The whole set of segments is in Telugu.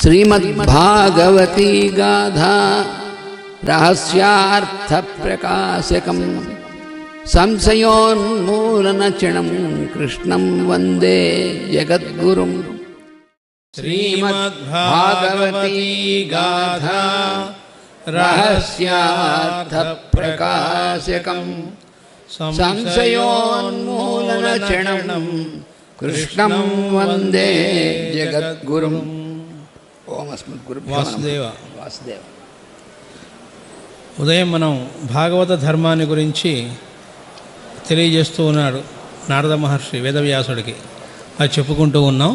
श्रीमद्भागवती गाथा रहस्यार्थप्रकाशकं संशयोन्मूलनचिणं कृष्णं वन्दे जगद्गुरुम् श्रीमद्भागवती गाथा रहस्यार्थप्रकाशकं संशयोन्मूलनचिणं कृष्णं वन्दे जगद्गुरुम् ఓం అస్మద్గురుభ్యో నమః. వాసుదేవ వాసుదేవ ఉదయం మనం భాగవత ధర్మాన్ని గురించి తెలియజేస్తూ ఉన్నాడు నారద మహర్షి వేదవ్యాసుడికి అది చెప్పుకుంటూ ఉన్నాం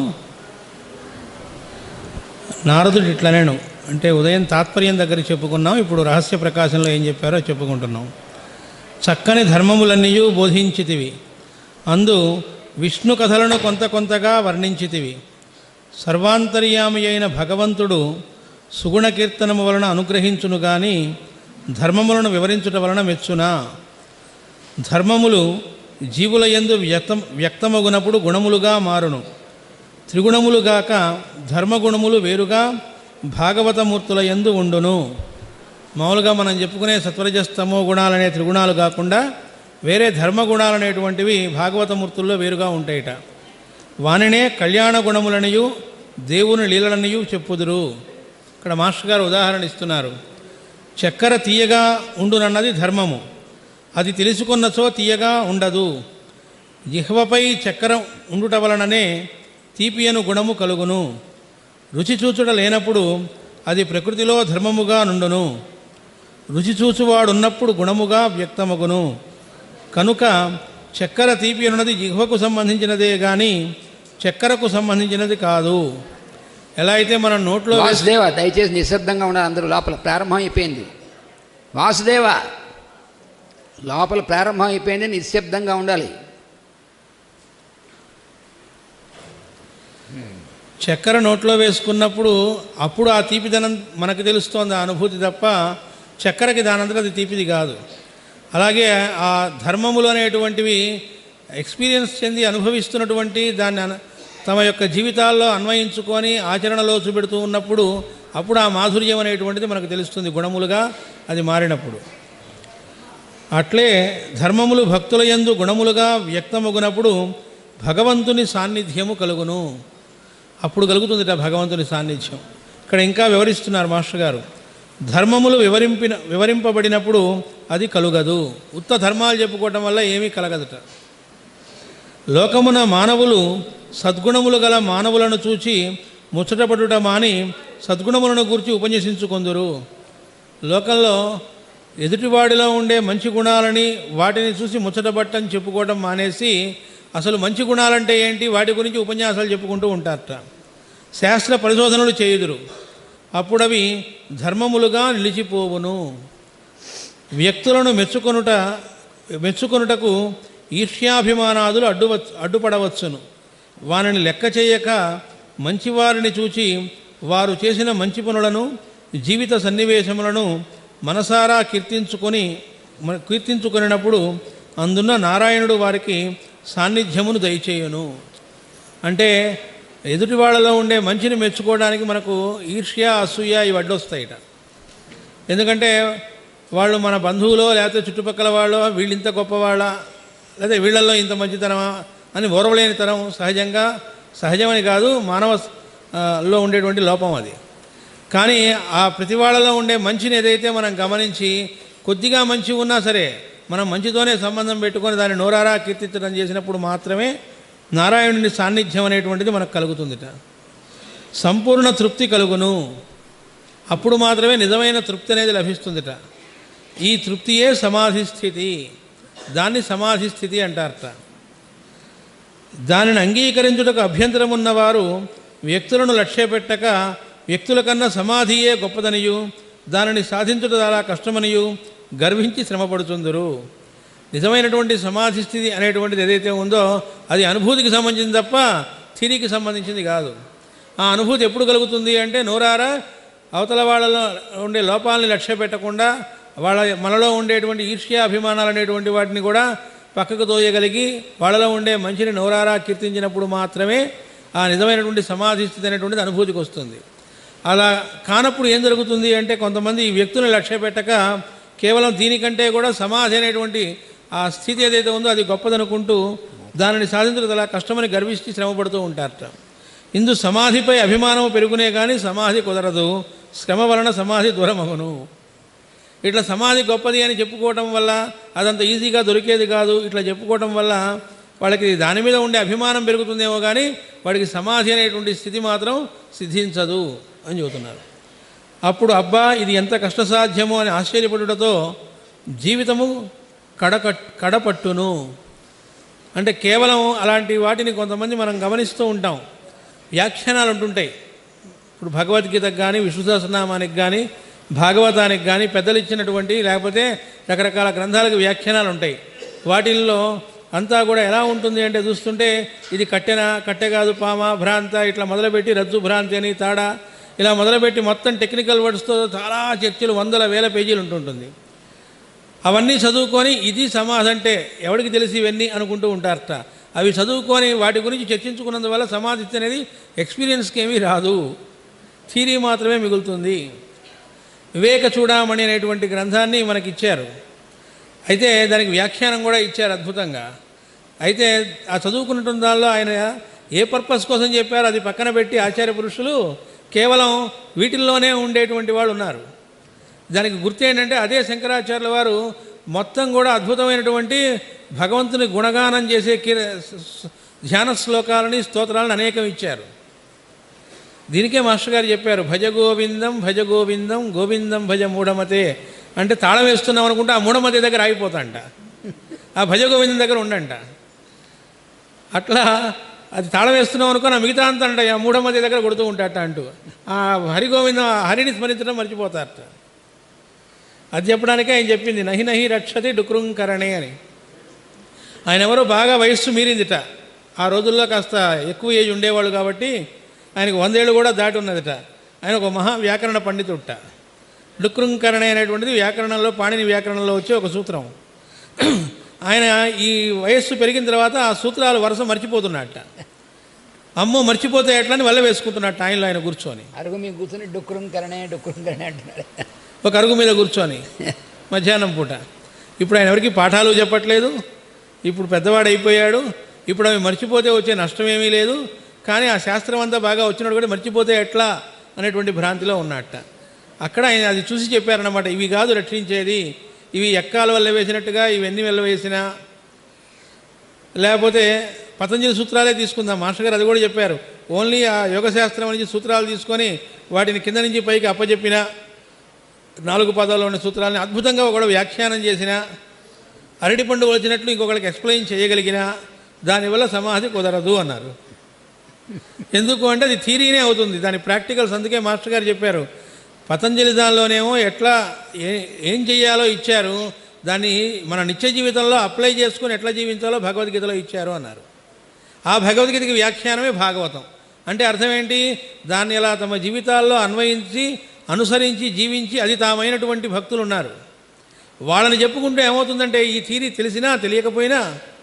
నారదుడు ఇట్లనేను అంటే ఉదయం తాత్పర్యం దగ్గర చెప్పుకున్నాం ఇప్పుడు రహస్య ప్రకాశంలో ఏం చెప్పారో చెప్పుకుంటున్నాం చక్కని ధర్మములన్నీ బోధించితివి అందు విష్ణు కథలను కొంత కొంతగా వర్ణించితివి సర్వాంతర్యామి అయిన భగవంతుడు సుగుణ కీర్తనము వలన అనుగ్రహించును గాని ధర్మములను వివరించుట వలన మెచ్చునా ధర్మములు జీవుల యందు వ్యక్తం వ్యక్తమగునప్పుడు గుణములుగా మారును త్రిగుణములుగాక ధర్మగుణములు వేరుగా భాగవతమూర్తుల యందు ఉండును మామూలుగా మనం చెప్పుకునే సత్వరజస్తమో గుణాలనే త్రిగుణాలు కాకుండా వేరే ధర్మగుణాలు అనేటువంటివి భాగవతమూర్తుల్లో వేరుగా ఉంటాయిట వానినే కళ్యాణ గుణములనియు దేవుని లీలలనియు చెప్పుదురు ఇక్కడ మాస్టర్ గారు ఉదాహరణ ఇస్తున్నారు చక్కెర తీయగా ఉండునన్నది ధర్మము అది తెలుసుకున్నచో తీయగా ఉండదు జిహ్వపై చక్కెర ఉండుట వలననే తీపియను గుణము కలుగును రుచి చూచుట లేనప్పుడు అది ప్రకృతిలో ధర్మముగా నుండును రుచి చూచువాడున్నప్పుడు గుణముగా వ్యక్తమగును కనుక చక్కెర తీపి అన్నది జిహ్వకు సంబంధించినదే కానీ చక్కెరకు సంబంధించినది కాదు ఎలా అయితే మనం నోట్లో వేసి వాసుదేవ దయచేసి నిశ్శబ్దంగా ఉండాలి అందరూ లోపల ప్రారంభం అయిపోయింది వాసుదేవ లోపల ప్రారంభం అయిపోయింది నిశ్శబ్దంగా ఉండాలి చక్కెర నోట్లో వేసుకున్నప్పుడు అప్పుడు ఆ తీపిదనం మనకు తెలుస్తోంది ఆ అనుభూతి తప్ప చక్కెరకి దానంతరం అది తీపిది కాదు అలాగే ఆ ధర్మములు అనేటువంటివి ఎక్స్పీరియన్స్ చెంది అనుభవిస్తున్నటువంటి దాన్ని అన- తమ యొక్క జీవితాల్లో అన్వయించుకొని ఆచరణలో చూపెడుతూ ఉన్నప్పుడు అప్పుడు ఆ మాధుర్యం అనేటువంటిది మనకు తెలుస్తుంది గుణములుగా అది మారినప్పుడు అట్లే ధర్మములు భక్తుల యందు గుణములుగా వ్యక్తమగునప్పుడు భగవంతుని సాన్నిధ్యము కలుగును అప్పుడు కలుగుతుందిట భగవంతుని సాన్నిధ్యం ఇక్కడ ఇంకా వివరిస్తున్నారు మాస్టర్ గారు ధర్మములు వివరింపిన వివరింపబడినప్పుడు అది కలుగదు ఉత్త ధర్మాలు చెప్పుకోవటం వల్ల ఏమీ కలగదట లోకమున మానవులు సద్గుణములు గల మానవులను చూచి ముచ్చటపడుట మాని సద్గుణములను గూర్చి ఉపన్యసించుకొందురు లోకంలో ఎదుటివాడిలో ఉండే మంచి గుణాలని వాటిని చూసి ముచ్చటపట్టని చెప్పుకోవడం మానేసి అసలు మంచి గుణాలంటే ఏంటి వాటి గురించి ఉపన్యాసాలు చెప్పుకుంటూ ఉంటారట శాస్త్ర పరిశోధనలు చేయుదురు అప్పుడవి ధర్మములుగా నిలిచిపోవును వ్యక్తులను మెచ్చుకొనుట మెచ్చుకొనుటకు ఈర్ష్యాభిమానాదులు అడ్డువ అడ్డుపడవచ్చును వారిని లెక్క చేయక మంచివారిని చూచి వారు చేసిన మంచి పనులను జీవిత సన్నివేశములను మనసారా కీర్తించుకొని మ- కీర్తించుకొనినప్పుడు అందున్న నారాయణుడు వారికి సాన్నిధ్యమును దయచేయును అంటే ఎదుటి వాళ్ళలో ఉండే మంచిని మెచ్చుకోవడానికి మనకు ఈర్ష్య అసూయ ఇవి అడ్డొస్తాయిట ఎందుకంటే వాళ్ళు మన బంధువులో లేకపోతే చుట్టుపక్కల వాళ్ళు వీళ్ళు ఇంత గొప్పవాళ్ళ లేదా వీళ్ళల్లో ఇంత మంచితనమా అని ఓరవలేని తరం సహజంగా సహజమని కాదు మానవ ఆ, లో ఉండేటువంటి లోపం అది కానీ ఆ ప్రతి వాళ్ళలో ఉండే మంచిని ఏదైతే మనం గమనించి కొద్దిగా మంచి ఉన్నా సరే మనం మంచితోనే సంబంధం పెట్టుకొని దాన్ని నోరారా కీర్తించడం చేసినప్పుడు మాత్రమే నారాయణుని సాన్నిధ్యం అనేటువంటిది మనకు కలుగుతుందిట సంపూర్ణ తృప్తి కలుగును అప్పుడు మాత్రమే నిజమైన తృప్తి అనేది లభిస్తుందిట ఈ తృప్తియే సమాధి స్థితి దాన్ని సమాధి స్థితి అంటారట దానిని అంగీకరించుటకు అభ్యంతరం ఉన్నవారు వ్యక్తులను లక్ష్యపెట్టక వ్యక్తుల కన్నా సమాధియే గొప్పదనియు దానిని సాధించుట చాలా కష్టమనియు గర్వించి శ్రమపడుతుందరు నిజమైనటువంటి సమాధి స్థితి అనేటువంటిది ఏదైతే ఉందో అది అనుభూతికి సంబంధించింది తప్ప థిరీకి సంబంధించింది కాదు ఆ అనుభూతి ఎప్పుడు కలుగుతుంది అంటే నోరారా అవతల వాళ్ళలో ఉండే లోపాలని లక్ష్య పెట్టకుండా వాళ్ళ మనలో ఉండేటువంటి ఈర్ష్య అభిమానాలు అనేటువంటి వాటిని కూడా పక్కకు తోయగలిగి వాళ్ళలో ఉండే మంచిని నోరారా కీర్తించినప్పుడు మాత్రమే ఆ నిజమైనటువంటి సమాధి స్థితి అనేటువంటిది అనుభూతికి వస్తుంది అలా కానప్పుడు ఏం జరుగుతుంది అంటే కొంతమంది ఈ వ్యక్తులను లక్ష్య పెట్టక కేవలం దీనికంటే కూడా సమాధి అనేటువంటి ఆ స్థితి ఏదైతే ఉందో అది గొప్పదనుకుంటూ దానిని సాధించడం చాలా కష్టమని గర్వించి శ్రమపడుతూ ఉంటారట ఇందు సమాధిపై అభిమానం పెరుగునే కానీ సమాధి కుదరదు శ్రమ వలన సమాధి దూరమగును ఇట్లా సమాధి గొప్పది అని చెప్పుకోవటం వల్ల అదంత ఈజీగా దొరికేది కాదు ఇట్లా చెప్పుకోవటం వల్ల వాళ్ళకి దాని మీద ఉండే అభిమానం పెరుగుతుందేమో కానీ వాడికి సమాధి అనేటువంటి స్థితి మాత్రం సిద్ధించదు అని చెబుతున్నారు అప్పుడు అబ్బా ఇది ఎంత కష్టసాధ్యమో అని ఆశ్చర్యపడుటతో జీవితము కడకట్ కడపట్టును అంటే కేవలం అలాంటి వాటిని కొంతమంది మనం గమనిస్తూ ఉంటాం వ్యాఖ్యానాలు ఉంటుంటాయి ఇప్పుడు భగవద్గీతకు కానీ విష్ణు సహస్రనామానికి కానీ భాగవతానికి కానీ పెద్దలు ఇచ్చినటువంటి లేకపోతే రకరకాల గ్రంథాలకు వ్యాఖ్యానాలు ఉంటాయి వాటిల్లో అంతా కూడా ఎలా ఉంటుంది అంటే చూస్తుంటే ఇది కట్టెన కట్టె కాదు పామ భ్రాంత ఇట్లా మొదలుపెట్టి రజ్జు భ్రాంతి అని తాడ ఇలా మొదలుపెట్టి మొత్తం టెక్నికల్ వర్డ్స్తో చాలా చర్చలు వందల వేల పేజీలు ఉంటుంటుంది అవన్నీ చదువుకొని ఇది సమాధి అంటే ఎవరికి తెలిసి ఇవన్నీ అనుకుంటూ ఉంటారట అవి చదువుకొని వాటి గురించి చర్చించుకున్నందువల్ల సమాధి అనేది ఎక్స్పీరియన్స్కి ఏమీ రాదు థీరీ మాత్రమే మిగులుతుంది వివేక చూడమణి అనేటువంటి గ్రంథాన్ని మనకి ఇచ్చారు అయితే దానికి వ్యాఖ్యానం కూడా ఇచ్చారు అద్భుతంగా అయితే ఆ చదువుకున్నటువంటి దానిలో ఆయన ఏ పర్పస్ కోసం చెప్పారో అది పక్కన పెట్టి ఆచార్య పురుషులు కేవలం వీటిల్లోనే ఉండేటువంటి వాళ్ళు ఉన్నారు దానికి గుర్తు ఏంటంటే అదే శంకరాచార్యుల వారు మొత్తం కూడా అద్భుతమైనటువంటి భగవంతుని గుణగానం చేసే కీర ధ్యాన శ్లోకాలని స్తోత్రాలను అనేకం ఇచ్చారు దీనికే మాస్టర్ గారు చెప్పారు భజ గోవిందం భజ గోవిందం గోవిందం భజ మూఢమతే అంటే తాళం వేస్తున్నాం అనుకుంటే ఆ మూఢమతి దగ్గర ఆగిపోతాంట ఆ భజ గోవిందం దగ్గర ఉండంట అట్లా అది తాళం వేస్తున్నాం అనుకో నా మిగతా అంతా అంట ఆ మూఢమతి దగ్గర కొడుతూ ఉంటాట అంటూ ఆ హరి గోవిందం హరిని స్మరించడం మర్చిపోతారట అది చెప్పడానికే ఆయన చెప్పింది నహి నహి రక్షతి డుకృంకరణే అని ఆయన ఎవరో బాగా వయస్సు మీరిందిట ఆ రోజుల్లో కాస్త ఎక్కువ ఏజ్ ఉండేవాళ్ళు కాబట్టి ఆయనకు వందేళ్ళు కూడా దాటి ఉన్నదిట ఆయన ఒక మహా వ్యాకరణ పండితుట డుకృంకరణే అనేటువంటిది వ్యాకరణంలో పాణిని వ్యాకరణంలో వచ్చే ఒక సూత్రం ఆయన ఈ వయస్సు పెరిగిన తర్వాత ఆ సూత్రాలు వరుస మర్చిపోతున్నట్ట అమ్మో మర్చిపోతే ఎట్లా అని వల్ల వేసుకుంటున్నట్టు ఆయనలో ఆయన కూర్చొని అరుగు మీ కూర్చొని డుక్కురం కరణే డుక్కురం కరణే అంటున్నాడు ఒక అరుగు మీద కూర్చొని మధ్యాహ్నం పూట ఇప్పుడు ఆయన ఎవరికి పాఠాలు చెప్పట్లేదు ఇప్పుడు పెద్దవాడు అయిపోయాడు ఇప్పుడు అవి మర్చిపోతే వచ్చే నష్టమేమీ లేదు కానీ ఆ శాస్త్రం అంతా బాగా వచ్చినప్పుడు కూడా మర్చిపోతే ఎట్లా అనేటువంటి భ్రాంతిలో ఉన్నట్ట అక్కడ ఆయన అది చూసి చెప్పారన్నమాట ఇవి కాదు రక్షించేది ఇవి ఎక్కాల వల్ల వేసినట్టుగా ఇవన్నీ వల్ల వేసినా లేకపోతే పతంజలి సూత్రాలే తీసుకుందాం మాస్టర్ గారు అది కూడా చెప్పారు ఓన్లీ ఆ యోగశాస్త్రం నుంచి సూత్రాలు తీసుకొని వాటిని కింద నుంచి పైకి అప్పచెప్పినా నాలుగు పదాల్లోని సూత్రాలని అద్భుతంగా ఒకడు వ్యాఖ్యానం చేసిన అరటిపండు వచ్చినట్లు ఇంకొకరికి ఎక్స్ప్లెయిన్ చేయగలిగిన దానివల్ల సమాధి కుదరదు అన్నారు ఎందుకు అంటే అది థీరీనే అవుతుంది దాని ప్రాక్టికల్స్ అందుకే మాస్టర్ గారు చెప్పారు పతంజలి దానిలోనేమో ఎట్లా ఏ ఏం చెయ్యాలో ఇచ్చారు దాన్ని మన నిత్య జీవితంలో అప్లై చేసుకుని ఎట్లా జీవించాలో భగవద్గీతలో ఇచ్చారు అన్నారు ఆ భగవద్గీతకి వ్యాఖ్యానమే భాగవతం అంటే అర్థం ఏంటి దాన్ని ఇలా తమ జీవితాల్లో అన్వయించి అనుసరించి జీవించి అది తామైనటువంటి భక్తులు ఉన్నారు వాళ్ళని చెప్పుకుంటే ఏమవుతుందంటే ఈ థీరీ తెలిసినా తెలియకపోయినా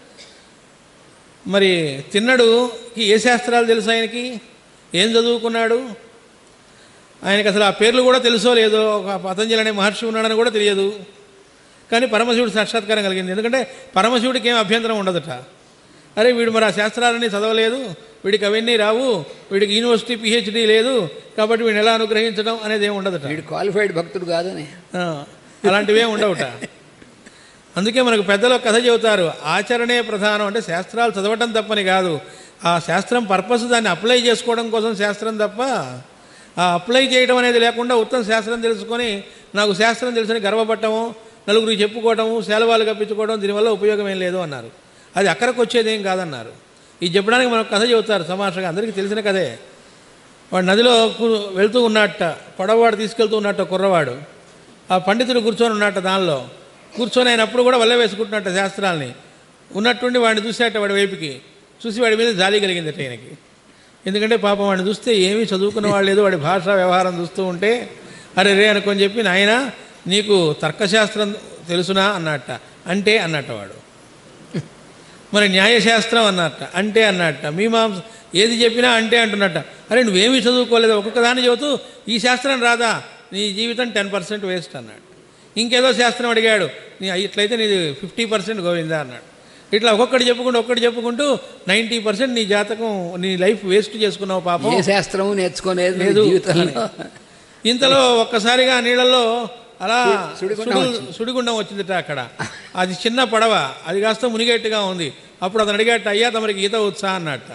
మరి తిన్నడుకి ఏ శాస్త్రాలు తెలుసు ఆయనకి ఏం చదువుకున్నాడు ఆయనకి అసలు ఆ పేర్లు కూడా తెలుసో లేదో ఒక పతంజలి అనే మహర్షి ఉన్నాడని కూడా తెలియదు కానీ పరమశివుడు సాక్షాత్కారం కలిగింది ఎందుకంటే పరమశివుడికి ఏం అభ్యంతరం ఉండదట అరే వీడు మరి ఆ శాస్త్రాలని చదవలేదు వీడికి అవన్నీ రావు వీడికి యూనివర్సిటీ పిహెచ్డి లేదు కాబట్టి వీడిని ఎలా అనుగ్రహించడం అనేది ఏమి ఉండదట వీడు క్వాలిఫైడ్ భక్తుడు కాదని ఆ, అలాంటివే ఉండవుట అందుకే మనకు పెద్దలు ఒక కథ చెబుతారు ఆచరణే ప్రధానం అంటే శాస్త్రాలు చదవటం తప్పని కాదు ఆ శాస్త్రం పర్పస్ దాన్ని అప్లై చేసుకోవడం కోసం శాస్త్రం తప్ప ఆ అప్లై చేయడం అనేది లేకుండా ఉత్తమ శాస్త్రం తెలుసుకొని నాకు శాస్త్రం తెలుసని గర్వపడటము నలుగురికి చెప్పుకోవటము సెలవాలు కప్పించుకోవడం దీనివల్ల ఉపయోగం ఏం లేదు అన్నారు అది అక్కడికి వచ్చేది ఏం కాదన్నారు ఇది చెప్పడానికి మనకు కథ చెబుతారు సమాషగా అందరికీ తెలిసిన కథే వాడు నదిలో కు- వెళ్తూ ఉన్నట్ట పడవవాడు తీసుకెళ్తూ ఉన్నట్ట కుర్రవాడు ఆ పండితుడు కూర్చొని ఉన్నట్ట దానిలో కూర్చొని ఆయన అప్పుడు కూడా వల్ల వేసుకుంటున్నట్ట శాస్త్రాల్ని ఉన్నట్టుండి వాడిని చూసేట వాడి వైపుకి చూసి వాడి మీద జాలి కలిగిందట ఆయనకి ఎందుకంటే పాపం వాడిని చూస్తే ఏమీ చదువుకున్న వాళ్ళు లేదు వాడి భాష వ్యవహారం చూస్తూ ఉంటే అరే రే అనుకొని చెప్పి నాయన నీకు తర్కశాస్త్రం తెలుసునా అన్నట్ట అంటే అన్నట్ట వాడు మరి న్యాయశాస్త్రం అన్నట్ట అంటే అన్నట్ట మీమాంస ఏది చెప్పినా అంటే అంటున్నట్ట అరే నువ్వేమీ చదువుకోలేదు ఒక్కొక్క దాన్ని చదువుతూ ఈ శాస్త్రం రాదా నీ జీవితం టెన్ పర్సెంట్ వేస్ట్ అన్నాడు ఇంకేదో శాస్త్రం అడిగాడు నీ ఇట్లయితే నీది ఫిఫ్టీ పర్సెంట్ గోవిందా అన్నాడు ఇట్లా ఒక్కొక్కటి చెప్పుకుంటూ ఒక్కటి చెప్పుకుంటూ నైంటీ పర్సెంట్ నీ జాతకం నీ లైఫ్ వేస్ట్ చేసుకున్నావు పాపం ఏ శాస్త్రము నేర్చుకోలేదు లేదు జీవితంలో ఇంతలో ఒక్కసారిగా నీళ్ళల్లో అలా సుడిగుండం సుడి- సుడిగుండం వచ్చిందిట అక్కడ అది చిన్న పడవ అది కాస్త మునిగేట్టుగా ఉంది అప్పుడు అతను అడిగాట అయ్యా తమరికి ఈత వచ్చా అన్నట్ట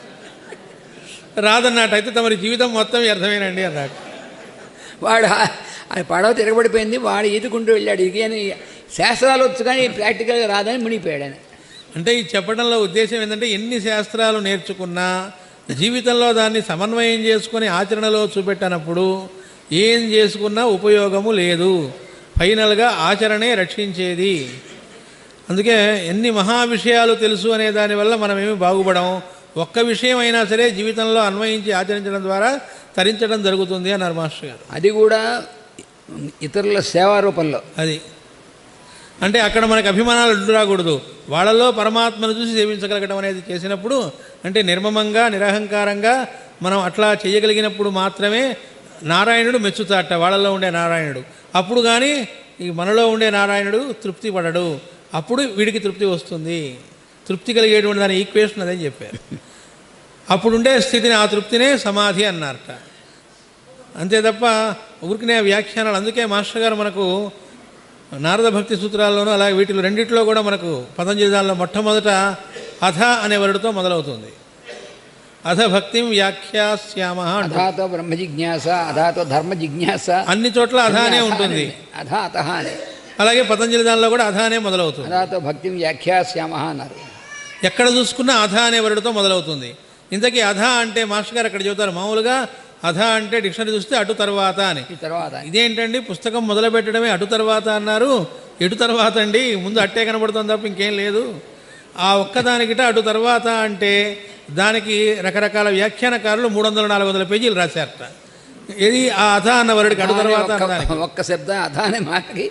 రాదన్నట్టు అయితే తమరి జీవితం మొత్తం వ్యర్థమేనండి అన్నట్టు వాడు ఆ- ఆ పడవ తిరగబడిపోయింది వాడు ఈదుకుంటూ వెళ్ళాడు ఇది అని శాస్త్రాలు వచ్చు కానీ ప్రాక్టికల్గా రాదని మునిగిపోయాడు ఆయన అంటే ఈ చెప్పడంలో ఉద్దేశం ఏంటంటే ఎన్ని శాస్త్రాలు నేర్చుకున్నా జీవితంలో దాన్ని సమన్వయం చేసుకొని ఆచరణలో చూపెట్టనప్పుడు ఏం చేసుకున్నా ఉపయోగము లేదు ఫైనల్గా ఆచరణే రక్షించేది అందుకే ఎన్ని మహా విషయాలు తెలుసు అనే దానివల్ల మనం ఏమి బాగుపడం ఒక్క విషయం అయినా సరే జీవితంలో అన్వయించి ఆచరించడం ద్వారా తరించడం జరుగుతుంది అన్నారు మాస్టర్ గారు అది కూడా ఇతరుల సేవా రూపంలో అది అంటే అక్కడ మనకు అభిమానాలు అడ్డు రాకూడదు వాళ్ళలో పరమాత్మను చూసి సేవించగలగడం అనేది చేసినప్పుడు అంటే నిర్మమంగా నిరహంకారంగా మనం అట్లా చేయగలిగినప్పుడు మాత్రమే నారాయణుడు మెచ్చుతాట వాళ్ళలో ఉండే నారాయణుడు అప్పుడు కానీ ఈ మనలో ఉండే నారాయణుడు తృప్తి పడడు అప్పుడు వీడికి తృప్తి వస్తుంది తృప్తి కలిగేటువంటి దాని ఈక్వేషన్ అదని చెప్పారు అప్పుడుండే స్థితిని ఆ తృప్తినే సమాధి అన్నారట అంతే తప్ప ఊరికనే వ్యాఖ్యానాలు అందుకే మాస్టర్ గారు మనకు నారద భక్తి సూత్రాల్లోనూ అలాగే వీటిలో రెండిట్లో కూడా మనకు పతంజలి దానిలో మొట్టమొదట అధ అనే వరుడుతో మొదలవుతుంది అధ భక్తిం వ్యాఖ్యాస్యామ అంటారు అధాతో బ్రహ్మ జిజ్ఞాస అధాతో ధర్మ జిజ్ఞాస అన్ని చోట్ల అధానే ఉంటుంది అధ అత అని అలాగే పతంజలి దానిలో కూడా అధానే మొదలవుతుంది అధాతో భక్తిం వ్యాఖ్యాస్యామ అన్నారు ఎక్కడ చూసుకున్నా అధ అనే వరుడుతో మొదలవుతుంది ఇంతకీ అధ అంటే మాస్టర్ గారు అక్కడ చెబుతారు మామూలుగా అధ అంటే డిక్షనరీ చూస్తే అటు తర్వాత అని ఈ తర్వాత ఇదేంటండి పుస్తకం మొదలు పెట్టడమే అటు తర్వాత అన్నారు ఎటు తర్వాత అండి ముందు అట్టే కనబడుతుంది తప్ప ఇంకేం లేదు ఆ ఒక్కదానికిట అటు తర్వాత అంటే దానికి రకరకాల వ్యాఖ్యానకారులు మూడు వందల నాలుగు వందల పేజీలు రాశారట ఇది ఆ అథ అన్న వరుడికి అటు తర్వాత ఒక్క- అన్నదానికి ఒక్క శబ్దం అధ అనే మాటకి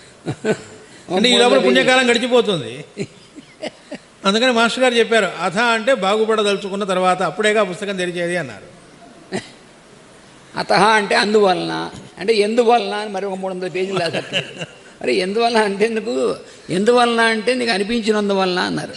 అంటే ఈ లోపల పుణ్యకాలం గడిచిపోతుంది అందుకని మాస్టర్ గారు చెప్పారు అథ అంటే బాగుపడదలుచుకున్న తర్వాత అప్పుడేగా పుస్తకం తెరిచేది అన్నారు అత అంటే అందువలన అంటే ఎందువలన అని మరి ఒక మూడు వందల పేజీలు రాశారు మరి ఎందువలన అంటే ఎందుకు ఎందువలన అంటే నీకు అనిపించినందువలన అన్నారు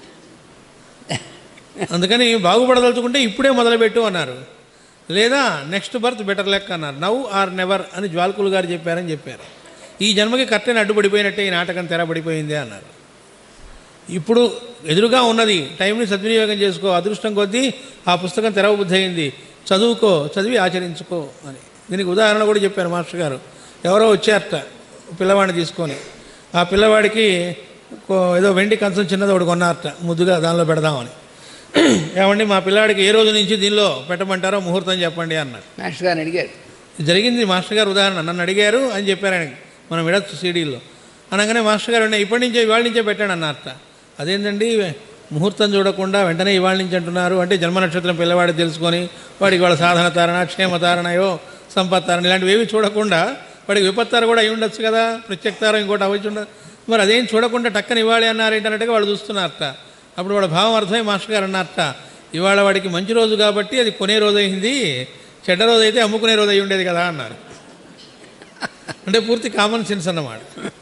అందుకని బాగుపడదలుచుకుంటే ఇప్పుడే మొదలుపెట్టు అన్నారు లేదా నెక్స్ట్ బర్త్ బెటర్ లెక్క అన్నారు నవ్ ఆర్ నెవర్ అని జ్వాల్కులు గారు చెప్పారని చెప్పారు ఈ జన్మకి కర్టెన్ అడ్డుపడిపోయినట్టే ఈ నాటకం తెరబడిపోయింది అన్నారు ఇప్పుడు ఎదురుగా ఉన్నది టైంని సద్వినియోగం చేసుకో అదృష్టం కొద్దీ ఆ పుస్తకం తెరవబుద్ధి అయింది చదువుకో చదివి ఆచరించుకో అని దీనికి ఉదాహరణ కూడా చెప్పారు మాస్టర్ గారు ఎవరో వచ్చారట పిల్లవాడిని తీసుకొని ఆ పిల్లవాడికి కో- ఏదో వెండి కంచం చిన్నది ఒకటి కొన్నారట ముద్దుగా దానిలో పెడదామని ఏమండి మా పిల్లాడికి ఏ రోజు నుంచి దీనిలో పెట్టమంటారో ముహూర్తం చెప్పండి అన్నారు మాస్టర్ గారిని అడిగారు జరిగింది మాస్టర్ గారు ఉదాహరణ నన్ను అడిగారు అని చెప్పారు ఆయనకి మనం విడచ్చు సీడీల్లో అనగానే మాస్టర్ గారు "నేను ఇప్పటి నుంచే ఇవాళ నుంచే పెట్టాను అన్నారట అదేంటండి ముహూర్తం చూడకుండా వెంటనే ఇవాళ నుంచి అంటున్నారు అంటే జన్మ నక్షత్రం పిల్లవాడికి తెలుసుకొని వాడికి వాళ్ళ సాధన తారణ క్షేమ తారణయో సంపత్ తారణ ఇలాంటివి ఏవి చూడకుండా వాడికి విపత్తార కూడా అయి ఉండొచ్చు కదా ప్రత్యక్తారం ఇంకోటి అవ్వచ్చు ఉండదు మరి అదేం చూడకుండా టక్కన ఇవ్వాలి అన్నారు ఏంటన్నట్టుగా వాళ్ళు చూస్తున్నారట అప్పుడు వాడు భావం అర్థమై మాస్టర్ గారు అన్నారట ఇవాళ వాడికి మంచి రోజు కాబట్టి అది కొనే రోజు అయింది చెడ్డ రోజు అయితే అమ్ముకునే రోజు అయి ఉండేది కదా అన్నారు అంటే పూర్తి కామన్ సెన్స్ అన్నమాట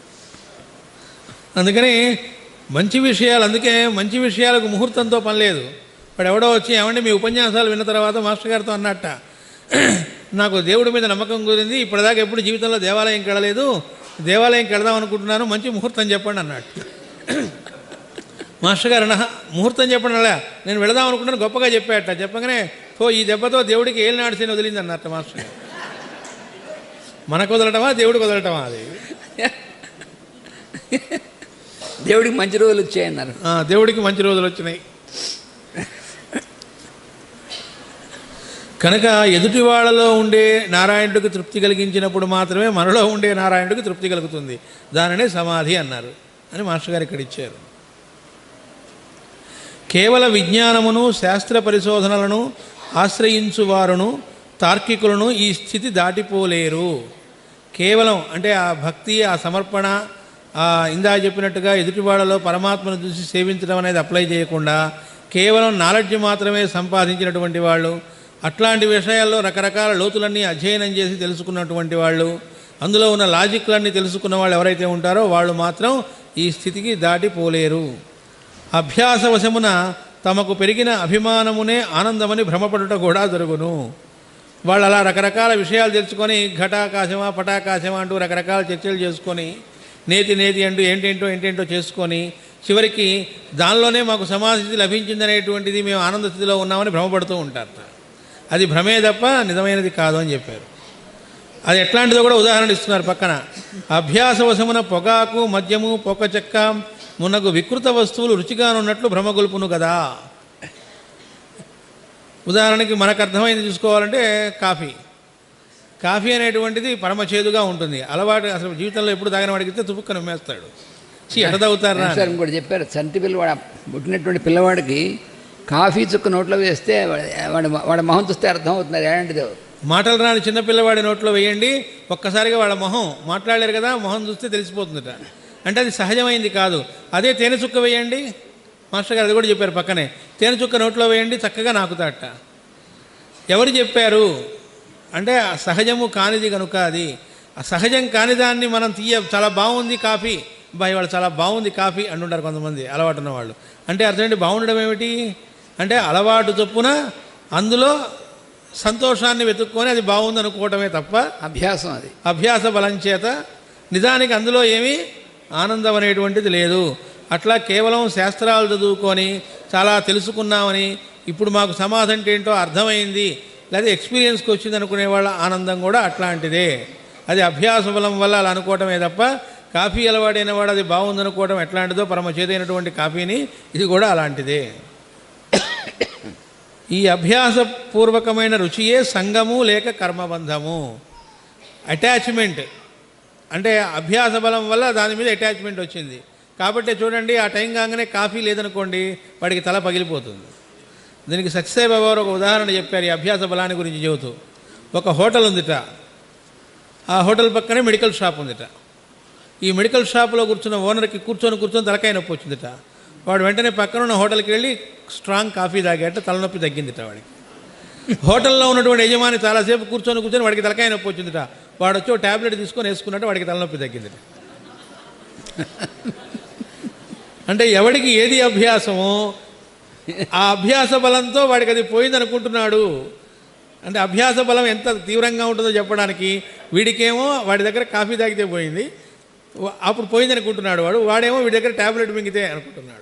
అందుకని మంచి విషయాలు అందుకే మంచి విషయాలకు ముహూర్తంతో పని లేదు వాడు ఎవడో వచ్చి ఏమండి మీ ఉపన్యాసాలు విన్న తర్వాత మాస్టర్ గారితో అన్నట్ట నాకు దేవుడి మీద నమ్మకం కుదిరింది ఇప్పటిదాకా ఎప్పుడు జీవితంలో దేవాలయంకి వెళ్ళలేదు దేవాలయంకి వెళదాం అనుకుంటున్నాను మంచి ముహూర్తం చెప్పండి అన్నట్టు మాస్టర్ గారు అన్న ముహూర్తం చెప్పండి అలా నేను వెళదాం అనుకుంటాను గొప్పగా చెప్పాట చెప్పగానే ఓ ఈ దెబ్బతో దేవుడికి ఏళ్ళు నాడిసేని వదిలింది అన్నట్టు మాస్టర్ గారు మనకు వదలటమా దేవుడికి వదలటమా అది దేవుడికి మంచి రోజులు వచ్చాయన్నారు ఆ, దేవుడికి మంచి రోజులు వచ్చినాయి కనుక ఎదుటి వాళ్ళలో ఉండే నారాయణుడికి తృప్తి కలిగించినప్పుడు మాత్రమే మనలో ఉండే నారాయణుడికి తృప్తి కలుగుతుంది దానినే సమాధి అన్నారు అని మాస్టర్ గారు ఇక్కడ ఇచ్చారు కేవల విజ్ఞానమును శాస్త్ర పరిశోధనలను ఆశ్రయించువారును తార్కికులను ఈ స్థితి దాటిపోలేరు కేవలం అంటే ఆ భక్తి ఆ సమర్పణ ఆ ఇందా చెప్పినట్టుగా ఎదుటివాడలో పరమాత్మను చూసి సేవించడం అనేది అప్లై చేయకుండా కేవలం నాలెడ్జ్ మాత్రమే సంపాదించినటువంటి వాళ్ళు అట్లాంటి విషయాల్లో రకరకాల లోతులన్నీ అధ్యయనం చేసి తెలుసుకున్నటువంటి వాళ్ళు అందులో ఉన్న లాజిక్లన్నీ తెలుసుకున్న వాళ్ళు ఎవరైతే ఉంటారో వాళ్ళు మాత్రం ఈ స్థితికి దాటిపోలేరు అభ్యాసవశమున తమకు పెరిగిన అభిమానమునే ఆనందమని భ్రమపడుట కూడా జరుగును వాళ్ళు అలా రకరకాల విషయాలు తెలుసుకొని ఘటాకాశమా పటాకాశమా అంటూ రకరకాల చర్చలు చేసుకొని నేతి నేతి అంటూ ఏంటేంటో ఏంటేంటో చేసుకొని చివరికి దానిలోనే మాకు సమాధి లభించిందనేటువంటిది మేము ఆనంద స్థితిలో ఉన్నామని భ్రమపడుతూ ఉంటారు అది భ్రమే తప్ప నిజమైనది కాదు అని చెప్పారు అది ఎట్లాంటిదో కూడా ఉదాహరణ ఇస్తున్నారు పక్కన అభ్యాసవశమున పొగాకు మద్యము పొక్క చెక్క మునగు వికృత వస్తువులు రుచిగానున్నట్లు భ్రమగొల్పును కదా ఉదాహరణకి మనకు అర్థమైంది చూసుకోవాలంటే కాఫీ కాఫీ అనేటువంటిది పరమ చేదుగా ఉంటుంది అలవాటు అసలు జీవితంలో ఎప్పుడు తాగిన వాడికి ఇస్తే తుపుక్క నమ్మేస్తాడు చీ ఎట తాగుతారా సార్ ఇంకోటి చెప్పారు చంటి పిల్లవాడు పుట్టినటువంటి పిల్లవాడికి కాఫీ చుక్క నోట్లో వేస్తే వాడి వాడి వాడి మొహం చూస్తే అర్థం అవుతుంది ఏంటిదో మాటలు రాని చిన్నపిల్లవాడి నోట్లో వేయండి ఒక్కసారిగా వాళ్ళ మొహం మాట్లాడలేరు కదా మొహం చూస్తే తెలిసిపోతుందట అంటే అది సహజమైంది కాదు అదే తేనె చుక్క వేయండి మాస్టర్ గారు అది కూడా చెప్పారు పక్కనే తేనె చుక్క నోట్లో వేయండి చక్కగా నాకుతాట ఎవరు చెప్పారు అంటే ఆ సహజము కానిది కనుక అది ఆ సహజం కాని దాన్ని మనం తీయ చాలా బాగుంది కాఫీ బాయ్ వాళ్ళు చాలా బాగుంది కాఫీ అంటుంటారు కొంతమంది అలవాటు ఉన్న వాళ్ళు అంటే అర్థం ఏంటి బాగుండడం ఏమిటి అంటే అలవాటు చొప్పున అందులో సంతోషాన్ని వెతుక్కొని అది బాగుంది అనుకోవటమే తప్ప అభ్యాసం అది అభ్యాస బలం చేత నిజానికి అందులో ఏమీ ఆనందం అనేటువంటిది లేదు అట్లా కేవలం శాస్త్రాలు చదువుకొని చాలా తెలుసుకున్నామని ఇప్పుడు మాకు సమాధి అంటే ఏంటో అర్థమైంది లేదా ఎక్స్పీరియన్స్కి వచ్చింది అనుకునే వాళ్ళ ఆనందం కూడా అట్లాంటిదే అది అభ్యాస బలం వల్ల అలా అనుకోవటమే తప్ప కాఫీ అలవాడైన వాడు అది బాగుందనుకోవడం ఎట్లాంటిదో పరమ చేదైనటువంటి కాఫీని ఇది కూడా అలాంటిదే ఈ అభ్యాసపూర్వకమైన రుచియే సంగము లేక కర్మబంధము అటాచ్మెంట్ అంటే అభ్యాస బలం వల్ల దాని మీద అటాచ్మెంట్ వచ్చింది కాబట్టి చూడండి ఆ టైం కాగానే కాఫీ లేదనుకోండి వాడికి తల పగిలిపోతుంది దీనికి సత్యసాయి బాబా గారు ఒక ఉదాహరణ చెప్పారు ఈ అభ్యాస బలాన్ని గురించి చెబుతూ ఒక హోటల్ ఉందిట ఆ హోటల్ పక్కనే మెడికల్ షాప్ ఉందిట ఈ మెడికల్ షాప్లో కూర్చున్న ఓనర్కి కూర్చొని కూర్చొని తలకాయ నొప్పి వచ్చిందిట వాడు వెంటనే పక్కన ఉన్న హోటల్కి వెళ్ళి స్ట్రాంగ్ కాఫీ తాగాట తలనొప్పి తగ్గిందిట వాడికి హోటల్లో ఉన్నటువంటి యజమాని చాలాసేపు కూర్చొని కూర్చొని వాడికి తలకాయ నొప్పి వచ్చిందిట వాడు వచ్చి ట్యాబ్లెట్ తీసుకొని వేసుకున్నట్టు వాడికి తలనొప్పి తగ్గిందిట అంటే ఎవడికి ఏది అభ్యాసమో ఆ అభ్యాస బలంతో వాడికి అది పోయింది అనుకుంటున్నాడు అంటే అభ్యాస బలం ఎంత తీవ్రంగా ఉంటుందో చెప్పడానికి వీడికేమో వాడి దగ్గర కాఫీ తాగితే పోయింది వా- అప్పుడు పోయింది అనుకుంటున్నాడు వాడు వాడేమో వీడి దగ్గర ట్యాబ్లెట్ మింగితే అనుకుంటున్నాడు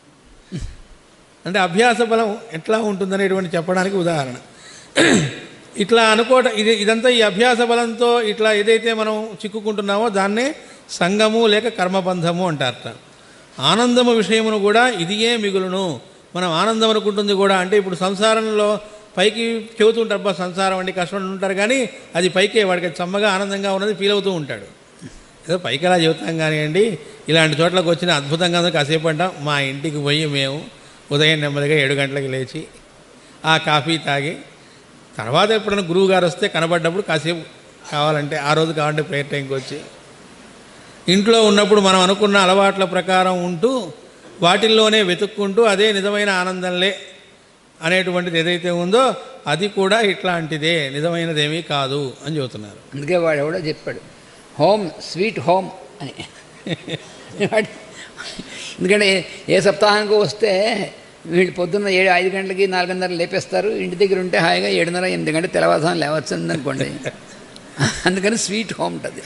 అంటే అభ్యాస బలం ఎట్లా ఉంటుందనేటువంటి చెప్పడానికి ఉదాహరణ ఇట్లా అనుకోవటం ఇది ఇదంతా ఈ అభ్యాస బలంతో ఇట్లా ఏదైతే మనం చిక్కుకుంటున్నామో దాన్నే సంగము లేక కర్మబంధము అంటారట ఆనందము విషయమును కూడా ఇదియే మిగులును మనం ఆనందం అనుకుంటుంది కూడా అంటే ఇప్పుడు సంసారంలో పైకి చెబుతుంటారు అబ్బా సంసారం అండి కష్టం ఉంటారు కానీ అది పైకే వాడికి చమ్మగా ఆనందంగా ఉన్నది ఫీల్ అవుతూ ఉంటాడు ఏదో పైకి అలా చెబుతాం కానివ్వండి ఇలాంటి చోట్లకు వచ్చిన అద్భుతంగా ఉంది కాసేపు అంటాం మా ఇంటికి పోయి మేము ఉదయం నెమ్మదిగా ఏడు గంటలకు లేచి ఆ కాఫీ తాగి తర్వాత ఎప్పుడైనా గురువు గారు వస్తే కనబడ్డప్పుడు కాసేపు కావాలంటే ఆ రోజు కావాలంటే ప్రేయర్ టైంకి వచ్చి ఇంట్లో ఉన్నప్పుడు మనం అనుకున్న అలవాట్ల ప్రకారం ఉంటూ వాటిల్లోనే వెతుక్కుంటూ అదే నిజమైన ఆనందంలే అనేటువంటిది ఏదైతే ఉందో అది కూడా ఇట్లాంటిదే నిజమైనదేమీ కాదు అని చెబుతున్నారు అందుకే వాడు ఎవడో చెప్పాడు హోమ్ స్వీట్ హోమ్ అని వాడు- ఎందుకంటే ఏ సప్తాహానికి వస్తే వీళ్ళు పొద్దున్న ఏడు ఐదు గంటలకి నాలుగున్నర లేపేస్తారు ఇంటి దగ్గర ఉంటే హాయిగా ఏడున్నర ఎనిమిది గంటల తెల్లవారుసానం లేవచ్చు అనుకోండి అందుకని స్వీట్ హోమ్ ఉంటుంది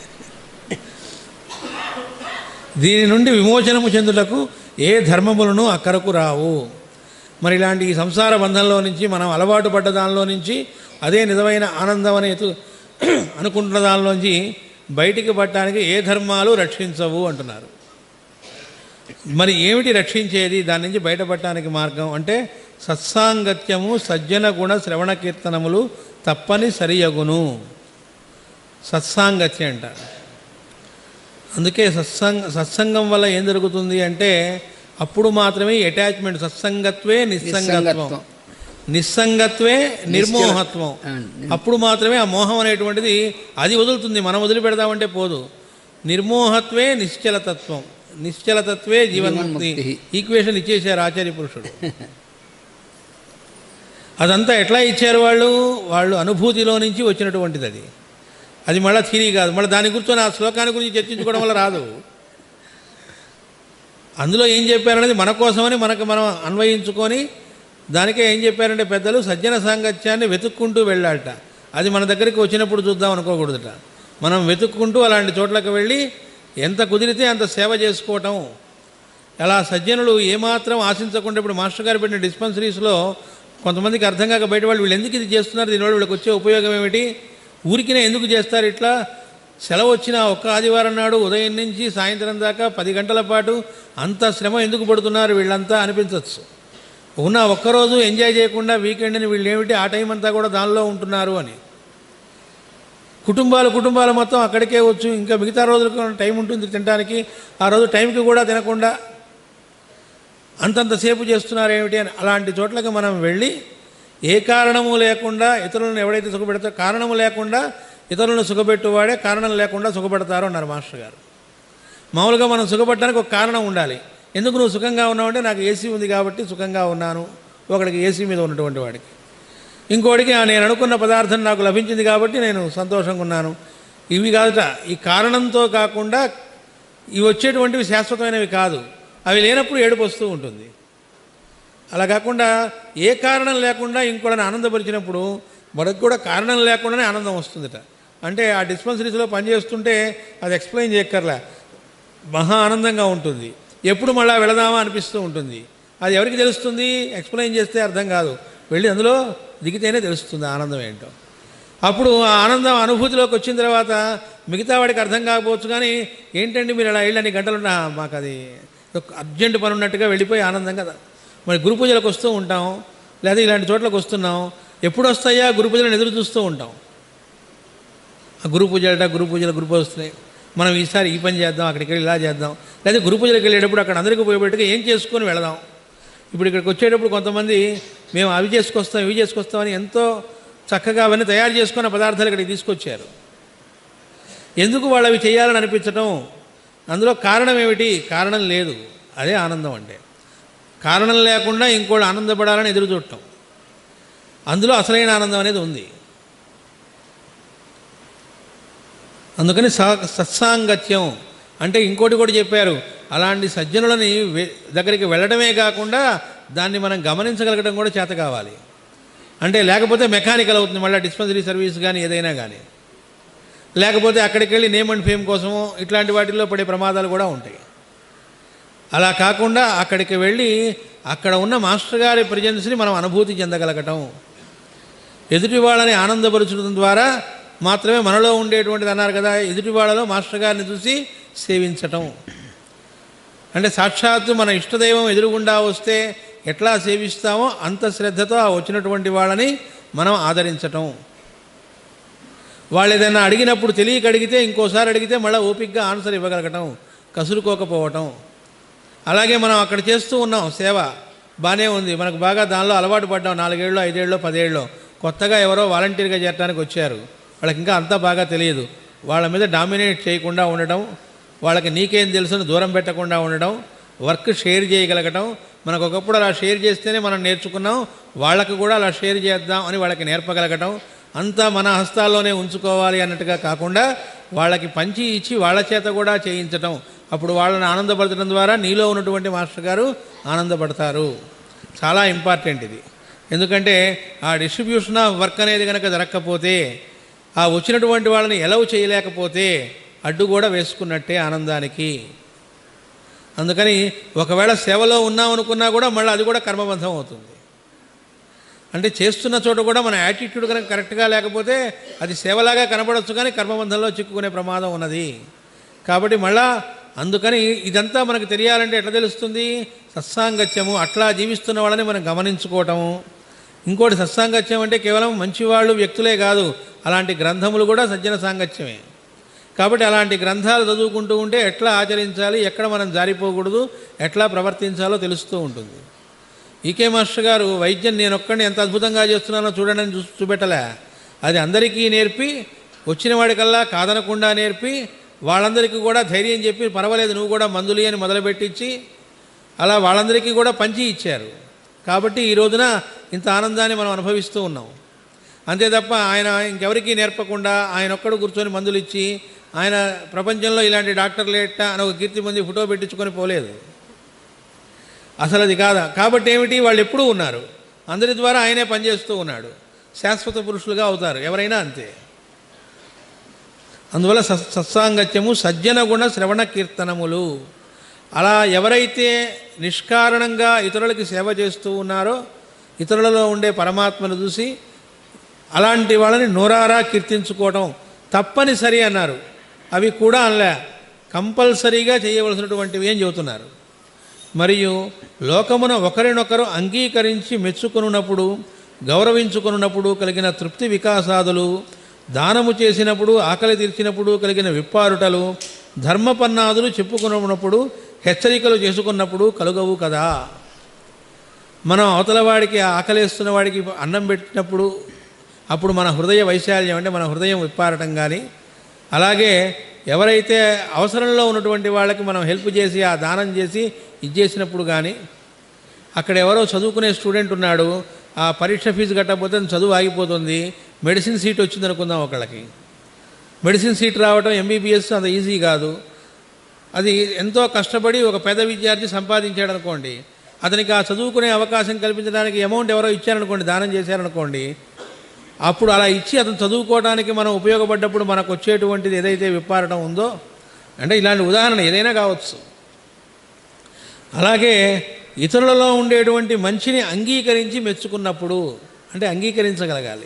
దీని నుండి విమోచనము చెందుటకు ఏ ధర్మములను అక్కరకు రావు మరి ఇలాంటి ఈ సంసార బంధంలో నుంచి మనం అలవాటు పడ్డ దానిలో నుంచి అదే నిజమైన ఆనందం అనే ఎతు- అనుకుంటున్న దానిలోంచి బయటికి పట్టడానికి ఏ ధర్మాలు రక్షించవు అంటున్నారు మరి ఏమిటి రక్షించేది దాని నుంచి బయటపడటానికి మార్గం అంటే సత్సాంగత్యము సజ్జన గుణ శ్రవణ కీర్తనములు తప్పని సరియగును సత్సాంగత్యం అంటారు అందుకే సత్సంగ సత్సంగం వల్ల ఏం జరుగుతుంది అంటే అప్పుడు మాత్రమే అటాచ్మెంట్ సత్సంగత్వే నిస్సంగత్వం నిస్సంగత్వం. నిస్సంగత్వే నిర్మోహత్వం ఆ, అప్పుడు మాత్రమే ఆ మోహం అనేటువంటిది అది వదులుతుంది మనం వదిలిపెడదామంటే పోదు నిర్మోహత్వే నిశ్చలతత్వం నిశ్చలతత్వే జీవన్ముక్తి జీవన్ముక్తి. ఈక్వేషన్ ఇచ్చేశారు ఆచార్య పురుషుడు అదంతా ఎట్లా ఇచ్చారు వాళ్ళు వాళ్ళు అనుభూతిలో నుంచి వచ్చినటువంటిది అది అది మళ్ళీ థీరీ కాదు మళ్ళీ దాని గురించి ఆ శ్లోకాన్ని గురించి చర్చించుకోవడం వల్ల రాదు అందులో ఏం చెప్పారనేది మన కోసమని మనకు మనం అన్వయించుకొని దానికే ఏం చెప్పారంటే పెద్దలు సజ్జన సాంగత్యాన్ని వెతుక్కుంటూ వెళ్ళాలట అది మన దగ్గరికి వచ్చినప్పుడు చూద్దాం అనుకోకూడదట మనం వెతుక్కుంటూ అలాంటి చోట్లకు వెళ్ళి ఎంత కుదిరితే అంత సేవ చేసుకోవటం అలా సజ్జనులు ఏమాత్రం ఆశించకుండా ఇప్పుడు మాస్టర్ గారు పెట్టిన డిస్పెన్సరీస్లో కొంతమందికి అర్థం కాక బయట వాళ్ళు వీళ్ళు ఎందుకు ఇది చేస్తున్నారు దీనివల్ల వీళ్ళకి వచ్చే ఉపయోగం ఏమిటి ఊరికినే ఎందుకు చేస్తారు ఇట్లా సెలవు వచ్చిన ఒక్క ఆదివారం నాడు ఉదయం నుంచి సాయంత్రం దాకా పది గంటల పాటు అంత శ్రమ ఎందుకు పడుతున్నారు వీళ్ళంతా అనిపించవచ్చు ఉన్న ఒక్కరోజు ఎంజాయ్ చేయకుండా వీకెండ్ని వీళ్ళు ఏమిటి ఆ టైం అంతా కూడా దానిలో ఉంటున్నారు అని కుటుంబాలు కుటుంబాలు మొత్తం అక్కడికే వచ్చు ఇంకా మిగతా రోజులకు టైం ఉంటుంది తినడానికి ఆ రోజు టైంకి కూడా తినకుండా అంతంతసేపు చేస్తున్నారు ఏమిటి అని అలాంటి చోట్లకి మనం వెళ్ళి ఏ కారణము లేకుండా ఇతరులను ఎవడైతే సుఖపెడతారో కారణము లేకుండా ఇతరులను సుఖపెట్టువాడే కారణం లేకుండా సుఖపెడతారు అన్నారు మాస్టర్ గారు మామూలుగా మనం సుఖపడడానికి ఒక కారణం ఉండాలి ఎందుకు నువ్వు సుఖంగా ఉన్నావు అంటే నాకు ఏసీ ఉంది కాబట్టి సుఖంగా ఉన్నాను ఒకడికి ఏసీ మీద ఉన్నటువంటి వాడికి ఇంకోటికి "ఆ, నేను అనుకున్న పదార్థం నాకు లభించింది కాబట్టి నేను సంతోషంగా ఉన్నాను ఇవి కాదుట ఈ కారణంతో కాకుండా ఇవి వచ్చేటువంటివి శాశ్వతమైనవి కాదు అవి లేనప్పుడు ఏడుపు వస్తూ ఉంటుంది అలా కాకుండా ఏ కారణం లేకుండా ఇంకోళ్ళని ఆనందపరిచినప్పుడు మనకు కూడా కారణం లేకుండానే ఆనందం వస్తుందట అంటే ఆ డిస్పెన్సరీస్లో పనిచేస్తుంటే అది ఎక్స్ప్లెయిన్ చేయక్కర్లే మహా ఆనందంగా ఉంటుంది ఎప్పుడు మళ్ళా వెళదామా అనిపిస్తూ ఉంటుంది అది ఎవరికి తెలుస్తుంది ఎక్స్ప్లెయిన్ చేస్తే అర్థం కాదు వెళ్ళి అందులో దిగితేనే తెలుస్తుంది ఆనందం ఏంటో అప్పుడు ఆ ఆనందం అనుభూతిలోకి వచ్చిన తర్వాత మిగతా వాడికి అర్థం కాకపోవచ్చు కానీ ఏంటండి మీరు అలా వెళ్ళని గంటలున్నా మాకు అది ఒక అర్జెంట్ పని ఉన్నట్టుగా వెళ్ళిపోయి ఆనందంగా మరి గురు పూజలకు వస్తూ ఉంటాం లేదా ఇలాంటి చోట్లకు వస్తున్నాం ఎప్పుడు వస్తాయా గురు పూజలను ఎదురు చూస్తూ ఉంటాం ఆ గురు పూజలట గురు పూజలు గురు పూజ వస్తున్నాయి మనం ఈసారి ఈ పని చేద్దాం అక్కడికి వెళ్ళి ఇలా చేద్దాం లేదా గురు పూజలకు వెళ్ళేటప్పుడు అక్కడ అందరికీ పోయేటట్టుగా ఏం చేసుకొని వెళదాం ఇప్పుడు ఇక్కడికి వచ్చేటప్పుడు కొంతమంది మేము అవి చేసుకొస్తాం ఇవి చేసుకొస్తామని ఎంతో చక్కగా అవన్నీ తయారు చేసుకున్న పదార్థాలు ఇక్కడికి తీసుకొచ్చారు ఎందుకు వాళ్ళు అవి చేయాలని అనిపించటం అందులో కారణం ఏమిటి కారణం లేదు అదే ఆనందం అంటే కారణం లేకుండా ఇంకోళ్ళు ఆనందపడాలని ఎదురు చూడటం అందులో అసలైన ఆనందం అనేది ఉంది అందుకని స సత్సాంగత్యం అంటే ఇంకోటి కూడా చెప్పారు అలాంటి సజ్జనులని వె- దగ్గరికి వెళ్ళడమే కాకుండా దాన్ని మనం గమనించగలగడం కూడా చేత కావాలి అంటే లేకపోతే మెకానికల్ అవుతుంది మళ్ళీ డిస్పెన్సరీ సర్వీస్ కానీ ఏదైనా కానీ లేకపోతే అక్కడికి వెళ్ళి నేమ్ అండ్ ఫేమ్ కోసము ఇట్లాంటి వాటిల్లో పడే ప్రమాదాలు కూడా ఉంటాయి అలా కాకుండా అక్కడికి వెళ్ళి అక్కడ ఉన్న మాస్టర్ గారి ప్రజెన్స్ని మనం అనుభూతి చెందగలగటం ఎదుటి వాళ్ళని ఆనందపరచడం ద్వారా మాత్రమే మనలో ఉండేటువంటిది అన్నారు కదా ఎదుటి వాళ్ళలో మాస్టర్ గారిని చూసి సేవించటం అంటే సాక్షాత్తు మన ఇష్టదైవం ఎదురుగుండా వస్తే ఎట్లా సేవిస్తామో అంత శ్రద్ధతో ఆ వచ్చినటువంటి వాళ్ళని మనం ఆదరించటం వాళ్ళు ఏదైనా అడిగినప్పుడు తెలియక అడిగితే ఇంకోసారి అడిగితే మళ్ళీ ఓపికగా ఆన్సర్ ఇవ్వగలగటం కసురుకోకపోవటం అలాగే మనం అక్కడ చేస్తూ ఉన్నాం సేవ బాగానే ఉంది మనకు బాగా దానిలో అలవాటు పడ్డాం నాలుగేళ్ళు ఐదేళ్ళు పదేళ్ళు కొత్తగా ఎవరో వాలంటీర్గా చేరడానికి వచ్చారు వాళ్ళకి ఇంకా అంతా బాగా తెలియదు వాళ్ళ మీద డామినేట్ చేయకుండా ఉండటం వాళ్ళకి నీకేం తెలుసుని దూరం పెట్టకుండా ఉండడం వర్క్ షేర్ చేయగలగటం మనకు ఒకప్పుడు అలా షేర్ చేస్తేనే మనం నేర్చుకున్నాం వాళ్ళకు కూడా అలా షేర్ చేద్దాం అని వాళ్ళకి నేర్పగలగటం అంతా మన హస్తాల్లోనే ఉంచుకోవాలి అన్నట్టుగా కాకుండా వాళ్ళకి పంచి ఇచ్చి వాళ్ళ చేత కూడా చేయించటం అప్పుడు వాళ్ళని ఆనందపరచడం ద్వారా నీలో ఉన్నటువంటి మాస్టర్ గారు ఆనందపడతారు చాలా ఇంపార్టెంట్ ఇది ఎందుకంటే ఆ డిస్ట్రిబ్యూషన్ ఆఫ్ వర్క్ అనేది కనుక జరగకపోతే ఆ వచ్చినటువంటి వాళ్ళని ఎలవ్ చేయలేకపోతే అడ్డు కూడా వేసుకున్నట్టే ఆనందానికి అందుకని ఒకవేళ సేవలో ఉన్నామనుకున్నా కూడా మళ్ళీ అది కూడా కర్మబంధం అవుతుంది అంటే చేస్తున్న చోట కూడా మన యాటిట్యూడ్ కనుక కరెక్ట్గా లేకపోతే అది సేవలాగా కనపడవచ్చు కానీ కర్మబంధంలో చిక్కుకునే ప్రమాదం ఉన్నది కాబట్టి మళ్ళా అందుకని ఇదంతా మనకు తెలియాలంటే ఎట్లా తెలుస్తుంది సత్సాంగత్యము అట్లా జీవిస్తున్న వాళ్ళని మనం గమనించుకోవటము ఇంకోటి సత్సాంగత్యం అంటే కేవలం మంచివాళ్ళు వ్యక్తులే కాదు అలాంటి గ్రంథములు కూడా సజ్జన సాంగత్యమే కాబట్టి అలాంటి గ్రంథాలు చదువుకుంటూ ఉంటే ఎట్లా ఆచరించాలి ఎక్కడ మనం జారిపోకూడదు ఎట్లా ప్రవర్తించాలో తెలుస్తూ ఉంటుంది ఈకే మాస్టర్ గారు వైద్యం నేను ఒక్కడిని ఎంత అద్భుతంగా చేస్తున్నానో చూడండి అని చూ చూపెట్టలే అది అందరికీ నేర్పి వచ్చిన వాడికల్లా కాదనకుండా నేర్పి వాళ్ళందరికీ కూడా ధైర్యం చెప్పి పర్వాలేదు నువ్వు కూడా మందులు అని మొదలుపెట్టించి అలా వాళ్ళందరికీ కూడా పంచి ఇచ్చారు కాబట్టి ఈ రోజున ఇంత ఆనందాన్ని మనం అనుభవిస్తూ ఉన్నాం అంతే తప్ప ఆయన ఇంకెవరికీ నేర్పకుండా ఆయన ఒక్కడు కూర్చొని మందులు ఇచ్చి ఆయన ప్రపంచంలో ఇలాంటి డాక్టర్ లేట అని ఒక కీర్తి మంది ఫోటో పెట్టించుకొని పోలేదు అసలు అది కాదా కాబట్టి ఏమిటి వాళ్ళు ఎప్పుడూ ఉన్నారు అందరి ద్వారా ఆయనే పనిచేస్తూ ఉన్నాడు శాశ్వత పురుషులుగా అవుతారు ఎవరైనా అంతే అందువల్ల స సత్సాంగత్యము సజ్జన గుణ శ్రవణ కీర్తనములు అలా ఎవరైతే నిష్కారణంగా ఇతరులకి సేవ చేస్తూ ఉన్నారో ఇతరులలో ఉండే పరమాత్మను చూసి అలాంటి వాళ్ళని నోరారా కీర్తించుకోవడం తప్పనిసరి అన్నారు అవి కూడా అనలే కంపల్సరీగా చేయవలసినటువంటివి అని చెబుతున్నారు మరియు లోకమున ఒకరినొకరు అంగీకరించి మెచ్చుకొనున్నప్పుడు గౌరవించుకొనున్నప్పుడు కలిగిన తృప్తి వికాసాదులు దానము చేసినప్పుడు ఆకలి తీర్చినప్పుడు కలిగిన విప్పారుటలు ధర్మపన్నాదులు చెప్పుకున్నప్పుడు హెచ్చరికలు చేసుకున్నప్పుడు కలుగవు కదా మనం అవతల వాడికి ఆకలేస్తున్న వాడికి అన్నం పెట్టినప్పుడు అప్పుడు మన హృదయ వైశాల్యం అంటే మన హృదయం విప్పారటం కానీ అలాగే ఎవరైతే అవసరంలో ఉన్నటువంటి వాళ్ళకి మనం హెల్ప్ చేసి ఆ దానం చేసి ఇచ్చేసినప్పుడు కానీ అక్కడ ఎవరో చదువుకునే స్టూడెంట్ ఉన్నాడు ఆ పరీక్ష ఫీజు కట్టకపోతే చదువు ఆగిపోతుంది మెడిసిన్ సీట్ వచ్చింది అనుకుందాం ఒకళ్ళకి మెడిసిన్ సీట్ రావడం ఎంబీబీఎస్ అంత ఈజీ కాదు అది ఎంతో కష్టపడి ఒక పేద విద్యార్థి సంపాదించాడు అనుకోండి అతనికి ఆ చదువుకునే అవకాశం కల్పించడానికి అమౌంట్ ఎవరో ఇచ్చారనుకోండి దానం చేశారనుకోండి అప్పుడు అలా ఇచ్చి అతను చదువుకోవడానికి మనం ఉపయోగపడ్డప్పుడు మనకు వచ్చేటువంటిది ఏదైతే విప్పారడం ఉందో అంటే ఇలాంటి ఉదాహరణ ఏదైనా కావచ్చు అలాగే ఇతరులలో ఉండేటువంటి మంచిని అంగీకరించి మెచ్చుకున్నప్పుడు అంటే అంగీకరించగలగాలి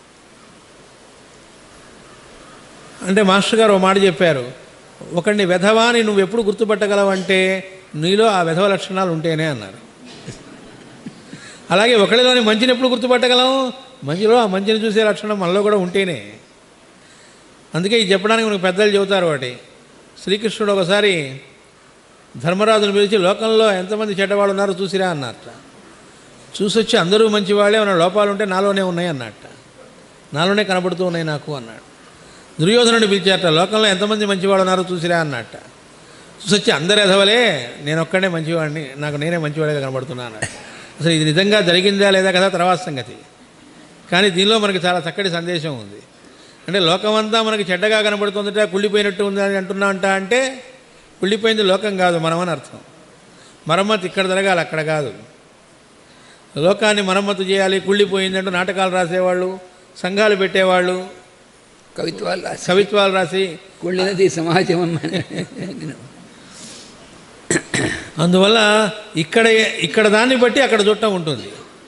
అంటే మాస్టర్ గారు ఒక మాట చెప్పారు ఒకడిని వెధవాని నువ్వు ఎప్పుడు గుర్తుపట్టగలవంటే నీలో ఆ వెధవ లక్షణాలు ఉంటేనే అన్నారు అలాగే ఒకడిలోని మంచిని ఎప్పుడు గుర్తుపట్టగలం మంచిలో ఆ మంచిని చూసే లక్షణం మనలో కూడా ఉంటేనే అందుకే ఇది చెప్పడానికి మనకు పెద్దలు చెబుతారు వాటి శ్రీకృష్ణుడు ఒకసారి ధర్మరాజును పిలిచి లోకంలో ఎంతమంది చెడ్డవాళ్ళు ఉన్నారో చూసిరా అన్నట్ట చూసొచ్చి అందరూ మంచివాళ్ళే ఉన్న లోపాలు ఉంటే నాలోనే ఉన్నాయి అన్నట్ట నాలోనే కనబడుతూ ఉన్నాయి నాకు అన్నాడు దుర్యోధనుడిని పిలిచారట లోకంలో ఎంతమంది మంచివాళ్ళు ఉన్నారో చూసిరా అన్నట్ట చూసొచ్చి అందరు ఎదవలే నేను ఒక్కడే మంచివాడిని నాకు నేనే మంచివాడిగా కనబడుతున్నా అన్నాడు అసలు ఇది నిజంగా జరిగిందా లేదా కదా తర్వాత సంగతి కానీ దీనిలో మనకి చాలా చక్కటి సందేశం ఉంది అంటే లోకమంతా మనకి చెడ్డగా కనబడుతుందట కుళ్ళిపోయినట్టు ఉంది అని అంటున్నా అంట అంటే కుళ్ళిపోయింది లోకం కాదు మనమని అర్థం మరమ్మతు ఇక్కడ జరగాలి అక్కడ కాదు లోకాన్ని మరమ్మతు చేయాలి కుళ్ళిపోయిందంటూ నాటకాలు రాసేవాళ్ళు సంఘాలు పెట్టేవాళ్ళు కవిత్వాలు రాసి కవిత్వాలు రాసి కుళ్ళినది సమాజం అని అందువల్ల ఇక్కడ ఇక్కడ దాన్ని బట్టి అక్కడ చుట్టం ఉంటుంది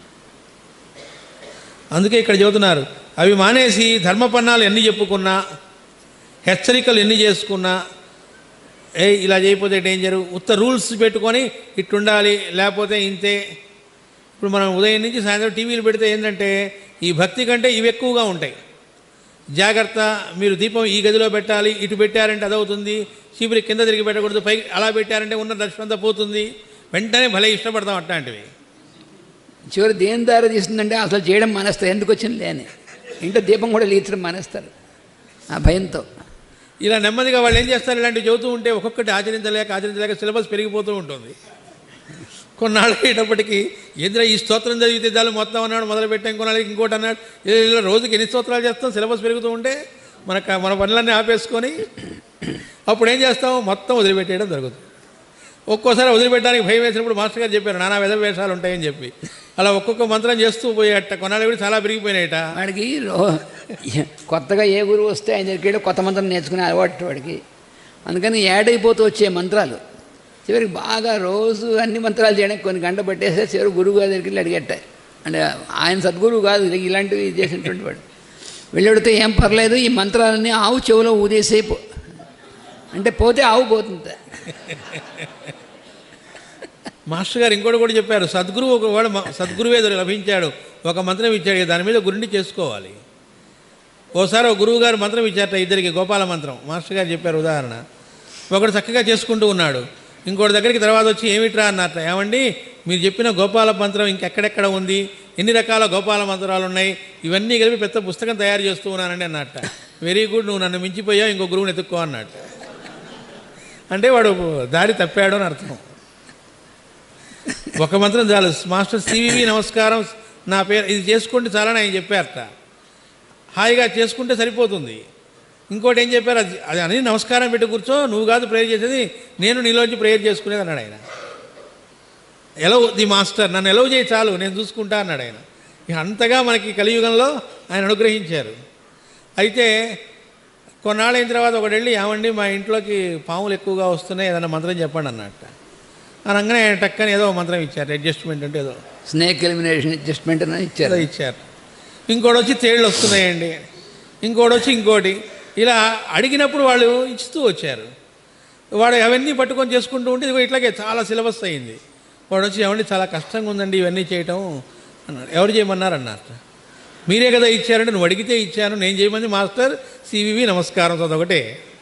అందుకే ఇక్కడ చెబుతున్నారు అవి మానేసి ధర్మపన్నాలు ఎన్ని చెప్పుకున్నా హెచ్చరికలు ఎన్ని చేసుకున్నా ఏ ఇలా చేయకపోతే డేంజరు ఉత్త రూల్స్ పెట్టుకొని ఇట్టుండాలి లేకపోతే ఇంతే ఇప్పుడు మనం ఉదయం నుంచి సాయంత్రం టీవీలు పెడితే ఏంటంటే ఈ భక్తి కంటే ఇవి ఎక్కువగా ఉంటాయి జాగ్రత్త మీరు దీపం ఈ గదిలో పెట్టాలి ఇటు పెట్టారంటే అదవుతుంది చీపురి కింద తిరిగి పెట్టకూడదు పై అలా పెట్టారంటే ఉన్న దర్శనం అంతా పోతుంది వెంటనే భలే ఇష్టపడతాం అట్లాంటివి చివరి దేని దారి తీస్తుందంటే అసలు చేయడం మానేస్తారు ఎందుకు వచ్చింది లేని ఇంట్లో దీపం కూడా లీచడం మానేస్తారు ఆ భయంతో ఇలా నెమ్మదిగా వాళ్ళు ఏం చేస్తారు ఇలాంటివి చెబుతూ ఉంటే ఒక్కొక్కటి ఆచరించలేక ఆచరించలేక సిలబస్ పెరిగిపోతూ ఉంటుంది కొన్నాళ్ళు అయ్యేటప్పటికి ఎదుర ఈ స్తోత్రం చదివితే దాన్ని మొత్తం అన్నాడు మొదలు పెట్టాం కొన్నాళ్ళకి ఇంకోటి అన్నాడు ఇలా ఇలా రోజుకి ఎన్ని స్తోత్రాలు చేస్తాం సిలబస్ పెరుగుతూ ఉంటే మనకు మన పనులన్నీ ఆపేసుకొని అప్పుడు ఏం చేస్తాం మొత్తం వదిలిపెట్టేయడం జరుగుతుంది ఒక్కోసారి వదిలిపెట్టడానికి భయం వేసినప్పుడు మాస్టర్ గారు చెప్పారు నానా విధ వేషాలు ఉంటాయని చెప్పి అలా ఒక్కొక్క మంత్రం చేస్తూ పోయేట కొన్నాళ్ళు కూడా చాలా పెరిగిపోయినాయట వాడికి లో- కొత్తగా ఏ గురువు వస్తే ఆయన దగ్గరికి వెళ్ళి కొత్త మంత్రం నేర్చుకునే అలవాటు వాడికి అందుకని యాడ్ అయిపోతూ వచ్చే మంత్రాలు చివరికి బాగా రోజు అన్ని మంత్రాలు చేయడానికి కొన్ని గంట పట్టేస్తే చివరి గురువు గారి దగ్గరికి వెళ్ళి అడిగట్ట అంటే ఆయన సద్గురువు కాదు ఇలా ఇలాంటివి చేసినటువంటి వాడు వెళ్ళడితే ఏం పర్లేదు ఈ మంత్రాలన్నీ ఆవు చెవిలో ఊదేసే పో అంటే పోతే ఆవు పోతుంది మాస్టర్ గారు ఇంకోటి కూడా చెప్పారు సద్గురువు ఒక వాడు మ- సద్గురువే దొరి- లభించాడు ఒక మంత్రం ఇచ్చాడు ఇక దాని మీద గురించి చేసుకోవాలి ఓసారి ఒక గురువు గారు మంత్రం ఇచ్చారట ఇద్దరికి గోపాల మంత్రం మాస్టర్ గారు చెప్పారు ఉదాహరణ ఒకడు చక్కగా చేసుకుంటూ ఉన్నాడు ఇంకోటి దగ్గరికి తర్వాత వచ్చి ఏమిట్రా అన్నట్ట ఏమండి మీరు చెప్పిన గోపాల మంత్రం ఇంకెక్కడెక్కడ ఉంది ఎన్ని రకాల గోపాల మంత్రాలు ఉన్నాయి ఇవన్నీ కలిపి పెద్ద పుస్తకం తయారు చేస్తూ ఉన్నానండి అన్నట్ట వెరీ గుడ్ నువ్వు నన్ను మించిపోయావు ఇంకో గురువుని ఎత్తుక్కో అన్నట్టు అంటే వాడు దారి తప్పాడు అని అర్థం ఒక మంత్రం చాలు మాస్టర్ సివివి నమస్కారం నా పేరు ఇది చేసుకుంటే చాలని ఆయన చెప్పారట హాయిగా చేసుకుంటే సరిపోతుంది ఇంకోటి ఏం చెప్పారు అది అది అని నమస్కారం పెట్టి కూర్చో నువ్వు కాదు ప్రేయర్ చేసేది నేను నీలోంచి ప్రేయర్ చేసుకునేది అన్నాడు ఆయన ఎలవ్ ది మాస్టర్ నన్ను ఎలవ్ చేయి చాలు నేను చూసుకుంటా అన్నాడు ఆయన ఇక అంతగా మనకి కలియుగంలో ఆయన అనుగ్రహించారు అయితే కొన్నాళ్ళు అయిన తర్వాత ఒకటి వెళ్ళి ఏమండి మా ఇంట్లోకి పాములు ఎక్కువగా వస్తున్నాయి ఏదైనా మంత్రం చెప్పండి అన్నట్ట అనగానే ఆయన టక్కని ఏదో ఒక మంత్రం ఇచ్చారు అడ్జస్ట్మెంట్ అంటే ఏదో స్నేక్ ఎలిమినేషన్ అడ్జస్ట్మెంట్ అని ఇచ్చారు ఏదో ఇచ్చారు ఇంకోటి వచ్చి తేళ్ళు వస్తున్నాయండి ఇంకోటి వచ్చి ఇంకోటి ఇలా అడిగినప్పుడు వాళ్ళు ఇస్తూ వచ్చారు వాడు అవన్నీ పట్టుకొని చేసుకుంటూ ఉంటే ఇదిగో ఇట్లాగే చాలా సిలబస్ అయింది వాడు వచ్చి ఏమండి చాలా కష్టంగా ఉందండి ఇవన్నీ చేయటం అన్నాడు ఎవరు చేయమన్నారు అన్నారు మీరే కదా ఇచ్చారంటే నువ్వు అడిగితే ఇచ్చాను నేను చేయమని మాస్టర్ సివివి నమస్కారం అదొకటే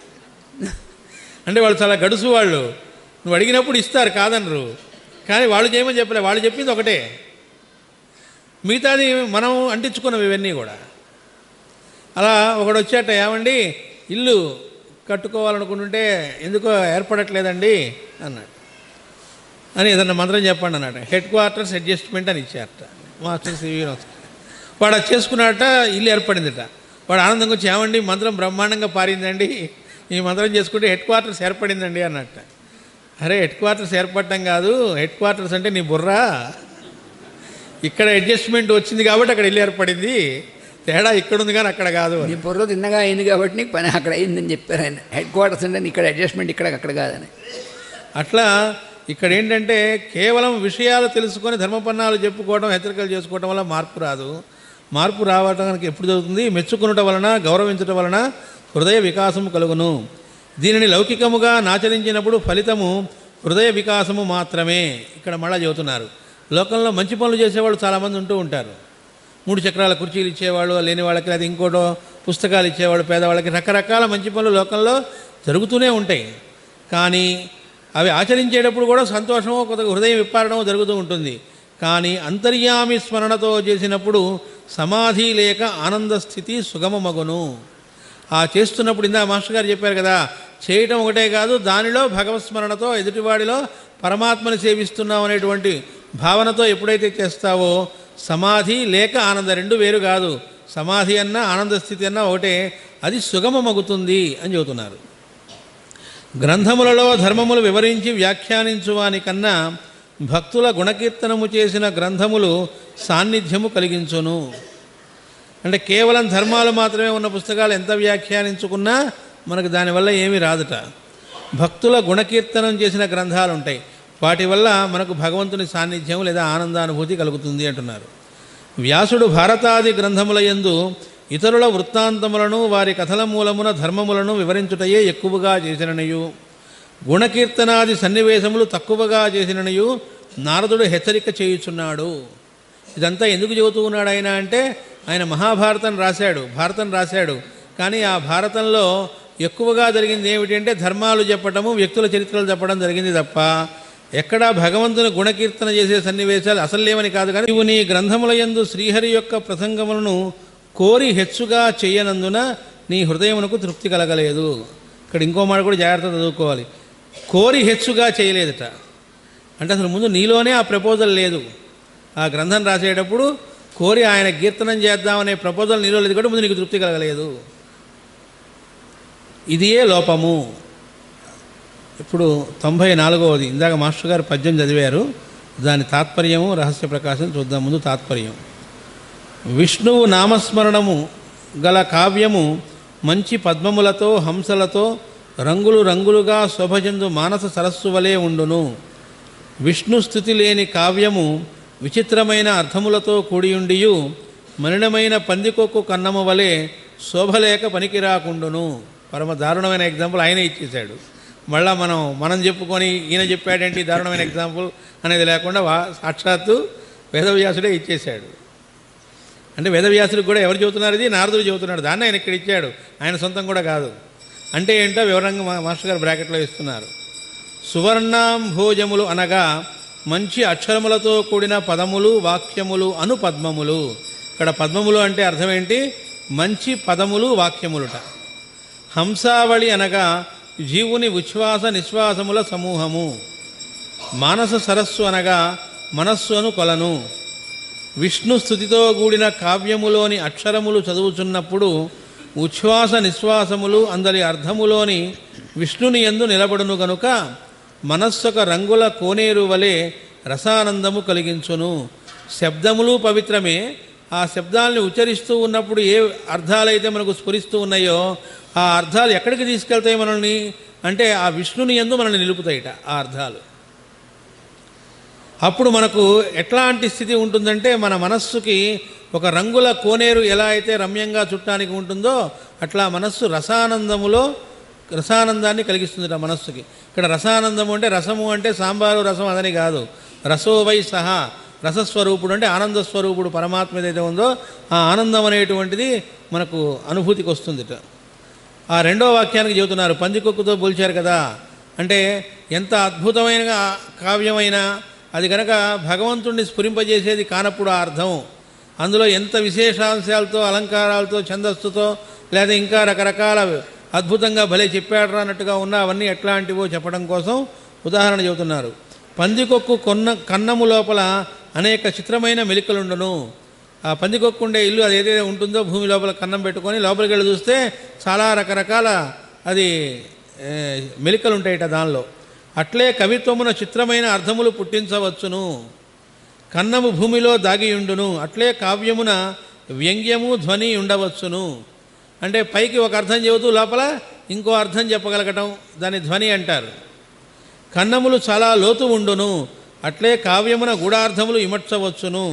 అంటే వాళ్ళు చాలా గడుసు వాళ్ళు నువ్వు అడిగినప్పుడు ఇస్తారు కాదనరు కానీ వాళ్ళు చేయమని చెప్పలే వాళ్ళు చెప్పింది ఒకటే మిగతాది మనం అంటించుకున్నాం ఇవన్నీ కూడా అలా ఒకడు వచ్చాట ఏమండి ఇల్లు కట్టుకోవాలనుకుంటుంటే ఎందుకో ఏర్పడట్లేదండి అన్నాడు అని ఏదన్నా మంత్రం చెప్పండి అన్నాడు హెడ్ క్వార్టర్స్ అడ్జస్ట్మెంట్ అని ఇచ్చారట మాస్టర్ సివి నమస్కారం వాడు అది చేసుకున్నట్ట ఇల్లు ఏర్పడిందిట వాడు ఆనందంగా వచ్చి ఏమండి మంత్రం బ్రహ్మాండంగా పారిందండి ఈ మంత్రం చేసుకుంటే హెడ్ క్వార్టర్స్ ఏర్పడిందండి అన్నట్ట అరే హెడ్ క్వార్టర్స్ ఏర్పడటం కాదు హెడ్ క్వార్టర్స్ అంటే నీ బుర్రా ఇక్కడ అడ్జస్ట్మెంట్ వచ్చింది కాబట్టి అక్కడ ఇల్లు ఏర్పడింది తేడా ఇక్కడ ఉంది కానీ అక్కడ కాదు అని. నీ బుర్ర తిన్నగా అయింది కాబట్టి నీకు పని అక్కడ అయిందని చెప్పారు ఆయన హెడ్ క్వార్టర్స్ అంటే ఇక్కడ అడ్జస్ట్మెంట్ ఇక్కడ అక్కడ కాదని అట్లా ఇక్కడ ఏంటంటే కేవలం విషయాలు తెలుసుకొని ధర్మపన్నాలు చెప్పుకోవడం హెచ్చరికలు చేసుకోవడం వల్ల మార్పు రాదు మార్పు రావడానికి ఎప్పుడు జరుగుతుంది మెచ్చుకునటం వలన గౌరవించటం వలన హృదయ వికాసము కలుగును దీనిని లౌకికముగా నాచరించినప్పుడు ఫలితము హృదయ వికాసము మాత్రమే ఇక్కడ మళ్ళా చెబుతున్నారు లోకంలో మంచి పనులు చేసేవాళ్ళు చాలామంది ఉంటూ ఉంటారు మూడు చక్రాల కుర్చీలు ఇచ్చేవాళ్ళు లేని వాళ్ళకి లేదా ఇంకోటో పుస్తకాలు ఇచ్చేవాళ్ళు పేదవాళ్ళకి రకరకాల మంచి పనులు లోకంలో జరుగుతూనే ఉంటాయి కానీ అవి ఆచరించేటప్పుడు కూడా సంతోషమో కొంత హృదయం విప్పారడమో జరుగుతూ ఉంటుంది కానీ అంతర్యామి స్మరణతో చేసినప్పుడు సమాధి లేక ఆనంద స్థితి సుగమమగును ఆ చేస్తున్నప్పుడు ఇందా మాస్టర్ గారు చెప్పారు కదా చేయటం ఒకటే కాదు దానిలో భగవత్స్మరణతో ఎదుటివాడిలో పరమాత్మని సేవిస్తున్నాం అనేటువంటి భావనతో ఎప్పుడైతే చేస్తావో సమాధి లేక ఆనంద రెండు వేరు కాదు సమాధి అన్నా ఆనంద స్థితి అన్నా ఒకటే అది సుగమమగుతుంది అని చెబుతున్నారు గ్రంథములలో ధర్మములు వివరించి వ్యాఖ్యానించువానికన్నా భక్తుల గుణకీర్తనము చేసిన గ్రంథములు సాన్నిధ్యము కలిగించును అంటే కేవలం ధర్మాలు మాత్రమే ఉన్న పుస్తకాలు ఎంత వ్యాఖ్యానించుకున్నా మనకు దానివల్ల ఏమీ రాదుట భక్తుల గుణకీర్తనం చేసిన గ్రంథాలు ఉంటాయి వాటి వల్ల మనకు భగవంతుని సాన్నిధ్యం లేదా ఆనందానుభూతి కలుగుతుంది అంటున్నారు వ్యాసుడు భారతాది గ్రంథముల యందు ఇతరుల వృత్తాంతములను వారి కథల మూలమున ధర్మములను వివరించుటయే ఎక్కువగా చేసిననియు గుణకీర్తనాది సన్నివేశములు తక్కువగా చేసిననియు నారదుడు హెచ్చరిక చేయుచున్నాడు ఇదంతా ఎందుకు చెబుతూ ఉన్నాడు ఆయన అంటే ఆయన మహాభారతం రాశాడు భారతం రాశాడు కానీ ఆ భారతంలో ఎక్కువగా జరిగింది ఏమిటంటే ధర్మాలు చెప్పటము వ్యక్తుల చరిత్రలు చెప్పడం జరిగింది తప్ప ఎక్కడా భగవంతుని గుణకీర్తన చేసే సన్నివేశాలు అసలు లేవని కాదు కానీ నీవు నీ గ్రంథముల యందు శ్రీహరి యొక్క ప్రసంగములను కోరి హెచ్చుగా చేయనందున నీ హృదయమునకు తృప్తి కలగలేదు ఇక్కడ ఇంకో మాట కూడా జాగ్రత్త చదువుకోవాలి కోరి హెచ్చుగా చేయలేదట అంటే అసలు ముందు నీలోనే ఆ ప్రపోజల్ లేదు ఆ గ్రంథం రాసేటప్పుడు కోరి ఆయన కీర్తనం చేద్దామనే ప్రపోజల్ నీలో లేదు కూడా ముందు నీకు తృప్తి కలగలేదు ఇదియే లోపము ఇప్పుడు తొంభై నాలుగవది ఇందాక మాస్టర్ గారు పద్యం చదివారు దాని తాత్పర్యము రహస్య ప్రకాశం చూద్దాం ముందు తాత్పర్యం విష్ణువు నామస్మరణము గల కావ్యము మంచి పద్మములతో హంసలతో రంగులు రంగులుగా శోభజందు మానస సరస్సు వలె ఉండును విష్ణు స్థుతి లేని కావ్యము విచిత్రమైన అర్థములతో కూడియుండియు మలినమైన పందికొక్కు కన్నము వలె శోభలేక పనికిరాకుండును పరమ దారుణమైన ఎగ్జాంపుల్ ఆయన ఇచ్చేశాడు మళ్ళా మనం మనం చెప్పుకొని ఈయన చెప్పాడేంటి దారుణమైన ఎగ్జాంపుల్ అనేది లేకుండా వా- సాక్షాత్తు వేదవ్యాసుడే ఇచ్చేశాడు అంటే వేదవ్యాసుడికి కూడా ఎవరు చెబుతున్నారు ఇది నారదుడు చెబుతున్నాడు దాన్ని ఆయన ఇక్కడ ఇచ్చాడు ఆయన సొంతం కూడా కాదు అంటే ఏంటో వివరంగా మా మాస్టర్ గారు బ్రాకెట్లో ఇస్తున్నారు సువర్ణాం భోజములు అనగా మంచి అక్షరములతో కూడిన పదములు వాక్యములు అను పద్మములు ఇక్కడ పద్మములు అంటే అర్థం ఏంటి మంచి పదములు వాక్యములుట హంసావళి అనగా జీవుని ఉచ్ఛ్వాస నిశ్వాసముల సమూహము మానస సరస్సు అనగా మనస్సు అను కొలను విష్ణు స్థుతితో కూడిన కావ్యములోని అక్షరములు చదువుచున్నప్పుడు ఉచ్ఛ్వాస నిశ్వాసములు అందరి అర్థములోని విష్ణుని ఎందు నిలబడును గనుక మనస్సొక రంగుల కోనేరు వలె రసానందము కలిగించును శబ్దములు పవిత్రమే ఆ శబ్దాలని ఉచ్చరిస్తూ ఉన్నప్పుడు ఏ అర్థాలైతే మనకు స్ఫురిస్తూ ఉన్నాయో ఆ అర్థాలు ఎక్కడికి తీసుకెళ్తాయి మనల్ని అంటే ఆ విష్ణుని ఎందు మనల్ని నిలుపుతాయిట ఆ అర్థాలు అప్పుడు మనకు ఎట్లాంటి స్థితి ఉంటుందంటే మన మనస్సుకి ఒక రంగుల కోనేరు ఎలా అయితే రమ్యంగా చుట్టానికి ఉంటుందో అట్లా మనస్సు రసానందములో రసానందాన్ని కలిగిస్తుంది ఆ మనస్సుకి ఇక్కడ రసానందము అంటే రసము అంటే సాంబారు రసం అదని కాదు రసోవై సహా రసస్వరూపుడు అంటే ఆనంద స్వరూపుడు పరమాత్మ ఏదైతే ఉందో ఆ ఆనందం అనేటువంటిది మనకు అనుభూతికి వస్తుందిట ఆ రెండో వాక్యానికి చెబుతున్నారు పందికొక్కుతో పోల్చారు కదా అంటే ఎంత అద్భుతమైన కావ్యమైన అది కనుక భగవంతుణ్ణి స్ఫురింపజేసేది కానప్పుడు ఆ అర్థం అందులో ఎంత విశేషాంశాలతో అలంకారాలతో ఛందస్సుతో లేదా ఇంకా రకరకాల అద్భుతంగా భలే చెప్పాడరా అన్నట్టుగా ఉన్న అవన్నీ ఎట్లాంటివో చెప్పడం కోసం ఉదాహరణ చెబుతున్నారు పందికొక్కు కొన్న కన్నము లోపల అనేక చిత్రమైన మెలికలుండును ఆ పందికొక్కు ఉండే ఇల్లు అది ఏదైతే ఉంటుందో భూమి లోపల కన్నం పెట్టుకొని లోపలికి వెళ్ళి చూస్తే చాలా రకరకాల అది ఏ, మెలికలు ఉంటాయిట దానిలో అట్లే కవిత్వమున చిత్రమైన అర్థములు పుట్టించవచ్చును కన్నము భూమిలో దాగియుండును అట్లే కావ్యమున వ్యంగ్యము ధ్వని ఉండవచ్చును అంటే పైకి ఒక అర్థం చెబుతూ లోపల ఇంకో అర్థం చెప్పగలగటం దాని ధ్వని అంటారు కన్నములు చాలా లోతు ఉండును అట్లే కావ్యమున గూఢార్థములు ఇమర్చవచ్చును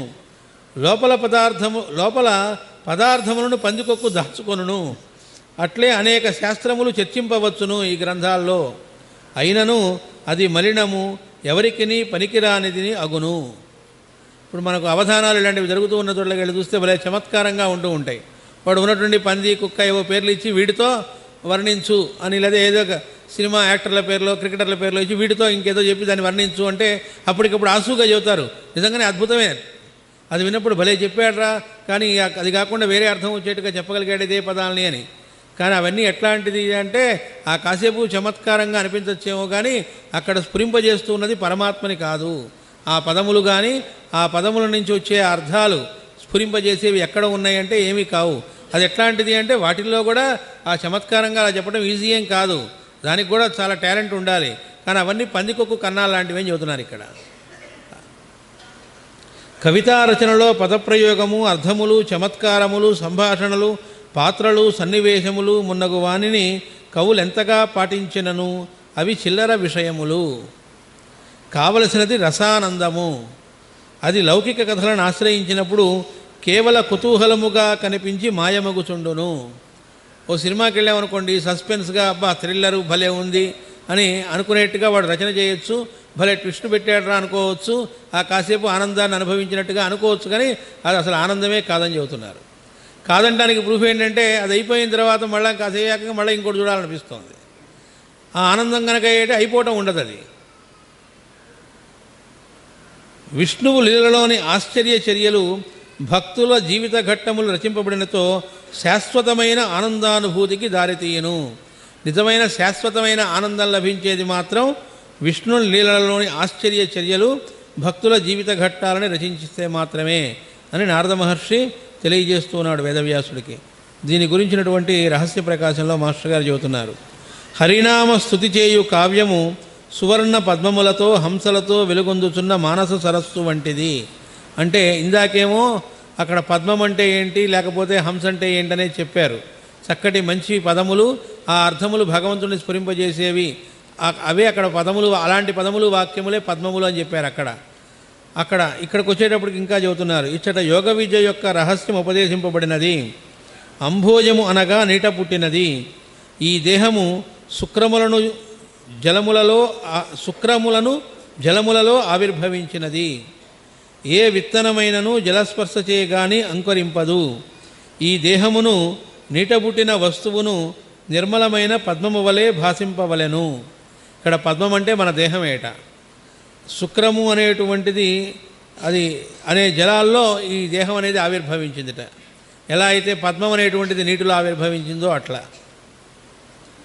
లోపల పదార్థము లోపల పదార్థములను పందికొక్కు దాచుకొనును అట్లే అనేక శాస్త్రములు చర్చింపవచ్చును ఈ గ్రంథాల్లో అయినను అది మలినము ఎవరికిని పనికిరానిది అగును ఇప్పుడు మనకు అవధానాలు ఇలాంటివి జరుగుతూ ఉన్న చోట్లకి వెళ్ళి చూస్తే భలే చమత్కారంగా ఉంటూ ఉంటాయి వాడు ఉన్నటువంటి పంది కుక్క ఏవో పేర్లు ఇచ్చి వీటితో వర్ణించు అని లేదా ఏదో ఒక సినిమా యాక్టర్ల పేర్లో క్రికెటర్ల పేర్లో ఇచ్చి వీటితో ఇంకేదో చెప్పి దాన్ని వర్ణించు అంటే అప్పటికప్పుడు ఆసుగా చెబుతారు నిజంగానే అద్భుతమే అది విన్నప్పుడు భలే చెప్పాడురా కానీ ఆ- అది కాకుండా వేరే అర్థం వచ్చేట్టుగా చెప్పగలిగాడు ఇదే పదాలని అని కానీ అవన్నీ ఎట్లాంటిది అంటే ఆ కాసేపు చమత్కారంగా అనిపించచ్చేమో కానీ అక్కడ స్ఫురింపజేస్తూ ఉన్నది పరమాత్మని కాదు ఆ పదములు కానీ ఆ పదముల నుంచి వచ్చే అర్థాలు స్ఫురింపజేసేవి ఎక్కడ ఉన్నాయంటే ఏమీ కావు అది ఎట్లాంటిది అంటే వాటిల్లో కూడా ఆ చమత్కారంగా అలా చెప్పడం ఈజీ ఏం కాదు దానికి కూడా చాలా టాలెంట్ ఉండాలి కానీ అవన్నీ పందికొక్కు కన్నాలు లాంటివి అని చెబుతున్నారు ఇక్కడ కవితా రచనలో పదప్రయోగము అర్థములు చమత్కారములు సంభాషణలు పాత్రలు సన్నివేశములు మున్నగు వానిని కవులు ఎంతగా పాటించినను అవి చిల్లర విషయములు కావలసినది రసానందము అది లౌకిక కథలను ఆశ్రయించినప్పుడు కేవల కుతూహలముగా కనిపించి మాయమగుచుండును ఓ సినిమాకి వెళ్ళామనుకోండి సస్పెన్స్గా అబ్బా థ్రిల్లరు భలే ఉంది అని అనుకునేట్టుగా వాడు రచన చేయొచ్చు భలే ట్విస్ట్ పెట్టాడరా అనుకోవచ్చు ఆ కాసేపు ఆనందాన్ని అనుభవించినట్టుగా అనుకోవచ్చు కానీ అది అసలు ఆనందమే కాదని చెబుతున్నారు కాదనడానికి ప్రూఫ్ ఏంటంటే అది అయిపోయిన తర్వాత మళ్ళీ కాసేపు మళ్ళీ ఇంకోటి చూడాలనిపిస్తోంది ఆ ఆనందం కనుక ఏంటి అయిపోవటం ఉండదు అది విష్ణువు లీలలోని ఆశ్చర్య చర్యలు భక్తుల జీవిత ఘట్టములు రచింపబడినతో శాశ్వతమైన ఆనందానుభూతికి దారితీయను నిజమైన శాశ్వతమైన ఆనందం లభించేది మాత్రం విష్ణు లీలలోని ఆశ్చర్య చర్యలు భక్తుల జీవిత ఘట్టాలని రచించిస్తే మాత్రమే అని నారద మహర్షి తెలియజేస్తున్నాడు వేదవ్యాసుడికి దీని గురించినటువంటి రహస్య ప్రకాశంలో మాస్టర్ గారు చెబుతున్నారు హరినామ స్థుతి చేయు కావ్యము సువర్ణ పద్మములతో హంసలతో వెలుగొందుచున్న మానస సరస్సు వంటిది అంటే ఇందాకేమో అక్కడ పద్మం అంటే ఏంటి లేకపోతే హంస అంటే ఏంటనే చెప్పారు చక్కటి మంచి పదములు ఆ అర్థములు భగవంతుని స్ఫురింపజేసేవి ఆ- అవే అక్కడ పదములు అలాంటి పదములు వాక్యములే పద్మములు అని చెప్పారు అక్కడ అక్కడ ఇక్కడికి వచ్చేటప్పటికి ఇంకా చెబుతున్నారు ఇచ్చట యోగ విద్య యొక్క రహస్యం ఉపదేశింపబడినది అంభోజము అనగా నీట పుట్టినది ఈ దేహము శుక్రములను జలములలో ఆ- శుక్రములను జలములలో ఆవిర్భవించినది ఏ విత్తనమైనను జలస్పర్శ చేయగాని అంకురింపదు ఈ దేహమును నీట పుట్టిన వస్తువును నిర్మలమైన పద్మము వలె భాషింపవలెను ఇక్కడ పద్మం అంటే మన దేహమేట శుక్రము అనేటువంటిది అది అనే జలాల్లో ఈ దేహం అనేది ఆవిర్భవించిందిట ఎలా అయితే పద్మం అనేటువంటిది నీటిలో ఆవిర్భవించిందో అట్లా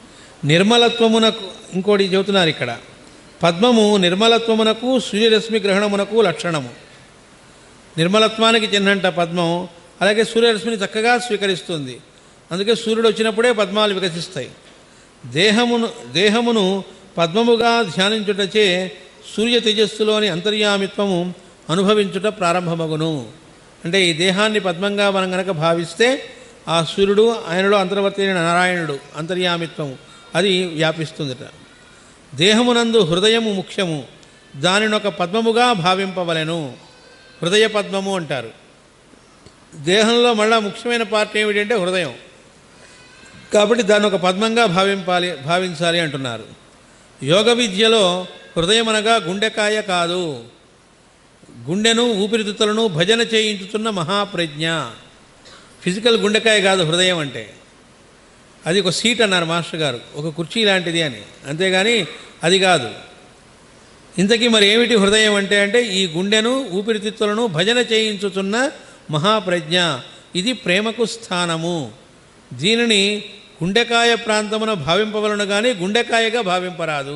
నిర్మలత్వమునకు ఇంకోటి చెబుతున్నారు ఇక్కడ పద్మము నిర్మలత్వమునకు సూర్యరశ్మి గ్రహణమునకు లక్షణము నిర్మలత్వానికి చిహ్నంట పద్మం అలాగే సూర్యరశ్మిని చక్కగా స్వీకరిస్తుంది అందుకే సూర్యుడు వచ్చినప్పుడే పద్మాలు వికసిస్తాయి దేహమును దేహమును పద్మముగా ధ్యానించుటచే సూర్య తేజస్సులోని అంతర్యామిత్వము అనుభవించుట ప్రారంభమగును అంటే ఈ దేహాన్ని పద్మంగా మనం గనక భావిస్తే ఆ సూర్యుడు ఆయనలో అంతర్వర్తి అయిన నారాయణుడు అంతర్యామిత్వము అది వ్యాపిస్తుందట దేహమునందు హృదయము ముఖ్యము దానిని ఒక పద్మముగా భావింపవలెను హృదయ పద్మము అంటారు దేహంలో మళ్ళా ముఖ్యమైన పార్ట్ ఏమిటంటే హృదయం కాబట్టి దాన్ని ఒక పద్మంగా భావింపాలి భావించాలి అంటున్నారు యోగ విద్యలో హృదయం అనగా గుండెకాయ కాదు గుండెను ఊపిరితిత్తులను భజన చేయించుతున్న మహాప్రజ్ఞ ఫిజికల్ గుండెకాయ కాదు హృదయం అంటే అది ఒక సీట్ అన్నారు మాస్టర్ గారు ఒక కుర్చీ లాంటిది అని అంతేగాని అది కాదు ఇంతకీ మరి ఏమిటి హృదయం అంటే అంటే ఈ గుండెను ఊపిరితిత్తులను భజన చేయించుతున్న మహాప్రజ్ఞ ఇది ప్రేమకు స్థానము దీనిని గుండెకాయ ప్రాంతమున భావింపవలను కానీ గుండెకాయగా భావింపరాదు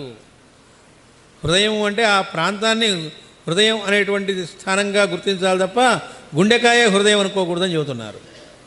హృదయం అంటే ఆ ప్రాంతాన్ని హృదయం అనేటువంటి స్థానంగా గుర్తించాలి తప్ప గుండెకాయ హృదయం అనుకోకూడదని చెబుతున్నారు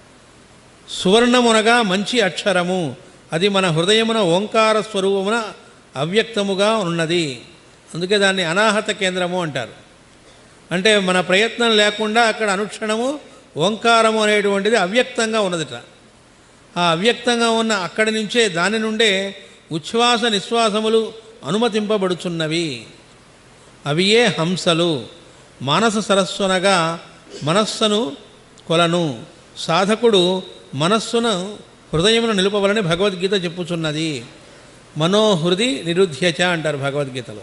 సువర్ణమునగా మంచి అక్షరము అది మన హృదయమున ఓంకార స్వరూపమున అవ్యక్తముగా ఉన్నది అందుకే దాన్ని అనాహత కేంద్రము అంటారు అంటే మన ప్రయత్నం లేకుండా అక్కడ అనుక్షణము ఓంకారము అనేటువంటిది అవ్యక్తంగా ఉన్నదిట ఆ అవ్యక్తంగా ఉన్న అక్కడి నుంచే దాని నుండే ఉచ్ఛ్వాస నిశ్వాసములు అనుమతింపబడుచున్నవి అవియే హంసలు మానస సరస్సునగా మనస్సును కొలను సాధకుడు మనస్సును హృదయమును నిలుపవలని భగవద్గీత చెప్పుచున్నది మనోహృది నిరుధ్యచ అంటారు భగవద్గీతలో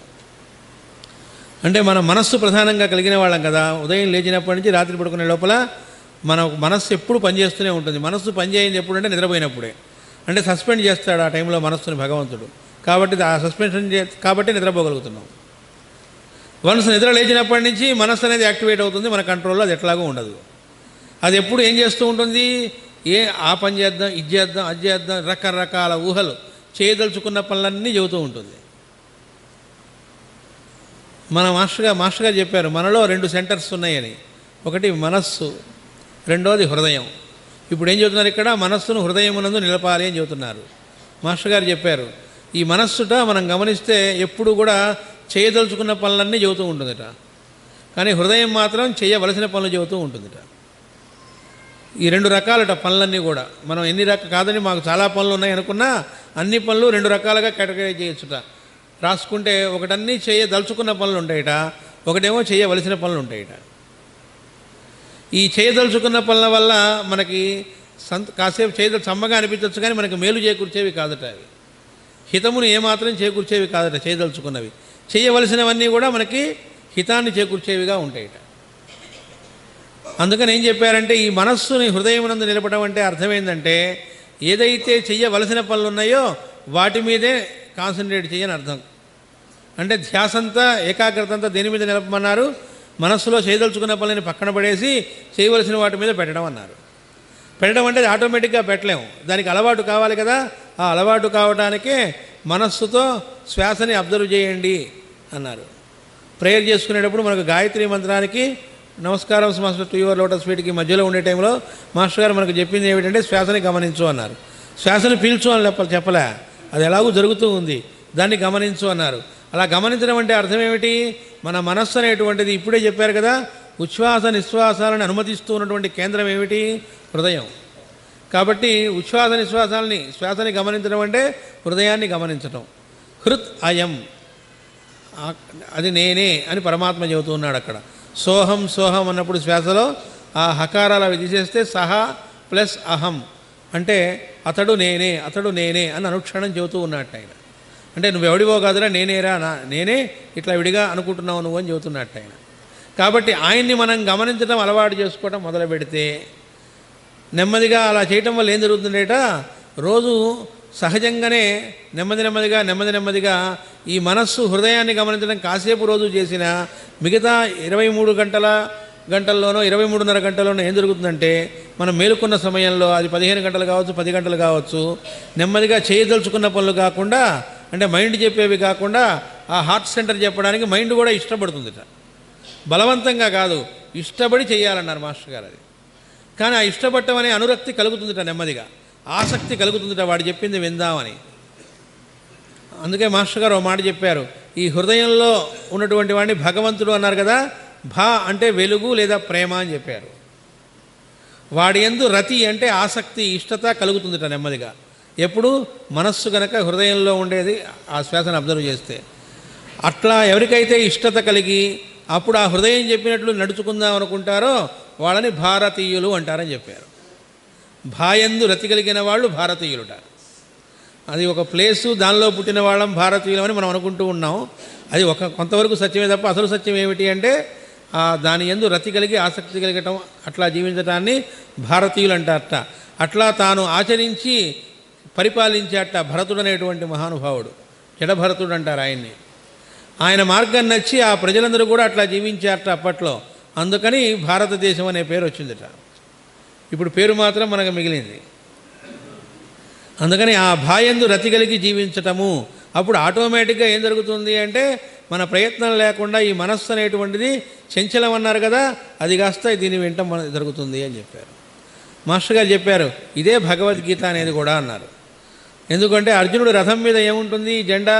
అంటే మన మనస్సు ప్రధానంగా కలిగిన వాళ్ళం కదా ఉదయం లేచినప్పటి నుంచి రాత్రి పడుకునే లోపల మన మనస్సు ఎప్పుడు పనిచేస్తూనే ఉంటుంది మనస్సు పనిచేయింది ఎప్పుడంటే నిద్రపోయినప్పుడే అంటే సస్పెండ్ చేస్తాడు ఆ టైంలో మనస్సుని భగవంతుడు కాబట్టి ఆ సస్పెన్షన్ చే కాబట్టి నిద్రపోగలుగుతున్నాం వన్స్ నిద్ర లేచినప్పటి నుంచి మనస్సు అనేది యాక్టివేట్ అవుతుంది మన కంట్రోల్లో అది ఎట్లాగో ఉండదు అది ఎప్పుడు ఏం చేస్తూ ఉంటుంది ఏ ఆ పని చేద్దాం ఇది చేద్దాం అది చేద్దాం రకరకాల ఊహలు చేయదలుచుకున్న పనులన్నీ చెబుతూ ఉంటుంది మన మాస్టర్ గారు మాస్టర్ గారు చెప్పారు మనలో రెండు సెంటర్స్ ఉన్నాయని ఒకటి మనస్సు రెండోది హృదయం ఇప్పుడు ఏం చెబుతున్నారు ఇక్కడ మనస్సును హృదయమునందు నిలపాలి అని చెబుతున్నారు మాస్టర్ గారు చెప్పారు ఈ మనస్సుట మనం గమనిస్తే ఎప్పుడు కూడా చేయదలుచుకున్న పనులన్నీ చెబుతూ ఉంటుందిట కానీ హృదయం మాత్రం చేయవలసిన పనులు చెబుతూ ఉంటుందిట ఈ రెండు రకాలట పనులన్నీ కూడా మనం ఎన్ని రక కాదని మాకు చాలా పనులు ఉన్నాయి అనుకున్నా అన్ని పనులు రెండు రకాలుగా కేటగరైజ్ చేయొచ్చుట రాసుకుంటే ఒకటన్నీ చేయదలుచుకున్న పనులు ఉంటాయిట ఒకటేమో చేయవలసిన పనులు ఉంటాయిట ఈ చేయదలుచుకున్న పనుల వల్ల మనకి సంత కాసేపు చేయదలు చమ్మగా అనిపించవచ్చు కానీ మనకి మేలు చేకూర్చేవి కాదట అవి హితమును ఏమాత్రం చేకూర్చేవి కాదట చేయదలుచుకున్నవి చేయవలసినవన్నీ కూడా మనకి హితాన్ని చేకూర్చేవిగా ఉంటాయిట అందుకని ఏం చెప్పారంటే ఈ మనస్సుని హృదయమునందు నిలపడం అంటే అర్థం ఏంటంటే ఏదైతే చెయ్యవలసిన పనులు ఉన్నాయో వాటి మీదే కాన్సన్ట్రేట్ చేయని అర్థం అంటే ధ్యాసంతా ఏకాగ్రత అంతా దేని మీద నిలపమన్నారు మనస్సులో చేయదలుచుకున్న పనులని పక్కన పడేసి చేయవలసిన వాటి మీద పెట్టడం అన్నారు పెట్టడం అంటే అది ఆటోమేటిక్గా పెట్టలేము దానికి అలవాటు కావాలి కదా ఆ అలవాటు కావడానికే మనస్సుతో శ్వాసని అబ్జర్వ్ చేయండి అన్నారు ప్రేయర్ చేసుకునేటప్పుడు మనకు గాయత్రి మంత్రానికి నమస్కారం మాస్టర్ టు యువర్ లోటస్ ఫీట్కి మధ్యలో ఉండే టైంలో మాస్టర్ గారు మనకు చెప్పింది ఏమిటంటే శ్వాసని గమనించు అన్నారు శ్వాసని పీల్చు అని చెప్ప చెప్పలే అది ఎలాగూ జరుగుతూ ఉంది దాన్ని గమనించు అన్నారు అలా గమనించడం అంటే అర్థం ఏమిటి మన మనస్సు అనేటువంటిది ఇప్పుడే చెప్పారు కదా ఉచ్ఛ్వాస నిశ్వాసాలను అనుమతిస్తూ ఉన్నటువంటి కేంద్రం ఏమిటి హృదయం కాబట్టి ఉచ్ఛ్వాస నిశ్వాసాలని శ్వాసని గమనించడం అంటే హృదయాన్ని గమనించటం హృత్ అయం ఆ- అది నేనే అని పరమాత్మ చెబుతూ ఉన్నాడు అక్కడ సోహం సోహం అన్నప్పుడు శ్వాసలో ఆ హకారాలు అవి తీసేస్తే సహా ప్లస్ అహం అంటే అతడు నేనే అతడు నేనే అని అనుక్షణం చెబుతూ ఉన్నట్టు ఆయన అంటే నువ్వు ఎవడివో కాదురా నేనేరా నా నేనే ఇట్లా విడిగా అనుకుంటున్నావు నువ్వు అని చెబుతున్నట్టు ఆయన కాబట్టి ఆయన్ని మనం గమనించడం అలవాటు చేసుకోవడం మొదలు పెడితే నెమ్మదిగా అలా చేయటం వల్ల ఏం జరుగుతుందేట రోజు సహజంగానే నెమ్మది నెమ్మదిగా నెమ్మది నెమ్మదిగా ఈ మనస్సు హృదయాన్ని గమనించడం కాసేపు రోజు చేసిన మిగతా ఇరవై మూడు గంటల గంటల్లోనో ఇరవై మూడున్నర గంటల్లోనో ఏం జరుగుతుందంటే మనం మేలుకున్న సమయంలో అది పదిహేను గంటలు కావచ్చు పది గంటలు కావచ్చు నెమ్మదిగా చేయదలుచుకున్న పనులు కాకుండా అంటే మైండ్ చెప్పేవి కాకుండా ఆ హార్ట్ సెంటర్ చెప్పడానికి మైండ్ కూడా ఇష్టపడుతుందిట బలవంతంగా కాదు ఇష్టపడి చేయాలన్నారు మాస్టర్ గారు అది కానీ ఆ ఇష్టపడటం అనే అనురక్తి కలుగుతుందిట నెమ్మదిగా ఆసక్తి కలుగుతుందిట వాడు చెప్పింది విందామని అందుకే మాస్టర్ గారు ఒక మాట చెప్పారు ఈ హృదయంలో ఉన్నటువంటి వాడిని భగవంతుడు అన్నారు కదా భా అంటే వెలుగు లేదా ప్రేమ అని చెప్పారు వాడి ఎందు రతి అంటే ఆసక్తి ఇష్టత కలుగుతుందిట నెమ్మదిగా ఎప్పుడు మనస్సు గనక హృదయంలో ఉండేది ఆ శ్వాసను అబ్జర్వ్ చేస్తే అట్లా ఎవరికైతే ఇష్టత కలిగి అప్పుడు ఆ హృదయం చెప్పినట్లు నడుచుకుందాం అనుకుంటారో వాళ్ళని భారతీయులు అంటారని చెప్పారు భాయందు రతి కలిగిన వాళ్ళు భారతీయులుట అది ఒక ప్లేసు దానిలో పుట్టిన వాళ్ళం భారతీయులం అని మనం అనుకుంటూ ఉన్నాం అది ఒక కొంతవరకు సత్యమే తప్ప అసలు సత్యం ఏమిటి అంటే ఆ దాని ఎందు రతి కలిగి ఆసక్తి కలిగటం అట్లా జీవించటాన్ని భారతీయులు అంటారట అట్లా తాను ఆచరించి పరిపాలించేట భరతుడు అనేటువంటి మహానుభావుడు జడభరతుడు అంటారు ఆయన్ని ఆయన మార్గం నచ్చి ఆ ప్రజలందరూ కూడా అట్లా జీవించారట అప్పట్లో అందుకని భారతదేశం అనే పేరు వచ్చిందట ఇప్పుడు పేరు మాత్రం మనకు మిగిలింది అందుకని ఆ భాయందు రతి కలిగి జీవించటము అప్పుడు ఆటోమేటిక్గా ఏం జరుగుతుంది అంటే మన ప్రయత్నం లేకుండా ఈ మనస్సు అనేటువంటిది చంచలం అన్నారు కదా అది కాస్త దీని వెంట మన జరుగుతుంది అని చెప్పారు మాస్టర్ గారు చెప్పారు ఇదే భగవద్గీత అనేది కూడా అన్నారు ఎందుకంటే అర్జునుడు రథం మీద ఏముంటుంది జెండా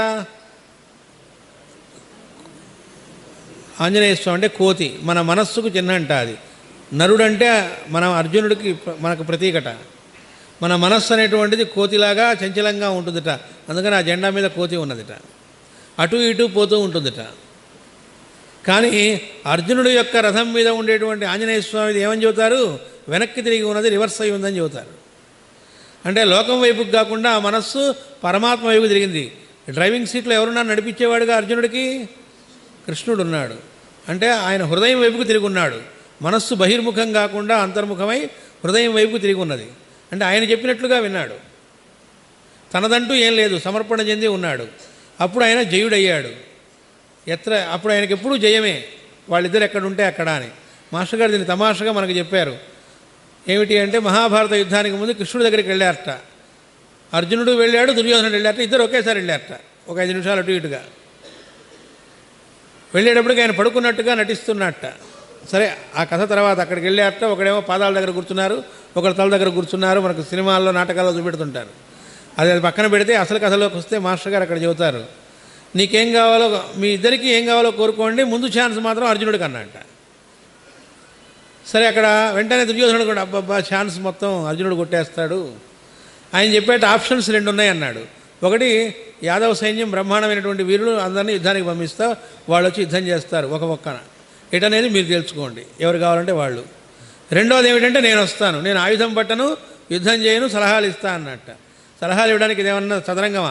ఆంజనేయ స్వామి అంటే కోతి మన మనస్సుకు చిన్న అంట అది నరుడంటే మన అర్జునుడికి ప్ర- మనకు ప్రతీకట మన మనస్సు అనేటువంటిది కోతిలాగా చంచలంగా ఉంటుందిట అందుకని ఆ జెండా మీద కోతి ఉన్నదిట అటు ఇటు పోతూ ఉంటుందిట కానీ అర్జునుడి యొక్క రథం మీద ఉండేటువంటి ఆంజనేయ స్వామిది ఏమని చెబుతారు వెనక్కి తిరిగి ఉన్నది రివర్స్ అయి ఉందని చెబుతారు అంటే లోకం వైపుకి కాకుండా ఆ మనస్సు పరమాత్మ వైపు తిరిగింది డ్రైవింగ్ సీట్లో ఎవరున్నారు నడిపించేవాడుగా అర్జునుడికి కృష్ణుడు ఉన్నాడు అంటే ఆయన హృదయం వైపుకు తిరిగి ఉన్నాడు మనస్సు బహిర్ముఖం కాకుండా అంతర్ముఖమై హృదయం వైపుకు తిరిగి ఉన్నది అంటే ఆయన చెప్పినట్లుగా విన్నాడు తనదంటూ ఏం లేదు సమర్పణ చెంది ఉన్నాడు అప్పుడు ఆయన జయుడయ్యాడు ఎత్ర అప్పుడు ఆయనకి ఎప్పుడూ జయమే వాళ్ళిద్దరు ఎక్కడ ఉంటే అక్కడ అని మాస్టర్ గారు దీన్ని తమాషగా మనకు చెప్పారు ఏమిటి అంటే మహాభారత యుద్ధానికి ముందు కృష్ణుడి దగ్గరికి వెళ్ళారట అర్జునుడు వెళ్ళాడు దుర్యోధనుడు వెళ్ళారట ఇద్దరు ఒకేసారి వెళ్ళారట ఒక ఐదు నిమిషాలు అటు ఇటుగా వెళ్ళేటప్పటికి ఆయన పడుకున్నట్టుగా నటిస్తున్నట్ట సరే ఆ కథ తర్వాత అక్కడికి వెళ్ళారట ఒకడేమో పాదాల దగ్గర కూర్చున్నారు ఒకరు తల దగ్గర కూర్చున్నారు మనకు సినిమాల్లో నాటకాల్లో చూపెడుతుంటారు అది అది పక్కన పెడితే అసలు కథలోకి వస్తే మాస్టర్ గారు అక్కడ చెబుతారు నీకేం కావాలో మీ ఇద్దరికి ఏం కావాలో కోరుకోండి ముందు ఛాన్స్ మాత్రం అర్జునుడికి అన్నట్ట సరే అక్కడ వెంటనే దుర్యోధనుడు కూడా అబ్బబ్బా ఛాన్స్ మొత్తం అర్జునుడు కొట్టేస్తాడు ఆయన చెప్పేట ఆప్షన్స్ రెండు ఉన్నాయి అన్నాడు ఒకటి యాదవ సైన్యం బ్రహ్మాండమైనటువంటి వీరులు అందరినీ యుద్ధానికి పంపిస్తా వాళ్ళు వచ్చి యుద్ధం చేస్తారు ఒక ఒక్కన ఎటనేది మీరు తెలుసుకోండి ఎవరు కావాలంటే వాళ్ళు రెండోది ఏమిటంటే నేను వస్తాను నేను ఆయుధం పట్టను యుద్ధం చేయను సలహాలు ఇస్తా అన్నట్ట సలహాలు ఇవ్వడానికి ఇదేమన్నా చదరంగమా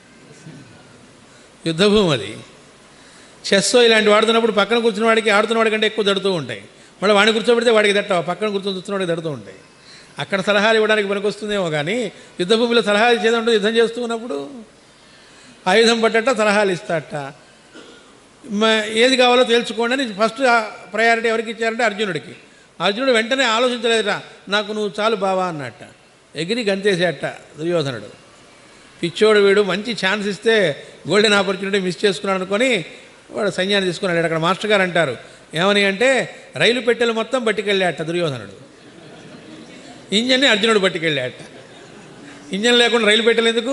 యుద్ధభూమి అది చెస్ ఇలాంటి వాడుతున్నప్పుడు పక్కన కూర్చున్న వాడికి ఆడుతున్న వాడి కంటే ఎక్కువ దడుతూ ఉంటాయి మళ్ళీ వాడిని కూర్చోబెడితే వాడికి దట్టవు పక్కన కూర్చొని చూస్తున్న వాడికి దడుతూ ఉంటాయి అక్కడ సలహాలు ఇవ్వడానికి పనికొస్తుందేమో కానీ యుద్ధభూమిలో సలహాలు ఇచ్చేది ఉంటుంది యుద్ధం చేస్తూ ఉన్నప్పుడు ఆయుధం పట్టట సలహాలు ఇస్తాట మ- ఏది కావాలో తేల్చుకోండి అని ఫస్ట్ ప్రయారిటీ ఎవరికి ఇచ్చారంటే అర్జునుడికి అర్జునుడు వెంటనే ఆలోచించలేదురా నాకు నువ్వు చాలు బావా అన్నట్ట ఎగిరి గంతేసేట దుర్యోధనుడు పిచ్చోడు వీడు మంచి ఛాన్స్ ఇస్తే గోల్డెన్ ఆపర్చునిటీ మిస్ చేసుకున్నాడు అనుకొని వాడు సైన్యాన్ని తీసుకున్నాడు అక్కడ మాస్టర్ గారు అంటారు ఏమని అంటే రైలు పెట్టెలు మొత్తం పట్టుకెళ్ళాట దుర్యోధనుడు ఇంజన్ని అర్జునుడు పట్టుకెళ్ళాట ఇంజన్ లేకుండా రైలు పెట్టెలు ఎందుకు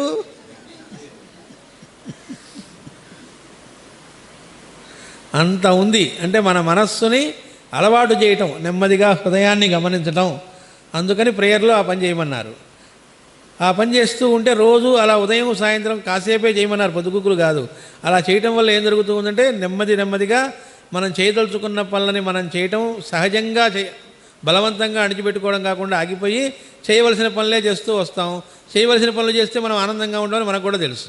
అంత ఉంది అంటే మన మనస్సుని అలవాటు చేయటం నెమ్మదిగా హృదయాన్ని గమనించటం అందుకని ప్రేయర్లో ఆ పని చేయమన్నారు ఆ పని చేస్తూ ఉంటే రోజు అలా ఉదయం సాయంత్రం కాసేపే చేయమన్నారు పొద్దుగుకులు కాదు అలా చేయటం వల్ల ఏం జరుగుతుందంటే నెమ్మది నెమ్మదిగా మనం చేయదలుచుకున్న పనులని మనం చేయటం సహజంగా చేయ బలవంతంగా అణిచిపెట్టుకోవడం కాకుండా ఆగిపోయి చేయవలసిన పనులే చేస్తూ వస్తాం చేయవలసిన పనులు చేస్తే మనం ఆనందంగా ఉంటామని మనకు కూడా తెలుసు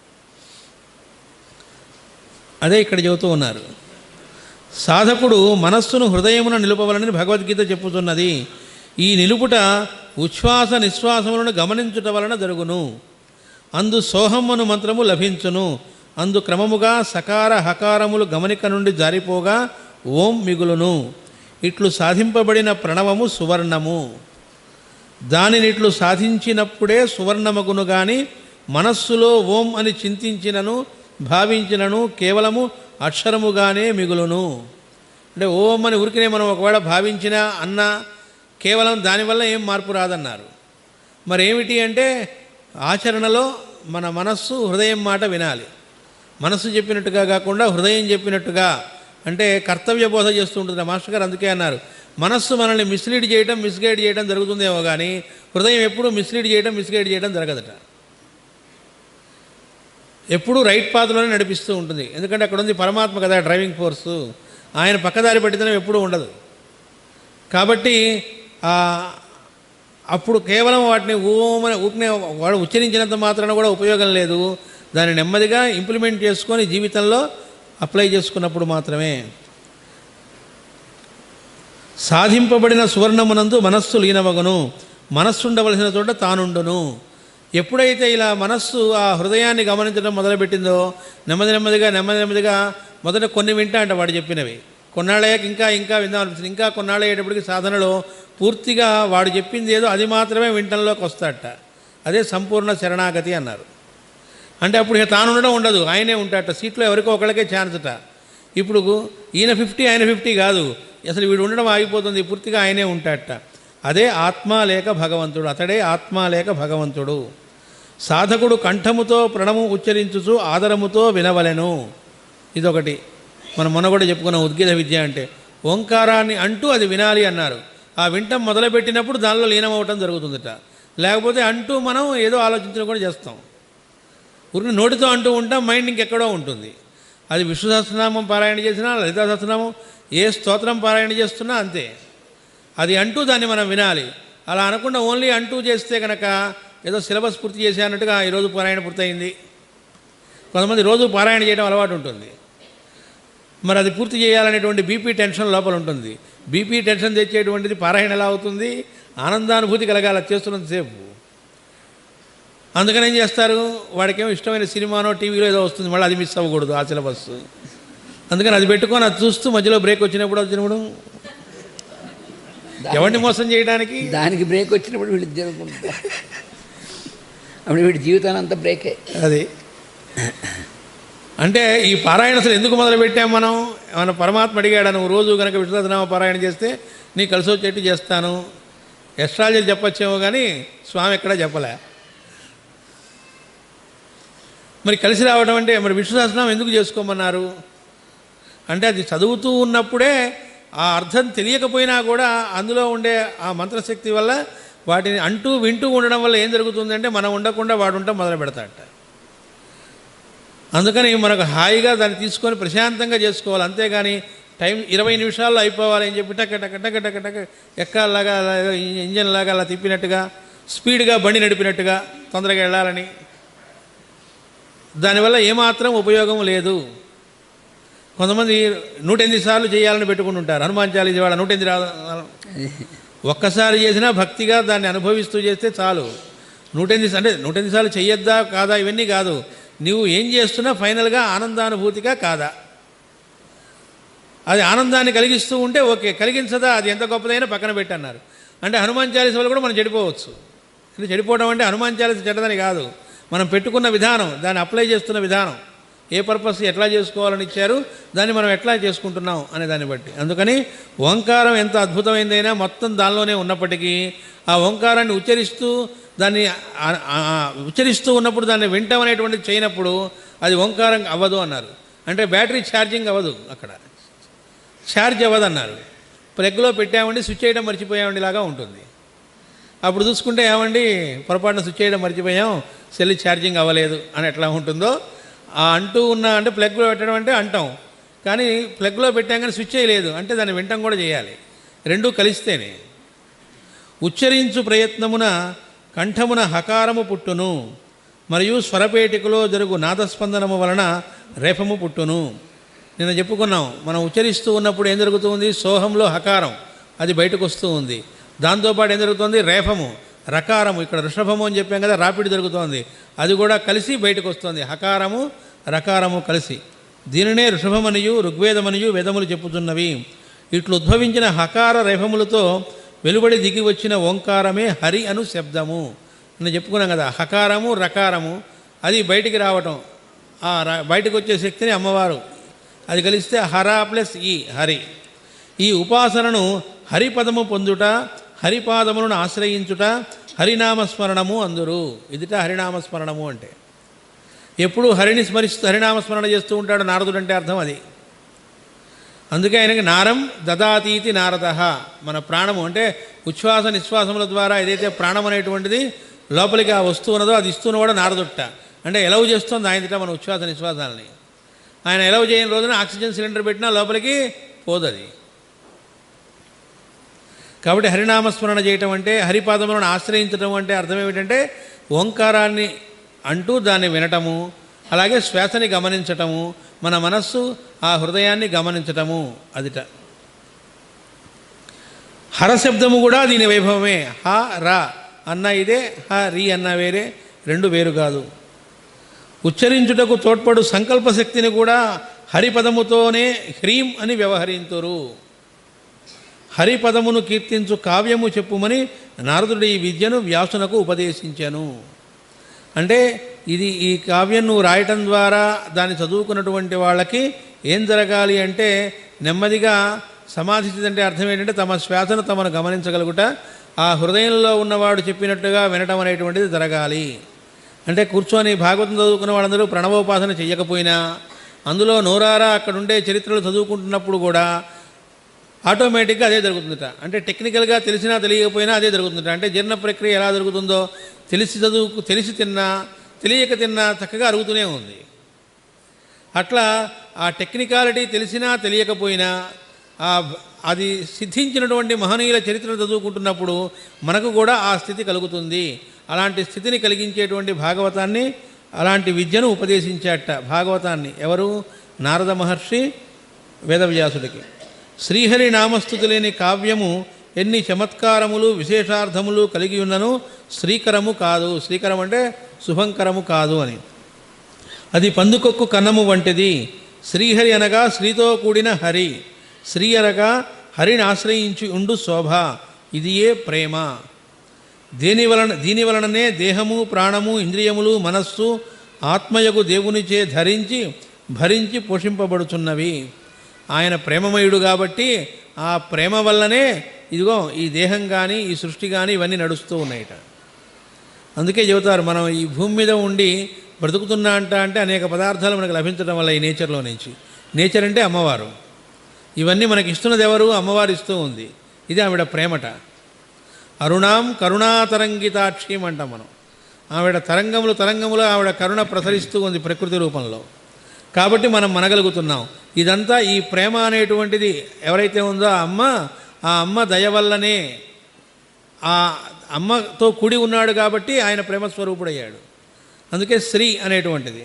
అదే ఇక్కడ చెబుతూ ఉన్నారు సాధకుడు మనస్సును హృదయమున నిలుపవలనని భగవద్గీత చెప్పుతున్నది ఈ నిలుపుట ఉచ్ఛ్వాస నిశ్వాసములను గమనించుట వలన జరుగును అందు సోహమ్మను మంత్రము లభించును అందు క్రమముగా సకార హకారములు గమనిక నుండి జారిపోగా ఓం మిగులును ఇట్లు సాధింపబడిన ప్రణవము సువర్ణము దానిని ఇట్లు సాధించినప్పుడే సువర్ణమగును గాని మనస్సులో ఓం అని చింతించినను భావించినను కేవలము అక్షరముగానే మిగులును అంటే ఓం అని ఉరికినే మనం ఒకవేళ భావించినా అన్నా కేవలం దానివల్ల ఏం మార్పు రాదన్నారు మరి ఏమిటి అంటే ఆచరణలో మన మనస్సు హృదయం మాట వినాలి మనస్సు చెప్పినట్టుగా కాకుండా హృదయం చెప్పినట్టుగా అంటే కర్తవ్య బోధ చేస్తూ ఉంటుంది మాస్టర్ గారు అందుకే అన్నారు మనస్సు మనల్ని మిస్లీడ్ చేయడం మిస్గైడ్ చేయడం జరుగుతుందేమో కానీ హృదయం ఎప్పుడూ మిస్లీడ్ చేయడం మిస్గైడ్ చేయడం జరగదట ఎప్పుడూ రైట్ పాత్రలోనే నడిపిస్తూ ఉంటుంది ఎందుకంటే అక్కడ ఉంది పరమాత్మ కదా డ్రైవింగ్ ఫోర్సు ఆయన పక్కదారి పట్టిదనం ఎప్పుడూ ఉండదు కాబట్టి ఆ, అప్పుడు కేవలం వాటిని ఓమని ఊపినే వాడు ఉచ్చరించినంత మాత్రాన కూడా ఉపయోగం లేదు దాన్ని నెమ్మదిగా ఇంప్లిమెంట్ చేసుకొని జీవితంలో అప్లై చేసుకున్నప్పుడు మాత్రమే సాధింపబడిన సువర్ణమునందు మనస్సు లీనమగును మనస్సు ఉండవలసిన చోట తానుండును ఎప్పుడైతే ఇలా మనస్సు ఆ హృదయాన్ని గమనించడం మొదలుపెట్టిందో నెమ్మది నెమ్మదిగా నెమ్మది నెమ్మదిగా మొదట కొన్ని వింటా అంట వాడు చెప్పినవి కొన్నాళ్ళయ్యాక ఇంకా ఇంకా విందాం అనిపిస్తుంది ఇంకా కొన్నాళ్ళు అయ్యేటప్పటికి సాధనలో పూర్తిగా వాడు చెప్పింది ఏదో అది మాత్రమే వింటంలోకి వస్తాడట అదే సంపూర్ణ శరణాగతి అన్నారు అంటే అప్పుడు ఇక తాను ఉండడం ఉండదు ఆయనే ఉంటాడట సీట్లో ఎవరికో ఒకళ్ళకే ఛాన్స్ అట ఇప్పుడు ఈయన ఫిఫ్టీ ఆయన ఫిఫ్టీ కాదు అసలు వీడు ఉండడం ఆగిపోతుంది పూర్తిగా ఆయనే ఉంటాడట అదే ఆత్మ లేక భగవంతుడు అతడే ఆత్మ లేక భగవంతుడు సాధకుడు కంఠముతో ప్రణము ఉచ్చరించుచు ఆదరముతో వినవలెను ఇదొకటి మనం మొన్న కూడా చెప్పుకున్నాం ఉద్గీత విద్య అంటే ఓంకారాన్ని అంటూ అది వినాలి అన్నారు ఆ వింటం మొదలుపెట్టినప్పుడు దానిలో లీనమవటం జరుగుతుందట లేకపోతే అంటూ మనం ఏదో ఆలోచించడం కూడా చేస్తాం ఊరికి నోటితో అంటూ ఉంటాం మైండ్ ఇంకెక్కడో ఉంటుంది అది విష్ణు సహస్రనామం పారాయణ చేసినా లలితా సహస్రనామం ఏ స్తోత్రం పారాయణ చేస్తున్నా అంతే అది అంటూ దాన్ని మనం వినాలి అలా అనకుండా ఓన్లీ అంటూ చేస్తే కనుక ఏదో సిలబస్ పూర్తి చేసే అన్నట్టుగా ఈరోజు పారాయణ పూర్తయింది కొంతమంది రోజు పారాయణ చేయడం అలవాటు ఉంటుంది మరి అది పూర్తి చేయాలనేటువంటి బీపీ టెన్షన్ లోపల ఉంటుంది బీపీ టెన్షన్ తెచ్చేటువంటిది పారాయణ ఎలా అవుతుంది ఆనందానుభూతి కలగాల చేస్తున్నంతసేపు అందుకని ఏం చేస్తారు వాడికేమో ఇష్టమైన సినిమానో టీవీలో ఏదో వస్తుంది మళ్ళీ అది మిస్ అవ్వకూడదు ఆ సిలబస్ అందుకని అది పెట్టుకొని అది చూస్తూ మధ్యలో బ్రేక్ వచ్చినప్పుడు వచ్చినప్పుడు ఎవరిని మోసం చేయడానికి దానికి బ్రేక్ వచ్చినప్పుడు వీళ్ళు జరుగుతుంటారు అప్పుడు వీడి జీవితాన్ని అంతా బ్రేకే అది అంటే ఈ పారాయణ అసలు ఎందుకు మొదలు పెట్టాం మనం మన పరమాత్మ అడిగాడు నువ్వు రోజు కనుక విశ్వనాథనామ పారాయణ చేస్తే నీ కలిసి వచ్చేట్టు చేస్తాను ఎస్ట్రాలజీ చెప్పొచ్చేమో కానీ స్వామి ఎక్కడా చెప్పలే మరి కలిసి రావడం అంటే మరి విష్ణు సహస్రనామం ఎందుకు చేసుకోమన్నారు అంటే అది చదువుతూ ఉన్నప్పుడే ఆ అర్థం తెలియకపోయినా కూడా అందులో ఉండే ఆ మంత్రశక్తి వల్ల వాటిని అంటూ వింటూ ఉండడం వల్ల ఏం జరుగుతుందంటే మనం ఉండకుండా వాడు ఉంటాం మొదలు పెడతాడట అందుకని మనకు హాయిగా దాన్ని తీసుకొని ప్రశాంతంగా చేసుకోవాలి అంతేగాని టైం ఇరవై నిమిషాల్లో అయిపోవాలి అని చెప్పి టక టక టక టక టక ఎక్కాలాగా అలా ఇంజన్ లాగా అలా తిప్పినట్టుగా స్పీడ్గా బండి నడిపినట్టుగా తొందరగా వెళ్ళాలని దానివల్ల ఏమాత్రం ఉపయోగం లేదు కొంతమంది నూట ఎనిమిది సార్లు చేయాలని పెట్టుకుని ఉంటారు హనుమాన్ చాలీస వాళ్ళ నూట ఎనిమిది రా- ఒక్కసారి చేసినా భక్తిగా దాన్ని అనుభవిస్తూ చేస్తే చాలు నూట ఎనిమిది అంటే నూట ఎనిమిది సార్లు చెయ్యొద్దా కాదా ఇవన్నీ కాదు నువ్వు ఏం చేస్తున్నా ఫైనల్గా ఆనందానుభూతిగా కాదా అది ఆనందాన్ని కలిగిస్తూ ఉంటే ఓకే కలిగించదా అది ఎంత గొప్పదైనా పక్కన పెట్టన్నారు అంటే హనుమాన్ చాలీస వల్ల కూడా మనం చెడిపోవచ్చు అంటే చెడిపోవడం అంటే హనుమాన్ చాలీస చెడ్డదని కాదు మనం పెట్టుకున్న విధానం దాన్ని అప్లై చేస్తున్న విధానం ఏ పర్పస్ ఎట్లా చేసుకోవాలని ఇచ్చారు దాన్ని మనం ఎట్లా చేసుకుంటున్నాం అనే దాన్ని బట్టి అందుకని ఓంకారం ఎంత అద్భుతమైందైనా మొత్తం దానిలోనే ఉన్నప్పటికీ ఆ ఓంకారాన్ని ఉచ్చరిస్తూ దాన్ని ఆ- ఆ- ఉచ్చరిస్తూ ఉన్నప్పుడు దాన్ని వింటాం అనేటువంటిది చేయనప్పుడు అది ఓంకారం అవ్వదు అన్నారు అంటే బ్యాటరీ ఛార్జింగ్ అవ్వదు అక్కడ ఛార్జ్ అవ్వదన్నారు ప్లగ్లో పెట్టామండి స్విచ్ చేయడం మర్చిపోయామండి లాగా ఉంటుంది అప్పుడు చూసుకుంటే ఏమండి పొరపాటున స్విచ్ చేయడం మర్చిపోయాం సెల్ ఛార్జింగ్ అవ్వలేదు అని ఎట్లా ఉంటుందో ఆ అంటూ ఉన్న అంటే ప్లగ్లో పెట్టడం అంటే అంటాం కానీ ప్లగ్లో పెట్టాం కానీ స్విచ్ చేయలేదు అంటే దాన్ని వింటం కూడా చేయాలి రెండూ కలిస్తేనే ఉచ్చరించు ప్రయత్నమున కంఠమున హకారము పుట్టును మరియు స్వరపేటికలో జరుగు నాదస్పందనము వలన రేఫము పుట్టును నిన్న చెప్పుకున్నాం మనం ఉచ్చరిస్తూ ఉన్నప్పుడు ఏం జరుగుతుంది సోహంలో హకారం అది బయటకు వస్తూ ఉంది దాంతోపాటు ఏం జరుగుతుంది రేఫము రకారము ఇక్కడ ఋషభము అని చెప్పాం కదా రాపిడి జరుగుతోంది అది కూడా కలిసి బయటకు వస్తుంది హకారము రకారము కలిసి దీనినే ఋషభమనియు ఋగ్వేదమనియు వేదములు చెప్పుతున్నవి ఇట్లు ఉద్భవించిన హకార రేఫములతో వెలువడి దిగి వచ్చిన ఓంకారమే హరి అను శబ్దము నేను చెప్పుకున్నాం కదా హకారము రకారము అది బయటికి రావటం ఆ ర- బయటకు వచ్చే శక్తిని అమ్మవారు అది కలిస్తే హర ప్లస్ ఈ హరి ఈ ఉపాసనను హరిపదము పొందుట హరిపాదములను ఆశ్రయించుట హరినామస్మరణము అందురు ఇదిట హరినామస్మరణము అంటే ఎప్పుడు హరిని స్మరిస్తూ హరినామస్మరణ చేస్తూ ఉంటాడు నారదుడు అంటే అర్థం అది అందుకే ఆయనకి నారం దదాతీతి నారద మన ప్రాణము అంటే ఉచ్ఛ్వాస నిశ్వాసముల ద్వారా ఏదైతే ప్రాణం అనేటువంటిది లోపలికి ఆ వస్తువు ఉన్నదో అది ఇస్తున్నవాడు నారదుట్ట అంటే ఎలవ్ చేస్తుంది ఆయనట మన ఉచ్ఛ్వాస నిశ్వాసాలని ఆయన ఎలవ్ చేయని రోజున ఆక్సిజన్ సిలిండర్ పెట్టినా లోపలికి పోదది కాబట్టి హరినామస్మరణ చేయటం అంటే హరిపాదములను ఆశ్రయించటం అంటే అర్థం ఏమిటంటే ఓంకారాన్ని అంటూ దాన్ని వినటము అలాగే శ్వాసని గమనించటము మన మనస్సు ఆ హృదయాన్ని గమనించటము అదిట హరశబ్దము కూడా దీని వైభవమే హ రా అన్న ఇదే హ రి అన్న వేరే రెండు వేరు కాదు ఉచ్చరించుటకు తోడ్పడు సంకల్ప శక్తిని కూడా హరిపదముతోనే హ్రీం అని వ్యవహరింతురు హరిపదమును కీర్తించు కావ్యము చెప్పుమని నారదుడు ఈ విద్యను వ్యాసునకు ఉపదేశించాను అంటే ఇది ఈ కావ్యం నువ్వు రాయటం ద్వారా దాన్ని చదువుకున్నటువంటి వాళ్ళకి ఏం జరగాలి అంటే నెమ్మదిగా సమాధి స్థితి అంటే అర్థం ఏంటంటే తమ శ్వాసను తమను గమనించగలుగుట ఆ హృదయంలో ఉన్నవాడు చెప్పినట్టుగా వినటం అనేటువంటిది జరగాలి అంటే కూర్చొని భాగవతం చదువుకున్న వాళ్ళందరూ ప్రణవోపాసన చెయ్యకపోయినా అందులో నోరారా అక్కడ ఉండే చరిత్రలు చదువుకుంటున్నప్పుడు కూడా ఆటోమేటిక్గా అదే జరుగుతుందట అంటే టెక్నికల్గా తెలిసినా తెలియకపోయినా అదే జరుగుతుందట అంటే జీర్ణ ప్రక్రియ ఎలా జరుగుతుందో తెలిసి చదువుకు తెలిసి తిన్నా తెలియక తిన్నా చక్కగా అరుగుతూనే ఉంది అట్లా ఆ టెక్నికాలిటీ తెలిసినా తెలియకపోయినా ఆ అది సిద్ధించినటువంటి మహనీయుల చరిత్రను చదువుకుంటున్నప్పుడు మనకు కూడా ఆ స్థితి కలుగుతుంది అలాంటి స్థితిని కలిగించేటువంటి భాగవతాన్ని అలాంటి విద్యను ఉపదేశించాట భాగవతాన్ని ఎవరు నారద మహర్షి వేదవ్యాసుడికి శ్రీహరి నామస్థుతి లేని కావ్యము ఎన్ని చమత్కారములు విశేషార్థములు కలిగి ఉన్నను శ్రీకరము కాదు శ్రీకరం అంటే శుభంకరము కాదు అని అది పందుకొక్కు కన్నము వంటిది శ్రీహరి అనగా శ్రీతో కూడిన హరి శ్రీ అనగా హరిని ఆశ్రయించి ఉండు శోభ ఇది ఏ ప్రేమ దేని వలన దీని వలననే దేహము ప్రాణము ఇంద్రియములు మనస్సు ఆత్మయగు దేవునిచే ధరించి భరించి పోషింపబడుచున్నవి ఆయన ప్రేమమయుడు కాబట్టి ఆ ప్రేమ వల్లనే ఇదిగో ఈ దేహం కానీ ఈ సృష్టి కానీ ఇవన్నీ నడుస్తూ ఉన్నాయట అందుకే చెబుతారు మనం ఈ భూమి మీద ఉండి బ్రతుకుతున్నా అంట అంటే అనేక పదార్థాలు మనకు లభించడం వల్ల ఈ నేచర్లో నుంచి నేచర్ అంటే అమ్మవారు ఇవన్నీ మనకి ఇస్తున్నది ఎవరు అమ్మవారు ఇస్తూ ఉంది ఇది ఆవిడ ప్రేమట అరుణాం కరుణాతరంగితాక్షిం అంటాం మనం ఆవిడ తరంగములు తరంగములు ఆవిడ కరుణ ప్రసరిస్తూ ఉంది ప్రకృతి రూపంలో కాబట్టి మనం మనగలుగుతున్నాం ఇదంతా ఈ ప్రేమ అనేటువంటిది ఎవరైతే ఉందో ఆ అమ్మ ఆ అమ్మ దయ వల్లనే ఆ అమ్మతో కూడి ఉన్నాడు కాబట్టి ఆయన ప్రేమస్వరూపుడయ్యాడు అందుకే శ్రీ అనేటువంటిది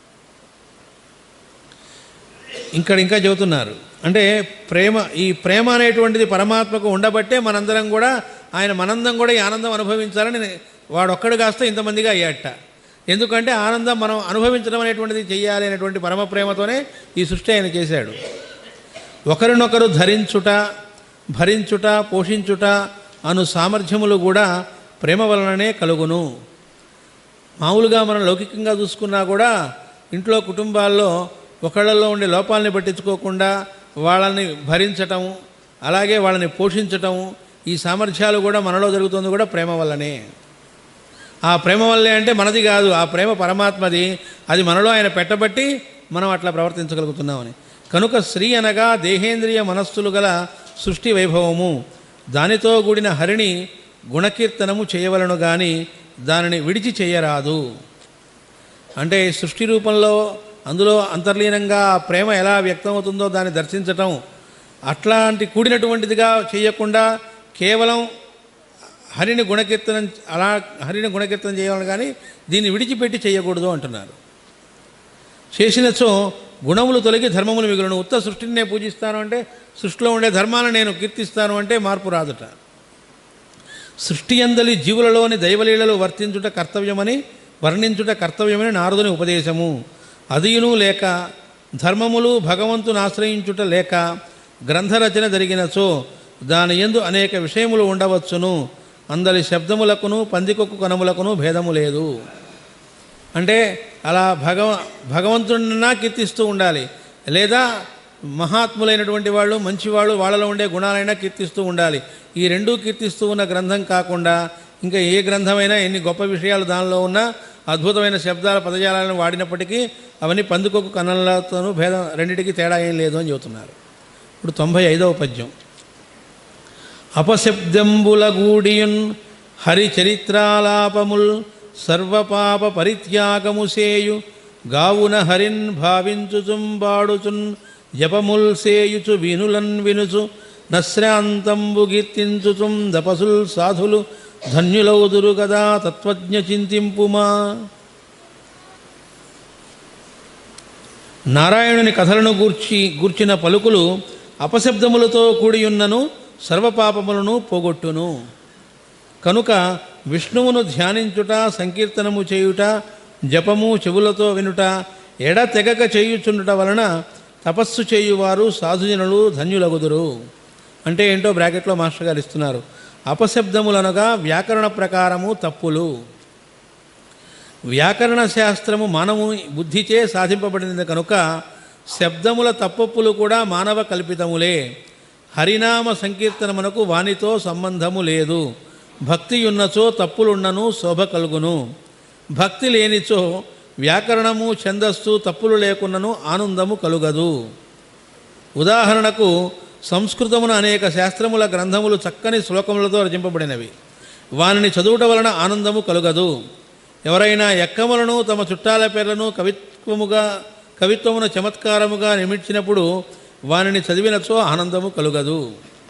ఇక్కడ ఇంకా చెబుతున్నారు అంటే ప్రేమ ఈ ప్రేమ అనేటువంటిది పరమాత్మకు ఉండబట్టే మనందరం కూడా ఆయన మనందం కూడా ఈ ఆనందం అనుభవించాలని వాడొక్కడు కాస్త ఇంతమందిగా అయ్యాట ఎందుకంటే ఆనందం మనం అనుభవించడం అనేటువంటిది చెయ్యాలి అనేటువంటి పరమ ప్రేమతోనే ఈ సృష్టి ఆయన చేశాడు ఒకరినొకరు ధరించుట భరించుట పోషించుట అను సామర్థ్యములు కూడా ప్రేమ వలననే కలుగును మామూలుగా మనం లౌకికంగా చూసుకున్నా కూడా ఇంట్లో కుటుంబాల్లో ఒకళ్ళల్లో ఉండే లోపాలని పట్టించుకోకుండా వాళ్ళని భరించటం అలాగే వాళ్ళని పోషించటం ఈ సామర్థ్యాలు కూడా మనలో జరుగుతుంది కూడా ప్రేమ వల్లనే ఆ ప్రేమ వల్లే అంటే మనది కాదు ఆ ప్రేమ పరమాత్మది అది మనలో ఆయన పెట్టబట్టి మనం అట్లా ప్రవర్తించగలుగుతున్నామని కనుక స్త్రీ అనగా దేహేంద్రియ మనస్సులు గల సృష్టి వైభవము దానితో కూడిన హరిని గుణకీర్తనము చేయవలను కానీ దానిని విడిచి చేయరాదు అంటే ఈ సృష్టి రూపంలో అందులో అంతర్లీనంగా ఆ ప్రేమ ఎలా వ్యక్తమవుతుందో దాన్ని దర్శించటం అట్లాంటి కూడినటువంటిదిగా చేయకుండా కేవలం హరిని గుణకీర్తనం అలా హరిని గుణకీర్తనం చేయాలని కానీ దీన్ని విడిచిపెట్టి చేయకూడదు అంటున్నారు చేసినచో గుణములు తొలగి ధర్మములు మిగులను ఉత్త సృష్టిని నేను పూజిస్తాను అంటే సృష్టిలో ఉండే ధర్మాలను నేను కీర్తిస్తాను అంటే మార్పు రాదుట సృష్టి అందలి జీవులలోని దైవలీలలు వర్తించుట కర్తవ్యమని వర్ణించుట కర్తవ్యమని నారదుని ఉపదేశము అదియును లేక ధర్మములు భగవంతుని ఆశ్రయించుట లేక గ్రంథరచన జరిగినచో దాని ఎందు అనేక విషయములు ఉండవచ్చును అందరి శబ్దములకును పందికొక్కు కణములకును భేదము లేదు అంటే అలా భగవ భగవంతుడినా కీర్తిస్తూ ఉండాలి లేదా మహాత్ములైనటువంటి వాళ్ళు మంచివాళ్ళు వాళ్ళలో ఉండే గుణాలైనా కీర్తిస్తూ ఉండాలి ఈ రెండూ కీర్తిస్తూ ఉన్న గ్రంథం కాకుండా ఇంకా ఏ గ్రంథమైనా ఎన్ని గొప్ప విషయాలు దానిలో ఉన్నా అద్భుతమైన శబ్దాల పదజాలను వాడినప్పటికీ అవన్నీ పందుకొక్కు కన్నలతోనూ భేదం రెండిటికి తేడా ఏం లేదు అని చెబుతున్నారు ఇప్పుడు తొంభై ఐదవ పద్యం అపశబ్దంబుల గూడియున్ హరి చరిత్రాలాపముల్ సర్వపాప పరిత్యాగము సేయు గావున హరిన్ భావించుచుంబాడుచున్ జపముల్ సేయుచు వినులన్ వినుచు నశ్రాంతంబు కీర్తించుచుం దపసుల్ సాధులు ధన్యులవుదురు గదా తత్వజ్ఞ చింతింపుమా నారాయణుని కథలను గూర్చి గూర్చిన పలుకులు అపశబ్దములతో కూడియున్నను సర్వపాపములను పోగొట్టును కనుక విష్ణువును ధ్యానించుట సంకీర్తనము చేయుట జపము చెవులతో వినుట ఎడ తెగక చేయుచుండుట వలన తపస్సు చేయువారు సాధుజనులు ధన్యులగుదురు అంటే ఏంటో బ్రాకెట్లో మాస్టర్ గారు ఇస్తున్నారు అపశబ్దములనగా వ్యాకరణ ప్రకారము తప్పులు వ్యాకరణ శాస్త్రము మానవు బుద్ధిచే సాధింపబడినది కనుక శబ్దముల తప్పప్పులు కూడా మానవ కల్పితములే హరినామ సంకీర్తనమునకు వానితో సంబంధము లేదు భక్తి ఉన్నచో తప్పులున్నను శోభ కలుగును భక్తి లేనిచో వ్యాకరణము ఛందస్సు తప్పులు లేకున్నను ఆనందము కలుగదు ఉదాహరణకు సంస్కృతమున అనేక శాస్త్రముల గ్రంథములు చక్కని శ్లోకములతో రచింపబడినవి వానిని చదువుట వలన ఆనందము కలుగదు ఎవరైనా ఎక్కములను తమ చుట్టాల పేర్లను కవిత్వముగా కవిత్వమున చమత్కారముగా నిమిర్చినప్పుడు వానిని చదివినచో ఆనందము కలుగదు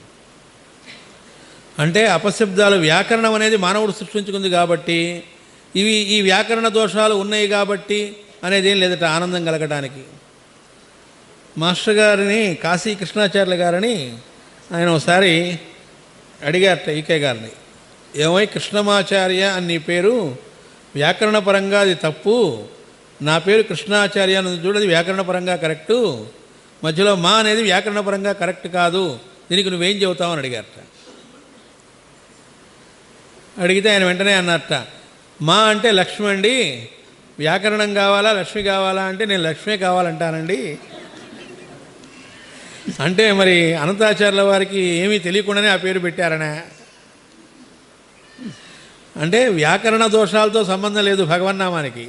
అంటే అపశబ్దాలు వ్యాకరణం అనేది మానవుడు సృష్టించుకుంది కాబట్టి ఇవి ఈ వ్యాకరణ దోషాలు ఉన్నాయి కాబట్టి అనేది ఏం లేదట ఆనందం కలగటానికి మాస్టర్ గారిని కాశీ కృష్ణాచార్యుల గారిని ఆయన ఒకసారి అడిగారట ఈకే గారిని ఏమై కృష్ణమాచార్య అని నీ పేరు వ్యాకరణ పరంగా అది తప్పు నా పేరు కృష్ణాచార్య అని చూడది వ్యాకరణ పరంగా కరెక్టు మధ్యలో మా అనేది వ్యాకరణ పరంగా కరెక్ట్ కాదు దీనికి నువ్వేం చెబుతావు అని అడిగారట అడిగితే ఆయన వెంటనే అన్నట్ట మా అంటే లక్ష్మి అండి వ్యాకరణం కావాలా లక్ష్మి కావాలా అంటే నేను లక్ష్మే కావాలంటానండి అంటే మరి అనంతాచార్యుల వారికి ఏమీ తెలియకుండానే ఆ పేరు పెట్టారనే అంటే వ్యాకరణ దోషాలతో సంబంధం లేదు భగవన్నామానికి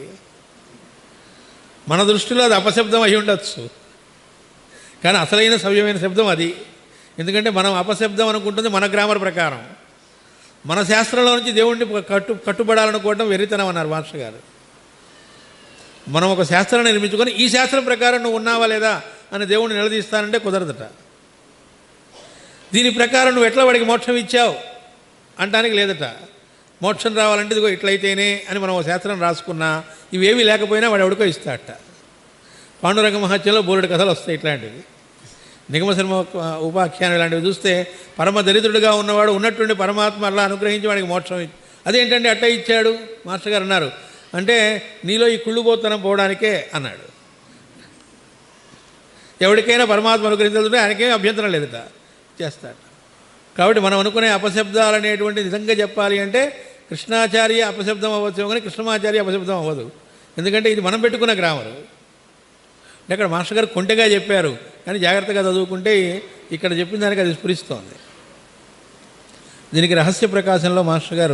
మన దృష్టిలో అది అపశబ్దం అయి ఉండొచ్చు కానీ అసలైన సవ్యమైన శబ్దం అది ఎందుకంటే మనం అపశబ్దం అనుకుంటుంది మన గ్రామర్ ప్రకారం మన శాస్త్రంలో నుంచి దేవుణ్ణి కట్టు కట్టుబడాలనుకోవడం వెర్రితనం అన్నారు మాస్టర్ గారు మనం ఒక శాస్త్రాన్ని నిర్మించుకొని ఈ శాస్త్రం ప్రకారం నువ్వు ఉన్నావా లేదా అని దేవుణ్ణి నిలదీస్తానంటే కుదరదట దీని ప్రకారం నువ్వు ఎట్లా వాడికి మోక్షం ఇచ్చావు అంటానికి లేదట మోక్షం రావాలంటే ఇదిగో ఇట్లయితేనే అని మనం ఒక శాస్త్రం రాసుకున్నా ఇవేమీ లేకపోయినా వాడు ఎవడికో ఇస్తాడట పాండురంగ మహత్యంలో బోలెడు కథలు వస్తాయి ఇట్లాంటివి నిగమశర్మ ఉపాఖ్యానం ఇలాంటివి చూస్తే పరమ దరిద్రుడిగా ఉన్నవాడు ఉన్నట్టుండి పరమాత్మ అలా అనుగ్రహించి వాడికి మోక్షం ఇచ్చి అదేంటంటే అట్ట ఇచ్చాడు మాస్టర్ గారు అన్నారు అంటే నీలో ఈ కుళ్ళుబోతనం పోవడానికే అన్నాడు ఎవరికైనా పరమాత్మ అనుగ్రహించాలంటే ఆయనకేం అభ్యంతరం లేదట చేస్తాడు కాబట్టి మనం అనుకునే అపశబ్దాలు అనేటువంటి నిజంగా చెప్పాలి అంటే కృష్ణాచార్య అపశబ్దం అవ్వచ్చు కానీ కృష్ణమాచార్య అపశబ్దం అవ్వదు ఎందుకంటే ఇది మనం పెట్టుకున్న గ్రామరు ఇక్కడ మాస్టర్ గారు కొంటెగా చెప్పారు కానీ జాగ్రత్తగా చదువుకుంటే ఇక్కడ చెప్పిన దానికి అది స్ఫురిస్తోంది దీనికి రహస్య ప్రకాశంలో మాస్టర్ గారు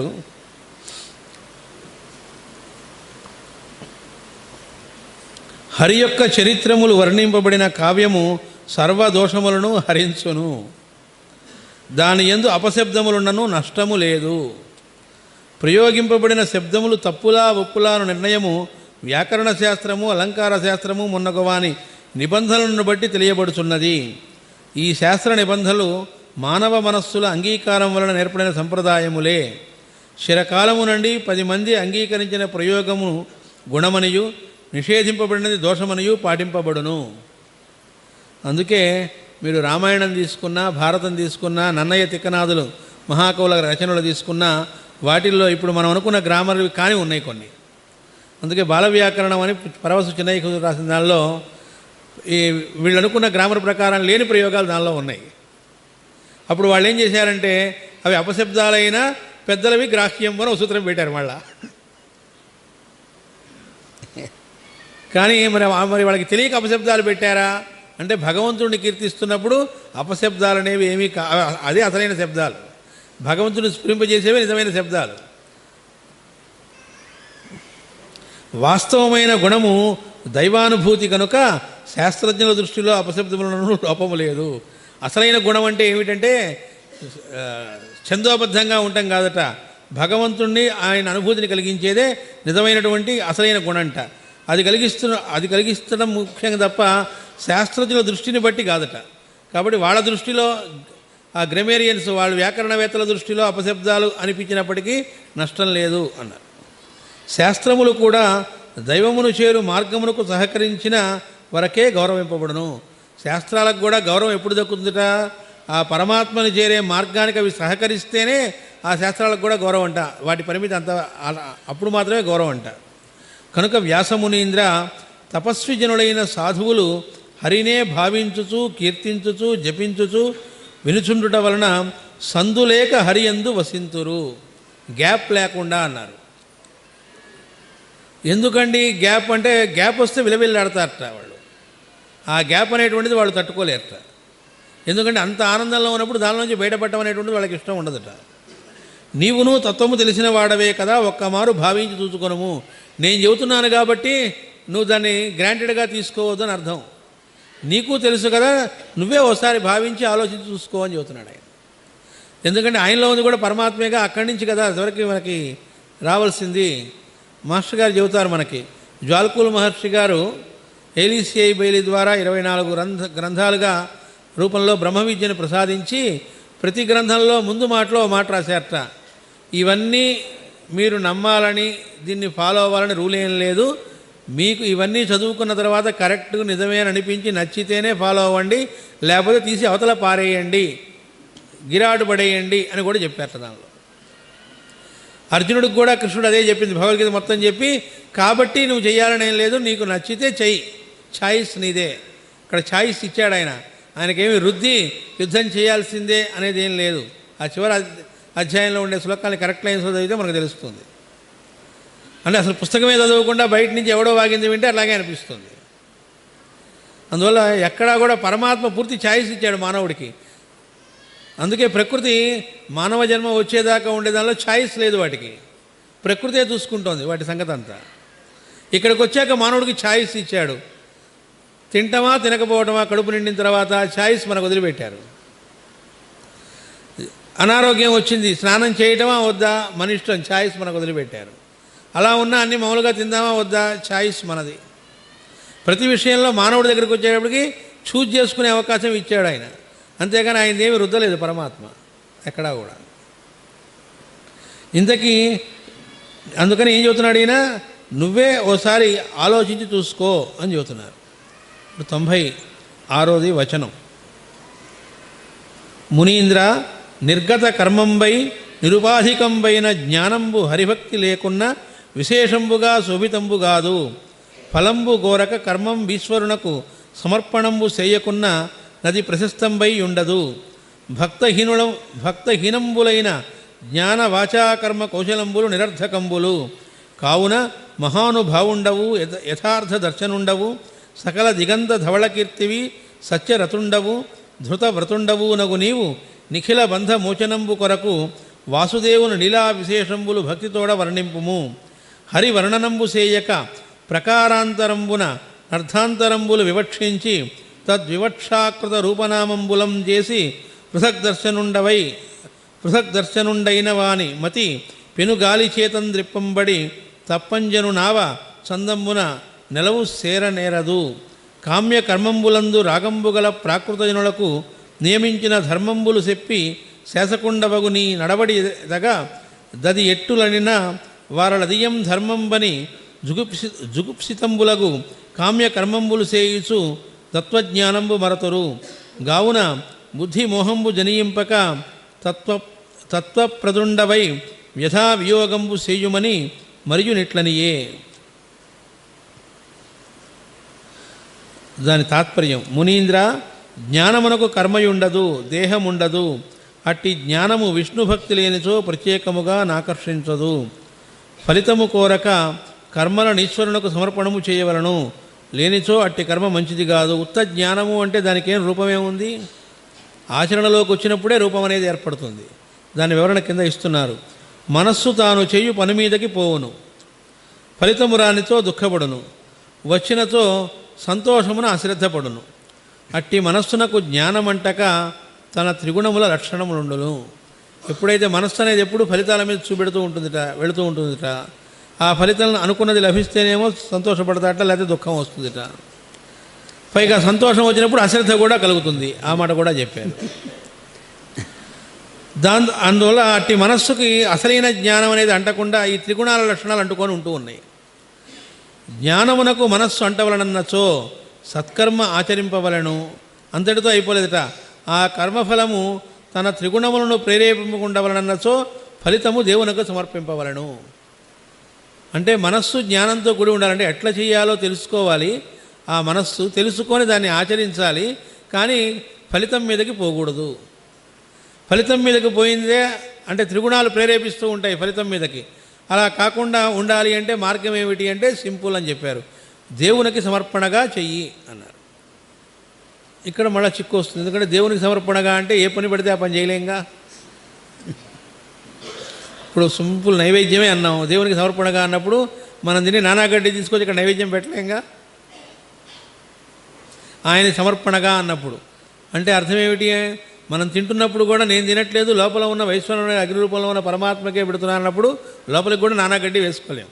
హరి యొక్క చరిత్రములు వర్ణింపబడిన కావ్యము సర్వదోషములను హరించును దాని ఎందు అపశబ్దములున్నను నష్టము లేదు ప్రయోగింపబడిన శబ్దములు తప్పులా ఒప్పులాను నిర్ణయము వ్యాకరణ శాస్త్రము అలంకార శాస్త్రము మున్నగవాని నిబంధనలను బట్టి తెలియబడుచున్నది ఈ శాస్త్ర నిబంధనలు మానవ మనస్సుల అంగీకారం వలన ఏర్పడిన సంప్రదాయములే చిరకాలము నుండి పది మంది అంగీకరించిన ప్రయోగము గుణమనియు నిషేధింపబడినది దోషమనియు పాటింపబడును అందుకే మీరు రామాయణం తీసుకున్నా భారతం తీసుకున్నా నన్నయ్య తిక్కనాథులు మహాకవుల రచనలు తీసుకున్నా వాటిల్లో ఇప్పుడు మనం అనుకున్న గ్రామర్ కానీ ఉన్నాయి కొన్ని అందుకే బాల వ్యాకరణం అని పరవశు చిన్నయ్య రాసిన దానిలో ఈ వీళ్ళు అనుకున్న గ్రామర్ ప్రకారం లేని ప్రయోగాలు దానిలో ఉన్నాయి అప్పుడు వాళ్ళు ఏం చేశారంటే అవి అపశబ్దాలైన పెద్దలవి గ్రాహ్యం అని ఒక సూత్రం పెట్టారు మళ్ళా కానీ మరి ఆ- మరి వాళ్ళకి తెలియక అపశబ్దాలు పెట్టారా అంటే భగవంతుడిని కీర్తిస్తున్నప్పుడు అపశబ్దాలు అనేవి ఏమీ కా అదే అసలైన శబ్దాలు భగవంతుని స్ఫురింపజేసేవే నిజమైన శబ్దాలు వాస్తవమైన గుణము దైవానుభూతి కనుక శాస్త్రజ్ఞుల దృష్టిలో అపశబ్దములను లోపము లేదు అసలైన గుణం అంటే ఏమిటంటే ఆ, ఛందోబద్ధంగా ఉండటం కాదట భగవంతుణ్ణి ఆయన అనుభూతిని కలిగించేదే నిజమైనటువంటి అసలైన గుణంట అది కలిగిస్తున్న అది కలిగిస్తడం ముఖ్యంగా తప్ప శాస్త్రజ్ఞుల దృష్టిని బట్టి కాదట కాబట్టి వాళ్ళ దృష్టిలో ఆ గ్రెమేరియన్స్ వాళ్ళ వ్యాకరణవేత్తల దృష్టిలో అపశబ్దాలు అనిపించినప్పటికీ నష్టం లేదు అన్నారు శాస్త్రములు కూడా దైవమును చేరు మార్గమునకు సహకరించిన వరకే గౌరవింపబడును శాస్త్రాలకు కూడా గౌరవం ఎప్పుడు దక్కుతుందట ఆ పరమాత్మని చేరే మార్గానికి అవి సహకరిస్తేనే ఆ శాస్త్రాలకు కూడా గౌరవం అంట వాటి పరిమితి అంత అలా- అప్పుడు మాత్రమే గౌరవం అంట కనుక వ్యాసమునీంద్ర తపస్వి జనులైన సాధువులు హరినే భావించుచు కీర్తించుచు జపించుచు వినుచుండుట వలన సందులేక హరియందు వసింతురు గ్యాప్ లేకుండా అన్నారు ఎందుకండి గ్యాప్ అంటే గ్యాప్ వస్తే విలవిల్లాడతారట వాళ్ళు ఆ గ్యాప్ అనేటువంటిది వాళ్ళు తట్టుకోలేరట ఎందుకంటే అంత ఆనందంలో ఉన్నప్పుడు దాని నుంచి బయటపడటం అనేటువంటిది వాళ్ళకి ఇష్టం ఉండదట నీవును తత్వము తెలిసిన వాడవే కదా ఒక్కమారు భావించి చూసుకొనము నేను చెబుతున్నాను కాబట్టి నువ్వు దాన్ని గ్రాంటెడ్గా తీసుకోవద్దు అని అర్థం నీకు తెలుసు కదా నువ్వే ఒకసారి భావించి ఆలోచించి చూసుకో అని చెబుతున్నాడు ఆయన ఎందుకంటే ఆయనలో ఉంది కూడా పరమాత్మేగా అక్కడి నుంచి కదా చివరికి మనకి రావాల్సింది మాస్టర్ గారు చెబుతారు మనకి జ్వాల్కూల్ మహర్షి గారు ఏలీసిఐ బైలి ద్వారా ఇరవై నాలుగు గ్రంథ గ్రంథాలుగా రూపంలో బ్రహ్మ విద్యను ప్రసాదించి ప్రతి గ్రంథంలో ముందు మాటలో ఓ మాట రాశారట ఇవన్నీ మీరు నమ్మాలని దీన్ని ఫాలో అవ్వాలని రూల్ ఏం లేదు మీకు ఇవన్నీ చదువుకున్న తర్వాత కరెక్ట్ నిజమే అని అనిపించి నచ్చితేనే ఫాలో అవ్వండి లేకపోతే తీసి అవతల పారేయండి గిరాడు పడేయండి అని కూడా చెప్పారట దానిలో అర్జునుడికి కూడా కృష్ణుడు అదే చెప్పింది భగవద్గీత మొత్తం చెప్పి కాబట్టి నువ్వు చేయాలని ఏం లేదు నీకు నచ్చితే చెయ్యి ఛాయిస్ నీదే ఇక్కడ ఛాయిస్ ఇచ్చాడు ఆయన ఆయనకేమి రుద్ది యుద్ధం చేయాల్సిందే అనేది ఏం లేదు ఆ చివరి అధ్- అధ్యాయంలో ఉండే శ్లోకాన్ని కరెక్ట్ లైన్స్ చదివితే మనకు తెలుస్తుంది అంటే అసలు పుస్తకమే చదవకుండా బయట నుంచి ఎవడో వాగింది వింటే అట్లాగే అనిపిస్తుంది అందువల్ల ఎక్కడా కూడా పరమాత్మ పూర్తి ఛాయిస్ ఇచ్చాడు మానవుడికి అందుకే ప్రకృతి మానవ జన్మ వచ్చేదాకా ఉండే దానిలో ఛాయిస్ లేదు వాటికి ప్రకృతే చూసుకుంటోంది వాటి సంగతి అంతా ఇక్కడికి వచ్చాక మానవుడికి ఛాయిస్ ఇచ్చాడు తింటమా తినకపోవటమా కడుపు నిండిన తర్వాత ఛాయిస్ మనకు వదిలిపెట్టారు అనారోగ్యం వచ్చింది స్నానం చేయటమా వద్దా మన ఇష్టం ఛాయిస్ మనకు వదిలిపెట్టారు అలా ఉన్నా అన్ని మామూలుగా తిందామా వద్దా ఛాయిస్ మనది ప్రతి విషయంలో మానవుడి దగ్గరికి వచ్చేటప్పటికి చూజ్ చేసుకునే అవకాశం ఇచ్చాడు ఆయన అంతేగాని ఆయన ఏమి రుద్దలేదు పరమాత్మ ఎక్కడా కూడా ఇంతకీ అందుకని ఏం చెబుతున్నాడు ఈయన నువ్వే ఓసారి ఆలోచించి చూసుకో అని చెబుతున్నారు ఇప్పుడు తొంభై ఆరోది వచనం మునీంద్ర నిర్గత కర్మంబై నిరుపాధికంబైన జ్ఞానంబు హరిభక్తి లేకున్న విశేషంబుగా శోభితంబు కాదు ఫలంబు గోరక కర్మం ఈశ్వరునకు సమర్పణంబు చేయకున్న నది ప్రశస్తంబై ఉండదు భక్తహీనుల భక్తహీనంబులైన జ్ఞాన వాచాకర్మ కౌశలంబులు నిరర్ధకంబులు కావున మహానుభావుండవు యథ- యథార్థ దర్శనుండవు సకల దిగంత ధవళకీర్తివి సత్యరతుండవు ధృతవ్రతుండవు నగు నీవు నిఖిల బంధ మోచనంబు కొరకు వాసుదేవుని లీలా విశేషంబులు భక్తితోడ వర్ణింపుము హరి వర్ణనంబు సేయక ప్రకారాంతరంబున అర్థాంతరంబులు వివక్షించి తద్వివక్షాకృత రూపనామంబులం చేసి పృథక్ దర్శనుండవై పృథక్ దర్శనుండైన వాని మతి పెనుగాలి చేతం ద్రిప్పంబడి తప్పంజను నావ చందంబున నెలవు సేరనేరదు కామ్య కర్మంబులందు రాగంబుగల ప్రాకృతజనులకు నియమించిన ధర్మంబులు చెప్పి శేషకుండవగు నీ నడవడిదగా దది ఎట్టులనిన వారలదియం ధర్మంబని జుగుప్సి జుగుప్సితంబులగు కామ్య కర్మంబులు చేయుచు తత్వజ్ఞానంబు మరతురు గావున బుద్ధి మోహంబు జనియింపక తత్వ తత్వప్రదుండవై వ్యథా వియోగంబు సేయుమని మరియు నిట్లనియే దాని తాత్పర్యం మునీంద్ర జ్ఞానమునకు కర్మయుండదు దేహముండదు అట్టి జ్ఞానము విష్ణు భక్తి లేనిచో ప్రత్యేకముగా నాకర్షించదు ఫలితము కోరక కర్మలను ఈశ్వరునకు సమర్పణము చేయవలను లేనిచో అట్టి కర్మ మంచిది కాదు ఉత్త జ్ఞానము అంటే దానికి ఏం రూపమేముంది ఆచరణలోకి వచ్చినప్పుడే రూపం అనేది ఏర్పడుతుంది దాని వివరణ కింద ఇస్తున్నారు మనస్సు తాను చేయు పని మీదకి పోవును ఫలితము రానితో దుఃఖపడును వచ్చినతో సంతోషమున అశ్రద్ధపడును అట్టి మనస్సునకు జ్ఞానమంటక తన త్రిగుణముల లక్షణములుండును ఎప్పుడైతే మనస్సు అనేది ఎప్పుడు ఫలితాల మీద చూపెడుతూ ఉంటుందిట వెళుతూ ఉంటుందిట ఆ ఫలితాలను అనుకున్నది లభిస్తేనేమో సంతోషపడతాట లేకపోతే దుఃఖం వస్తుందిట పైగా సంతోషం వచ్చినప్పుడు అశ్రద్ధ కూడా కలుగుతుంది ఆ మాట కూడా చెప్పారు దాని అందువల్ల అట్టి మనస్సుకి అసలైన జ్ఞానం అనేది అంటకుండా ఈ త్రిగుణాల లక్షణాలు అంటుకొని ఉంటూ ఉన్నాయి జ్ఞానమునకు మనస్సు అంటవలనన్నచో సత్కర్మ ఆచరింపవలను అంతటితో అయిపోలేదట ఆ కర్మఫలము తన త్రిగుణములను ప్రేరేపింపకుండవలనన్నచో ఫలితము దేవునకు సమర్పింపవలను అంటే మనస్సు జ్ఞానంతో కూడి ఉండాలంటే ఎట్లా చేయాలో తెలుసుకోవాలి ఆ మనస్సు తెలుసుకొని దాన్ని ఆచరించాలి కానీ ఫలితం మీదకి పోకూడదు ఫలితం మీదకి పోయిందే అంటే త్రిగుణాలు ప్రేరేపిస్తూ ఉంటాయి ఫలితం మీదకి అలా కాకుండా ఉండాలి అంటే మార్గం ఏమిటి అంటే సింపుల్ అని చెప్పారు దేవునికి సమర్పణగా చెయ్యి అన్నారు ఇక్కడ మళ్ళీ చిక్కు వస్తుంది ఎందుకంటే దేవునికి సమర్పణగా అంటే ఏ పని పడితే ఆ పని చేయలేంగా ఇప్పుడు సింపుల్ నైవేద్యమే అన్నాం దేవునికి సమర్పణగా అన్నప్పుడు మనం తిని నానాగడ్డి తీసుకొచ్చి ఇక్కడ నైవేద్యం పెట్టలేంగా ఆయన సమర్పణగా అన్నప్పుడు అంటే అర్థం ఏమిటి మనం తింటున్నప్పుడు కూడా నేను తినట్లేదు లోపల ఉన్న వైశ్వరంలో అగ్ని రూపంలో ఉన్న పరమాత్మకే పెడుతున్నాను అన్నప్పుడు లోపలికి కూడా నానాగడ్డి వేసుకోలేము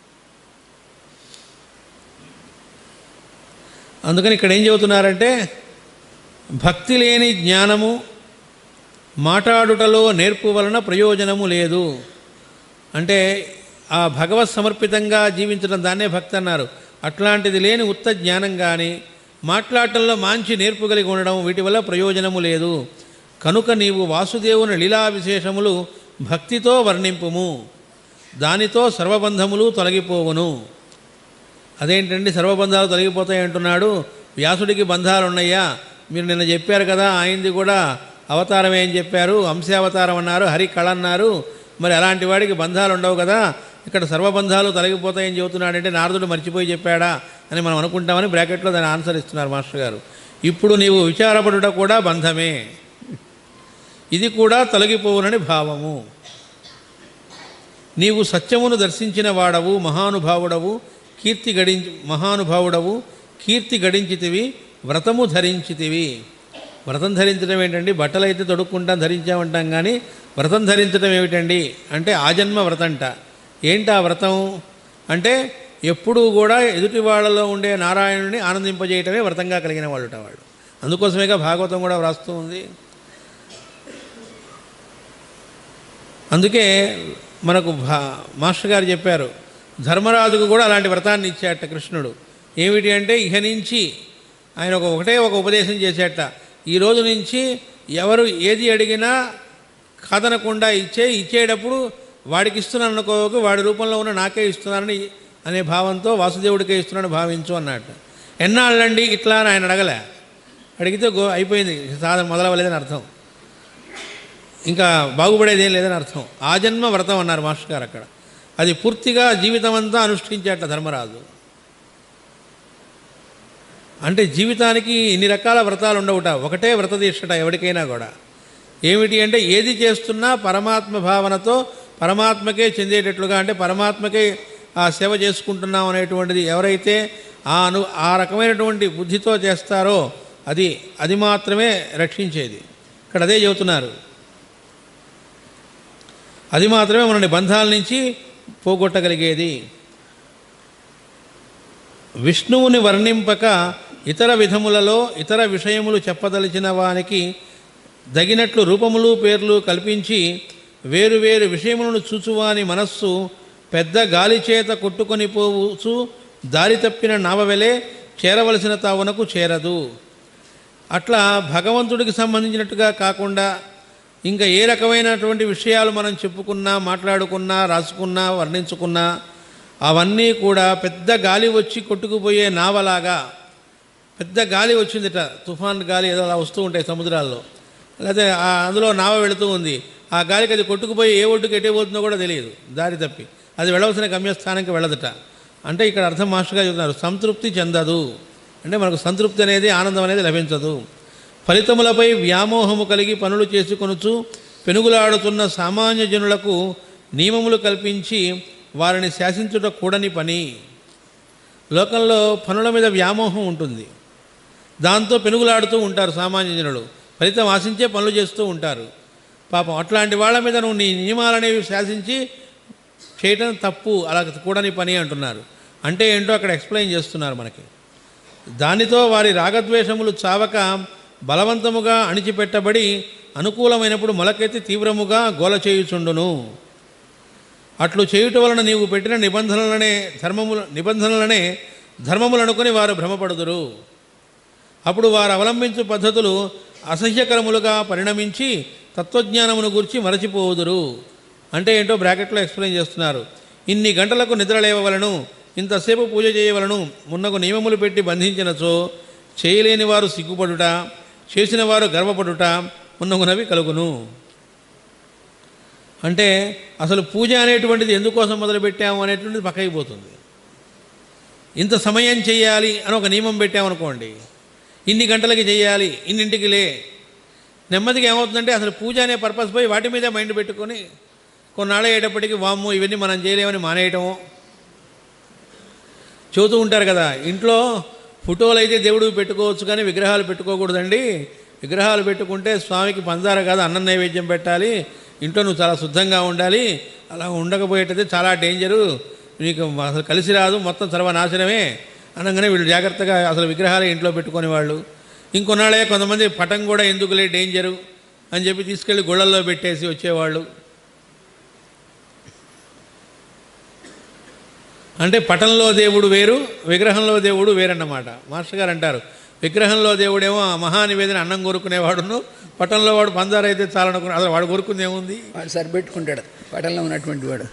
అందుకని ఇక్కడ ఏం చెబుతున్నారంటే భక్తి లేని జ్ఞానము మాట్లాడుటలో నేర్పు వలన ప్రయోజనము లేదు అంటే ఆ భగవత్ సమర్పితంగా జీవించడం దాన్నే భక్తి అన్నారు అట్లాంటిది లేని ఉత్త జ్ఞానం కానీ మాట్లాడటంలో మంచి నేర్పు కలిగి ఉండడం వీటి వల్ల ప్రయోజనము లేదు కనుక నీవు వాసుదేవుని లీలా విశేషములు భక్తితో వర్ణింపుము దానితో సర్వబంధములు తొలగిపోవును అదేంటండి సర్వబంధాలు తొలగిపోతాయి అంటున్నాడు వ్యాసుడికి బంధాలు ఉన్నాయా మీరు నిన్న చెప్పారు కదా ఆయనది కూడా అవతారమే అని చెప్పారు అంశావతారం అన్నారు హరి కళ అన్నారు మరి అలాంటి వాడికి బంధాలు ఉండవు కదా ఇక్కడ సర్వబంధాలు తొలగిపోతాయని చెబుతున్నాడంటే నారదుడు మర్చిపోయి చెప్పాడా అని మనం అనుకుంటామని బ్రాకెట్లో దాని ఆన్సర్ ఇస్తున్నారు మాస్టర్ గారు ఇప్పుడు నీవు విచారపడుట కూడా బంధమే ఇది కూడా తొలగిపోవునని భావము నీవు సత్యమును దర్శించిన వాడవు మహానుభావుడవు కీర్తి గడించి మహానుభావుడవు కీర్తి గడించితివి వ్రతము ధరించితివి వ్రతం ధరించడం ఏంటండి బట్టలు అయితే తొడుక్కుంటాం ధరించామంటాం కానీ వ్రతం ధరించడం ఏమిటండి అంటే ఆజన్మ వ్రతంట ఏంటి ఆ వ్రతం అంటే ఎప్పుడూ కూడా ఎదుటి వాళ్ళలో ఉండే నారాయణుని ఆనందింపజేయటమే వ్రతంగా కలిగిన వాళ్ళుట వాళ్ళు అందుకోసమేగా భాగవతం కూడా వ్రాస్తూ ఉంది అందుకే మనకు భా మాస్టర్ గారు చెప్పారు ధర్మరాజుకు కూడా అలాంటి వ్రతాన్ని ఇచ్చాట కృష్ణుడు ఏమిటి అంటే ఇహ నుంచి ఆయన ఒక ఒకటే ఒక ఉపదేశం చేసేట ఈ రోజు నుంచి ఎవరు ఏది అడిగినా కాదనకుండా ఇచ్చే ఇచ్చేటప్పుడు వాడికి ఇస్తున్నాను అనుకోకు వాడి రూపంలో ఉన్న నాకే ఇస్తున్నానని అనే భావంతో వాసుదేవుడికే ఇస్తున్నాను భావించు అన్నట్టు ఎన్నాళ్ళండి ఇట్లా అని ఆయన అడగలే అడిగితే గో అయిపోయింది సాధన మొదలవ్వలేదని అర్థం ఇంకా బాగుపడేది ఏం లేదని అర్థం ఆజన్మ వ్రతం అన్నారు మాస్టర్ గారు అక్కడ అది పూర్తిగా జీవితం అంతా అనుష్ఠించేట ధర్మరాజు అంటే జీవితానికి ఇన్ని రకాల వ్రతాలు ఉండవుట ఒకటే వ్రత దీక్షట ఎవరికైనా కూడా ఏమిటి అంటే ఏది చేస్తున్నా పరమాత్మ భావనతో పరమాత్మకే చెందేటట్లుగా అంటే పరమాత్మకే ఆ సేవ చేసుకుంటున్నాం అనేటువంటిది ఎవరైతే ఆ అను ఆ రకమైనటువంటి బుద్ధితో చేస్తారో అది అది మాత్రమే రక్షించేది ఇక్కడ అదే చెబుతున్నారు అది మాత్రమే మనని బంధాల నుంచి పోగొట్టగలిగేది విష్ణువుని వర్ణింపక ఇతర విధములలో ఇతర విషయములు చెప్పదలిచిన వానికి దగినట్లు రూపములు పేర్లు కల్పించి వేరు వేరు విషయములను చూచువాని మనస్సు పెద్ద గాలి చేత కొట్టుకొని పోవచ్చు దారి తప్పిన నావవెలే చేరవలసిన తావునకు చేరదు అట్లా భగవంతుడికి సంబంధించినట్టుగా కాకుండా ఇంకా ఏ రకమైనటువంటి విషయాలు మనం చెప్పుకున్నా మాట్లాడుకున్నా రాసుకున్నా వర్ణించుకున్నా అవన్నీ కూడా పెద్ద గాలి వచ్చి కొట్టుకుపోయే నావలాగా పెద్ద గాలి వచ్చిందిట తుఫాన్ గాలి ఏదో అలా వస్తూ ఉంటాయి సముద్రాల్లో లేకపోతే ఆ అందులో నావ వెళుతూ ఉంది ఆ గాలికి అది కొట్టుకుపోయి ఏ ఒడ్డుకు ఎటే పోతుందో కూడా తెలియదు దారి తప్పి అది వెళ్ళవలసిన గమ్యస్థానానికి వెళ్ళదట అంటే ఇక్కడ అర్థం మాస్టర్గా చెబుతున్నారు సంతృప్తి చెందదు అంటే మనకు సంతృప్తి అనేది ఆనందం అనేది లభించదు ఫలితములపై వ్యామోహము కలిగి పనులు చేసుకొనుచు పెనుగులాడుతున్న సామాన్య జనులకు నియమములు కల్పించి వారిని శాసించుట కూడని పని లోకంలో పనుల మీద వ్యామోహం ఉంటుంది దాంతో పెనుగులాడుతూ ఉంటారు సామాన్య జనులు ఫలితం ఆశించే పనులు చేస్తూ ఉంటారు పాపం అట్లాంటి వాళ్ళ మీద నువ్వు నీ నియమాలనేవి శాసించి చేయటం తప్పు అలా కూడని పని అంటున్నారు అంటే ఏంటో అక్కడ ఎక్స్ప్లెయిన్ చేస్తున్నారు మనకి దానితో వారి రాగద్వేషములు చావక బలవంతముగా అణిచిపెట్టబడి అనుకూలమైనప్పుడు మొలకెత్తి తీవ్రముగా గోల చేయుచుండును అట్లు చేయుట వలన నీవు పెట్టిన నిబంధనలనే ధర్మముల నిబంధనలనే ధర్మములనుకొని వారు భ్రమపడుదురు అప్పుడు వారు అవలంబించు పద్ధతులు అసహ్యకరములుగా పరిణమించి తత్వజ్ఞానమును గురించి మరచిపోవుదురు అంటే ఏంటో బ్రాకెట్లో ఎక్స్ప్లెయిన్ చేస్తున్నారు ఇన్ని గంటలకు నిద్ర లేవవలను ఇంతసేపు పూజ చేయవలను మున్నగు నియమములు పెట్టి బంధించినచో చేయలేని వారు సిగ్గుపడుట చేసిన వారు గర్వపడుట మున్నగునవి కలుగును అంటే అసలు పూజ అనేటువంటిది ఎందుకోసం మొదలుపెట్టాము అనేటువంటిది పక్కకి పోతుంది ఇంత సమయం చేయాలి అని ఒక నియమం పెట్టామనుకోండి ఇన్ని గంటలకి చేయాలి ఇన్నింటికి లే నెమ్మదిగా ఏమవుతుందంటే అసలు పూజ అనే పర్పస్ పోయి వాటి మీద మైండ్ పెట్టుకొని కొన్నాళ్ళు అయ్యేటప్పటికి వామ్ము ఇవన్నీ మనం చేయలేమని మానేయటము చెబుతూ ఉంటారు కదా ఇంట్లో ఫోటోలు అయితే దేవుడు పెట్టుకోవచ్చు కానీ విగ్రహాలు పెట్టుకోకూడదండి విగ్రహాలు పెట్టుకుంటే స్వామికి పందార కాదు అన్నం నైవేద్యం పెట్టాలి ఇంట్లో నువ్వు చాలా శుద్ధంగా ఉండాలి అలా ఉండకపోయేటైతే చాలా డేంజరు నీకు అసలు కలిసి రాదు మొత్తం సర్వనాశనమే అనగానే వీళ్ళు జాగ్రత్తగా అసలు విగ్రహాలే ఇంట్లో పెట్టుకునే వాళ్ళు ఇంకొన్నాళ్ళే కొంతమంది పటం కూడా ఎందుకులే డేంజరు అని చెప్పి తీసుకెళ్ళి గుళ్ళల్లో పెట్టేసి వచ్చేవాళ్ళు అంటే పటంలో దేవుడు వేరు విగ్రహంలో దేవుడు వేరన్నమాట మాస్టర్ గారు అంటారు విగ్రహంలో దేవుడేమో ఆ మహానివేదన అన్నం కోరుకునేవాడును పటంలో వాడు పందారు అయితే చాలనుకునే అసలు వాడు కోరుకుంది ఏముంది వాడు సరిపెట్టుకుంటాడు పటంలో ఉన్నటువంటి వాడు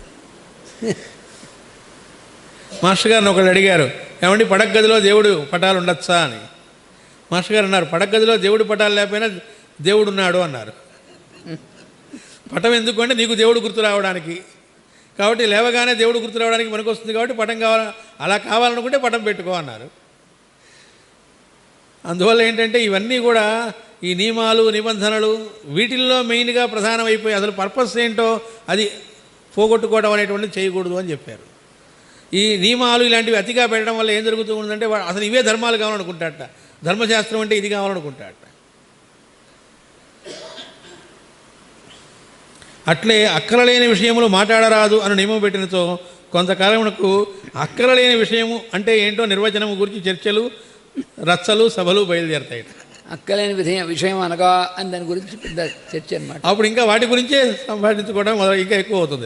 మాస్టర్ గారిని ఒకళ్ళు అడిగారు ఏమండి పడక గదిలో దేవుడు పటాలు ఉండొచ్చా అని మాస్టర్ గారు అన్నారు పడక గదిలో దేవుడి పటాలు లేకపోయినా దేవుడు ఉన్నాడు అన్నారు పటం ఎందుకు అంటే నీకు దేవుడు గుర్తు రావడానికి కాబట్టి లేవగానే దేవుడు గుర్తు రావడానికి మనకు వస్తుంది కాబట్టి పటం కావాల అలా కావాలనుకుంటే పటం పెట్టుకో అన్నారు అందువల్ల ఏంటంటే ఇవన్నీ కూడా ఈ నియమాలు నిబంధనలు వీటిల్లో మెయిన్గా ప్రధానమైపోయి అసలు పర్పస్ ఏంటో అది పోగొట్టుకోవడం అనేటువంటిది చేయకూడదు అని చెప్పారు ఈ నియమాలు ఇలాంటివి అతిగా పెట్టడం వల్ల ఏం జరుగుతూ ఉందంటే వాడు అసలు ఇవే ధర్మాలు కావాలనుకుంటాడట ధర్మశాస్త్రం అంటే ఇది కావాలనుకుంటాడట అట్లే అక్కరలేని విషయములు మాట్లాడరాదు అని నియమం పెట్టినతో కొంతకాలమునకు అక్కరలేని విషయము అంటే ఏంటో నిర్వచనము గురించి చర్చలు రచ్చలు సభలు బయలుదేరతాయి అక్కలేని విధేయ విషయం అనగా అని దాని గురించి పెద్ద చర్చ అనమాట అప్పుడు ఇంకా వాటి గురించే సంపాదించుకోవడం మొదలు ఇంకా ఎక్కువ అవుతుంది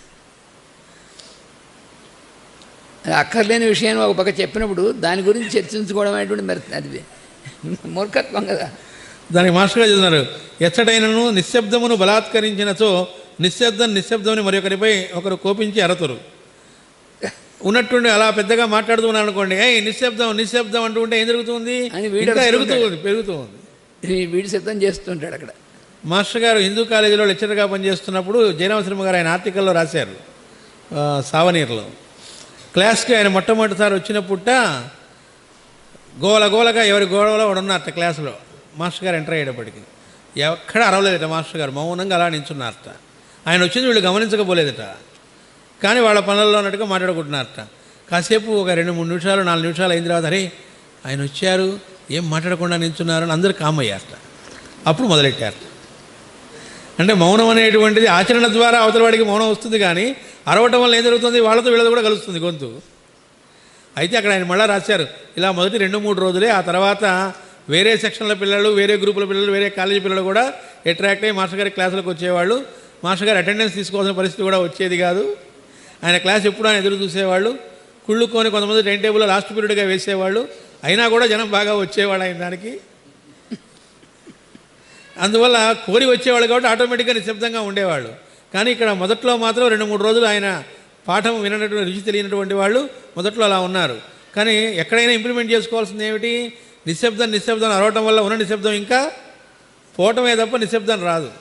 అది అక్కర్లేని విషయాన్ని ఒక పక్క చెప్పినప్పుడు దాని గురించి చర్చించుకోవడం అనేటువంటి మరి అది మూర్ఖత్వం కదా దానికి మాస్టర్గా చెప్తున్నారు ఎచ్చటైనను నిశ్శబ్దమును బలాత్కరించినచో నిశ్శబ్దం నిశ్శబ్దమని మరొకరిపై ఒకరు కోపించి అరతురు ఉన్నట్టుండి అలా పెద్దగా మాట్లాడుతున్నాను అనుకోండి ఏ నిశ్శబ్దం నిశ్శబ్దం అంటూ ఉంటే ఏం జరుగుతుంది అని వీడు ఇంకా ఎరుగుతూ అరుస్తుంటాడు. ఉంది పెరుగుతూ ఉంది ఈ వీడి సిద్ధం చేస్తుంటాడు అక్కడ మాస్టర్ గారు హిందూ కాలేజీలో లెక్చరర్గా పనిచేస్తున్నప్పుడు జయరామశ్రమ గారు ఆయన ఆర్టికల్లో రాశారు ఆ, సావనీర్లో క్లాస్కి ఆయన మొట్టమొదటిసారి వచ్చినప్పుట గోల గోలగా ఎవరి గోడలో వాడు ఉన్నారట క్లాసులో మాస్టర్ గారు ఎంటర్ అయ్యేటప్పటికి ఎక్కడ అరవలేదట మాస్టర్ గారు మౌనంగా అలా నించున్నారట ఆయన వచ్చింది వీళ్ళు గమనించకపోలేదట కానీ వాళ్ళ పనుల్లో ఉన్నట్టుగా మాట్లాడుకుంటున్నారట కాసేపు ఒక రెండు మూడు నిమిషాలు నాలుగు నిమిషాలు అయిన తర్వాత అరే ఆయన వచ్చారు ఏం మాట్లాడకుండా నించున్నారు అని అందరూ కామయ్యారట అప్పుడు మొదలెట్టారట అంటే మౌనం అనేటువంటిది ఆచరణ ద్వారా అవతల వాడికి మౌనం వస్తుంది కానీ అరవటం వల్ల ఏం జరుగుతుంది వాళ్ళతో వీళ్ళతో కూడా కలుస్తుంది గొంతు అయితే అక్కడ ఆయన మళ్ళీ రాశారు ఇలా మొదటి రెండు మూడు రోజులే ఆ తర్వాత వేరే సెక్షన్ల పిల్లలు వేరే గ్రూపుల పిల్లలు వేరే కాలేజీ పిల్లలు కూడా అట్రాక్ట్ అయ్యి మాస్టర్ గారి క్లాసులకు వచ్చేవాళ్ళు మాస్టర్ గారు అటెండెన్స్ తీసుకోవాల్సిన పరిస్థితి కూడా వచ్చేది కాదు ఆయన క్లాస్ ఎప్పుడు ఆయన ఎదురు చూసేవాళ్ళు కుళ్ళుకొని కొంతమంది టైం టేబుల్లో లాస్ట్ పీరియడ్గా వేసేవాళ్ళు అయినా కూడా జనం బాగా వచ్చేవాడు ఆయన దానికి అందువల్ల కోరి వచ్చేవాళ్ళు కాబట్టి ఆటోమేటిక్గా నిశ్శబ్దంగా ఉండేవాళ్ళు కానీ ఇక్కడ మొదట్లో మాత్రం రెండు మూడు రోజులు ఆయన పాఠం వినటువంటి రుచి తెలియనటువంటి వాళ్ళు మొదట్లో అలా ఉన్నారు కానీ ఎక్కడైనా ఇంప్లిమెంట్ చేసుకోవాల్సింది ఏమిటి నిశ్శబ్దం నిశ్శబ్దం అరవటం వల్ల ఉన్న నిశ్శబ్దం ఇంకా పోవటమే తప్ప నిశ్శబ్దం రాదు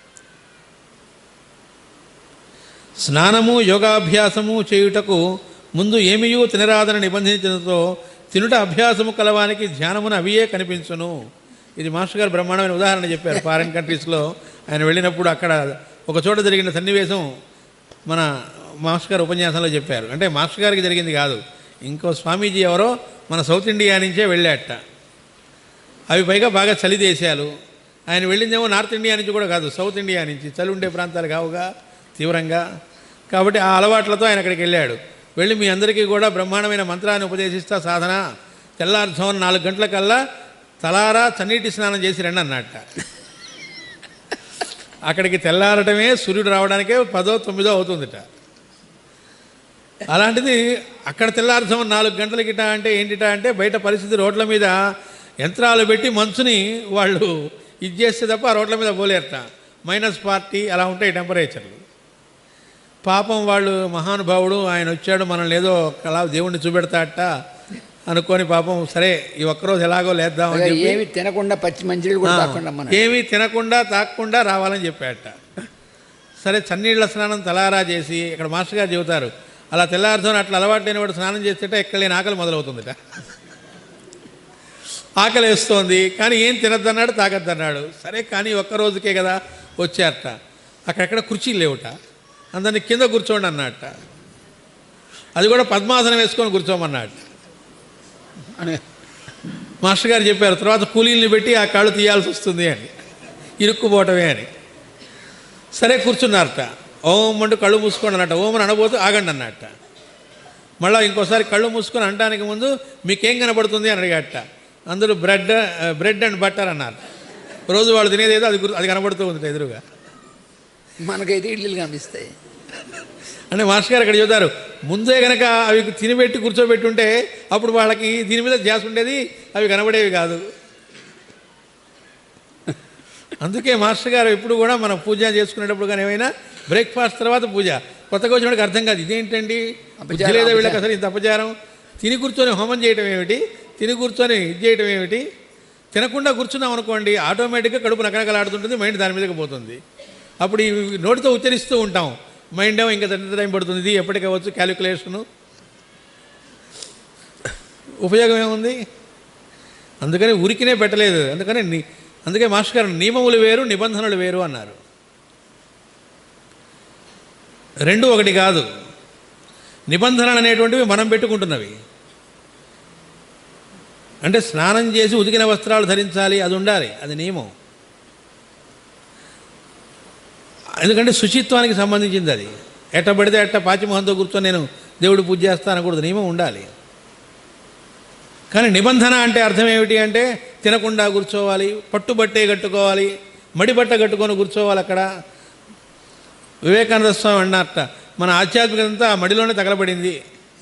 స్నానము యోగాభ్యాసము చేయుటకు ముందు ఏమియూ తినరాదని నిబంధించడంతో తినుట అభ్యాసము కలవానికి ధ్యానమున అవియే కనిపించును ఇది మాస్టర్ గారు బ్రహ్మాండమైన ఉదాహరణ చెప్పారు ఫారిన్ కంట్రీస్లో ఆయన వెళ్ళినప్పుడు అక్కడ ఒక చోట జరిగిన సన్నివేశం మన మాస్టర్ గారు ఉపన్యాసంలో చెప్పారు అంటే మాస్టర్ గారికి జరిగింది కాదు ఇంకో స్వామీజీ ఎవరో మన సౌత్ ఇండియా నుంచే వెళ్ళాట అవి పైగా బాగా చలి దేశాలు ఆయన వెళ్ళిందేమో నార్త్ ఇండియా నుంచి కూడా కాదు సౌత్ ఇండియా నుంచి చలి ఉండే ప్రాంతాలు కావుగా తీవ్రంగా కాబట్టి ఆ అలవాట్లతో ఆయన అక్కడికి వెళ్ళాడు వెళ్ళి మీ అందరికీ కూడా బ్రహ్మాండమైన మంత్రాన్ని ఉపదేశిస్తా సాధన తెల్లారుజామున నాలుగు గంటలకల్లా తలారా చన్నీటి స్నానం చేసి రండి అన్నట్ట అక్కడికి తెల్లారటమే సూర్యుడు రావడానికే పదో తొమ్మిదో అవుతుందిట అలాంటిది అక్కడ తెల్లారుజామున నాలుగు గంటలకిట అంటే ఏంటిట అంటే బయట పరిస్థితి రోడ్ల మీద యంత్రాలు పెట్టి మంచుని వాళ్ళు ఇది చేస్తే తప్ప ఆ రోడ్ల మీద పోలేరట మైనస్ పార్టీ అలా ఉంటాయి టెంపరేచర్లు పాపం వాళ్ళు మహానుభావుడు ఆయన వచ్చాడు మనల్ని ఏదో కళా దేవుణ్ణి చూపెడతాట అనుకొని పాపం సరే ఈ ఒక్కరోజు ఎలాగో లేద్దామని అలాగే చెప్పి ఏమి తినకుండా పచ్చి మంచినీళ్ళు కూడా ఆ, తాకుండా మనం ఏమీ తినకుండా తాకుండా రావాలని చెప్పాట సరే చన్నీళ్ళ స్నానం తలారా చేసి ఇక్కడ మాస్టర్ గారు చెబుతారు అలా తెల్లారుతో అట్లా అలవాటు లేని వాడు స్నానం చేస్తుంటే ఎక్కడ లేని ఆకలి మొదలవుతుందిట ఆకలి వేస్తోంది కానీ ఏం తినద్దన్నాడు తాగద్దన్నాడు సరే కానీ ఒక్క రోజుకే కదా వచ్చారట అక్కడెక్కడ కుర్చీలు లేవుట అందరిని కింద కూర్చోండి అన్నట్ట అది కూడా పద్మాసనం వేసుకొని కూర్చోమన్నట్ట అని మాస్టర్ గారు చెప్పారు తర్వాత కూలీల్ని పెట్టి ఆ కాళ్ళు తీయాల్సి వస్తుంది అని ఇరుక్కుపోవటమే అని సరే కూర్చున్నారట ఓం అంటూ కళ్ళు మూసుకోండి అన్నట్ట ఓం అని అనబోతూ ఆగండి అన్నట్ట మళ్ళీ ఇంకోసారి కళ్ళు మూసుకొని అనడానికి ముందు మీకేం కనబడుతుంది అని అడిగాట అందరూ బ్రెడ్ బ్రెడ్ అండ్ బట్టర్ అన్నారు రోజు వాళ్ళు తినేది ఏదో అది గుర్తు- అది కనబడుతూ ఉంది ఎదురుగా మనకైతే ఇడ్లీలు కనిపిస్తాయి అంటే మాస్టర్ గారు అక్కడ చెబుతారు ముందే కనుక అవి తినిపెట్టి కూర్చోబెట్టి ఉంటే అప్పుడు వాళ్ళకి దీని మీద ధ్యాస ఉండేది అవి కనబడేవి కాదు అందుకే మాస్టర్ గారు ఎప్పుడు కూడా మనం పూజ చేసుకునేటప్పుడు కానీ ఏమైనా బ్రేక్ఫాస్ట్ తర్వాత పూజ కొత్తగా వచ్చినప్పుడు అర్థం కాదు ఇదేంటండి బుద్ధి లేదా వీళ్ళకి అసలు ఇంత అపచారం తిని కూర్చొని హోమం చేయటం ఏమిటి తిని కూర్చొని ఇది చేయటం ఏమిటి తినకుండా కూర్చున్నాం అనుకోండి ఆటోమేటిక్గా కడుపు నకనకలాడుతుంటుంది మైండ్ దాని మీదకి పోతుంది అప్పుడు ఈ నోటితో ఉచ్చరిస్తూ ఉంటాం మైండ్ ఏమో ఇంకా ఎంత టైం పడుతుంది ఇది ఎప్పటికవచ్చు క్యాలిక్యులేషను ఉపయోగం ఏముంది అందుకని ఉరికినే పెట్టలేదు అందుకని ని- అందుకే మాస్టర్ గారు నియమములు వేరు నిబంధనలు వేరు అన్నారు రెండు ఒకటి కాదు నిబంధనలు అనేటువంటివి మనం పెట్టుకుంటున్నవి అంటే స్నానం చేసి ఉతికిన వస్త్రాలు ధరించాలి అది ఉండాలి అది నియమం ఎందుకంటే శుచిత్వానికి సంబంధించింది అది ఎట్ట పడితే ఎట్ట పాచిమోహంతో కూర్చొని నేను దేవుడు పూజ చేస్తాను అనకూడదు నియమం ఉండాలి కానీ నిబంధన అంటే అర్థం ఏమిటి అంటే తినకుండా కూర్చోవాలి పట్టుబట్టే కట్టుకోవాలి మడి బట్ట కట్టుకొని కూర్చోవాలి అక్కడ వివేకానంద స్వామి అన్నట్ట మన ఆధ్యాత్మికత అంతా ఆ మడిలోనే తగలబడింది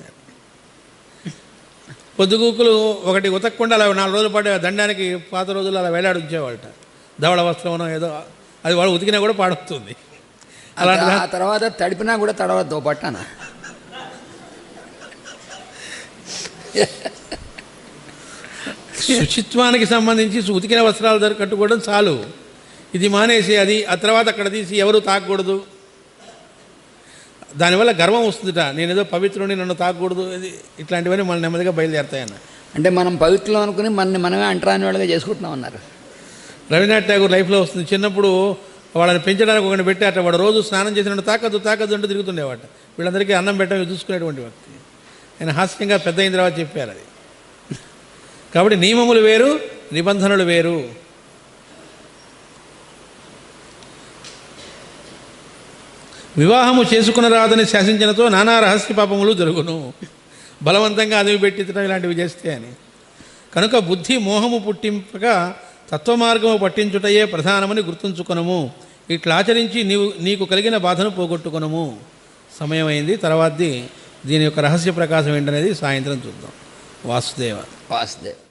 పొద్దుగూకులు ఒకటి ఉతకకుండా అలా నాలుగు రోజుల పాటు ఆ దండానికి పాత రోజుల్లో అలా వేలాడి ఉంచేవాళ్ళట ధవళ వస్త్రమనో ఏదో అది వాడు ఉతికినా కూడా పాడవుతుంది అలాంటి ఆ తర్వాత తడిపినా కూడా తడవద్దు ఓ పట్టాన శుచిత్వానికి సంబంధించి ఉతికిన వస్త్రాలు ధర కట్టుకోవడం చాలు ఇది మానేసి అది ఆ తర్వాత అక్కడ తీసి ఎవరు తాకూడదు దానివల్ల గర్వం వస్తుందిట నేనేదో పవిత్రుని నన్ను తాకూడదు ఇది ఇట్లాంటివన్నీ మన నెమ్మదిగా బయలుదేరుతాయన్న అంటే మనం పవిత్రం అనుకుని మనని మనమే అంటరాని వాళ్ళగా చేసుకుంటున్నాం అన్నారు రవీనాథ్ ఠాగూర్ లైఫ్లో వస్తుంది చిన్నప్పుడు వాళ్ళని పెంచడానికి ఒకటి పెట్టి అట్లా వాడు రోజు స్నానం చేసినట్టు తాకద్దు తాకద్దు అంటూ తిరుగుతుండేవాట వీళ్ళందరికీ అన్నం పెట్టడం చూసుకునేటువంటి వ్యక్తి ఆయన హాస్యంగా పెద్ద అయిన తర్వాత చెప్పారు అది కాబట్టి నియమములు వేరు నిబంధనలు వేరు వివాహము చేసుకునరాదని శాసించినతో నానా రహస్య పాపములు జరుగును బలవంతంగా అదివి పెట్టించడం ఇలాంటివి చేస్తే అని కనుక బుద్ధి మోహము పుట్టింపక తత్వమార్గము పట్టించుటయే ప్రధానమని గుర్తుంచుకొనము ఇట్లా ఆచరించి నీవు నీకు కలిగిన బాధను పోగొట్టుకొనము సమయమైంది తర్వాతది దీని యొక్క రహస్య ప్రకాశం ఏంటనేది సాయంత్రం చూద్దాం వాసుదేవ వాసుదేవ్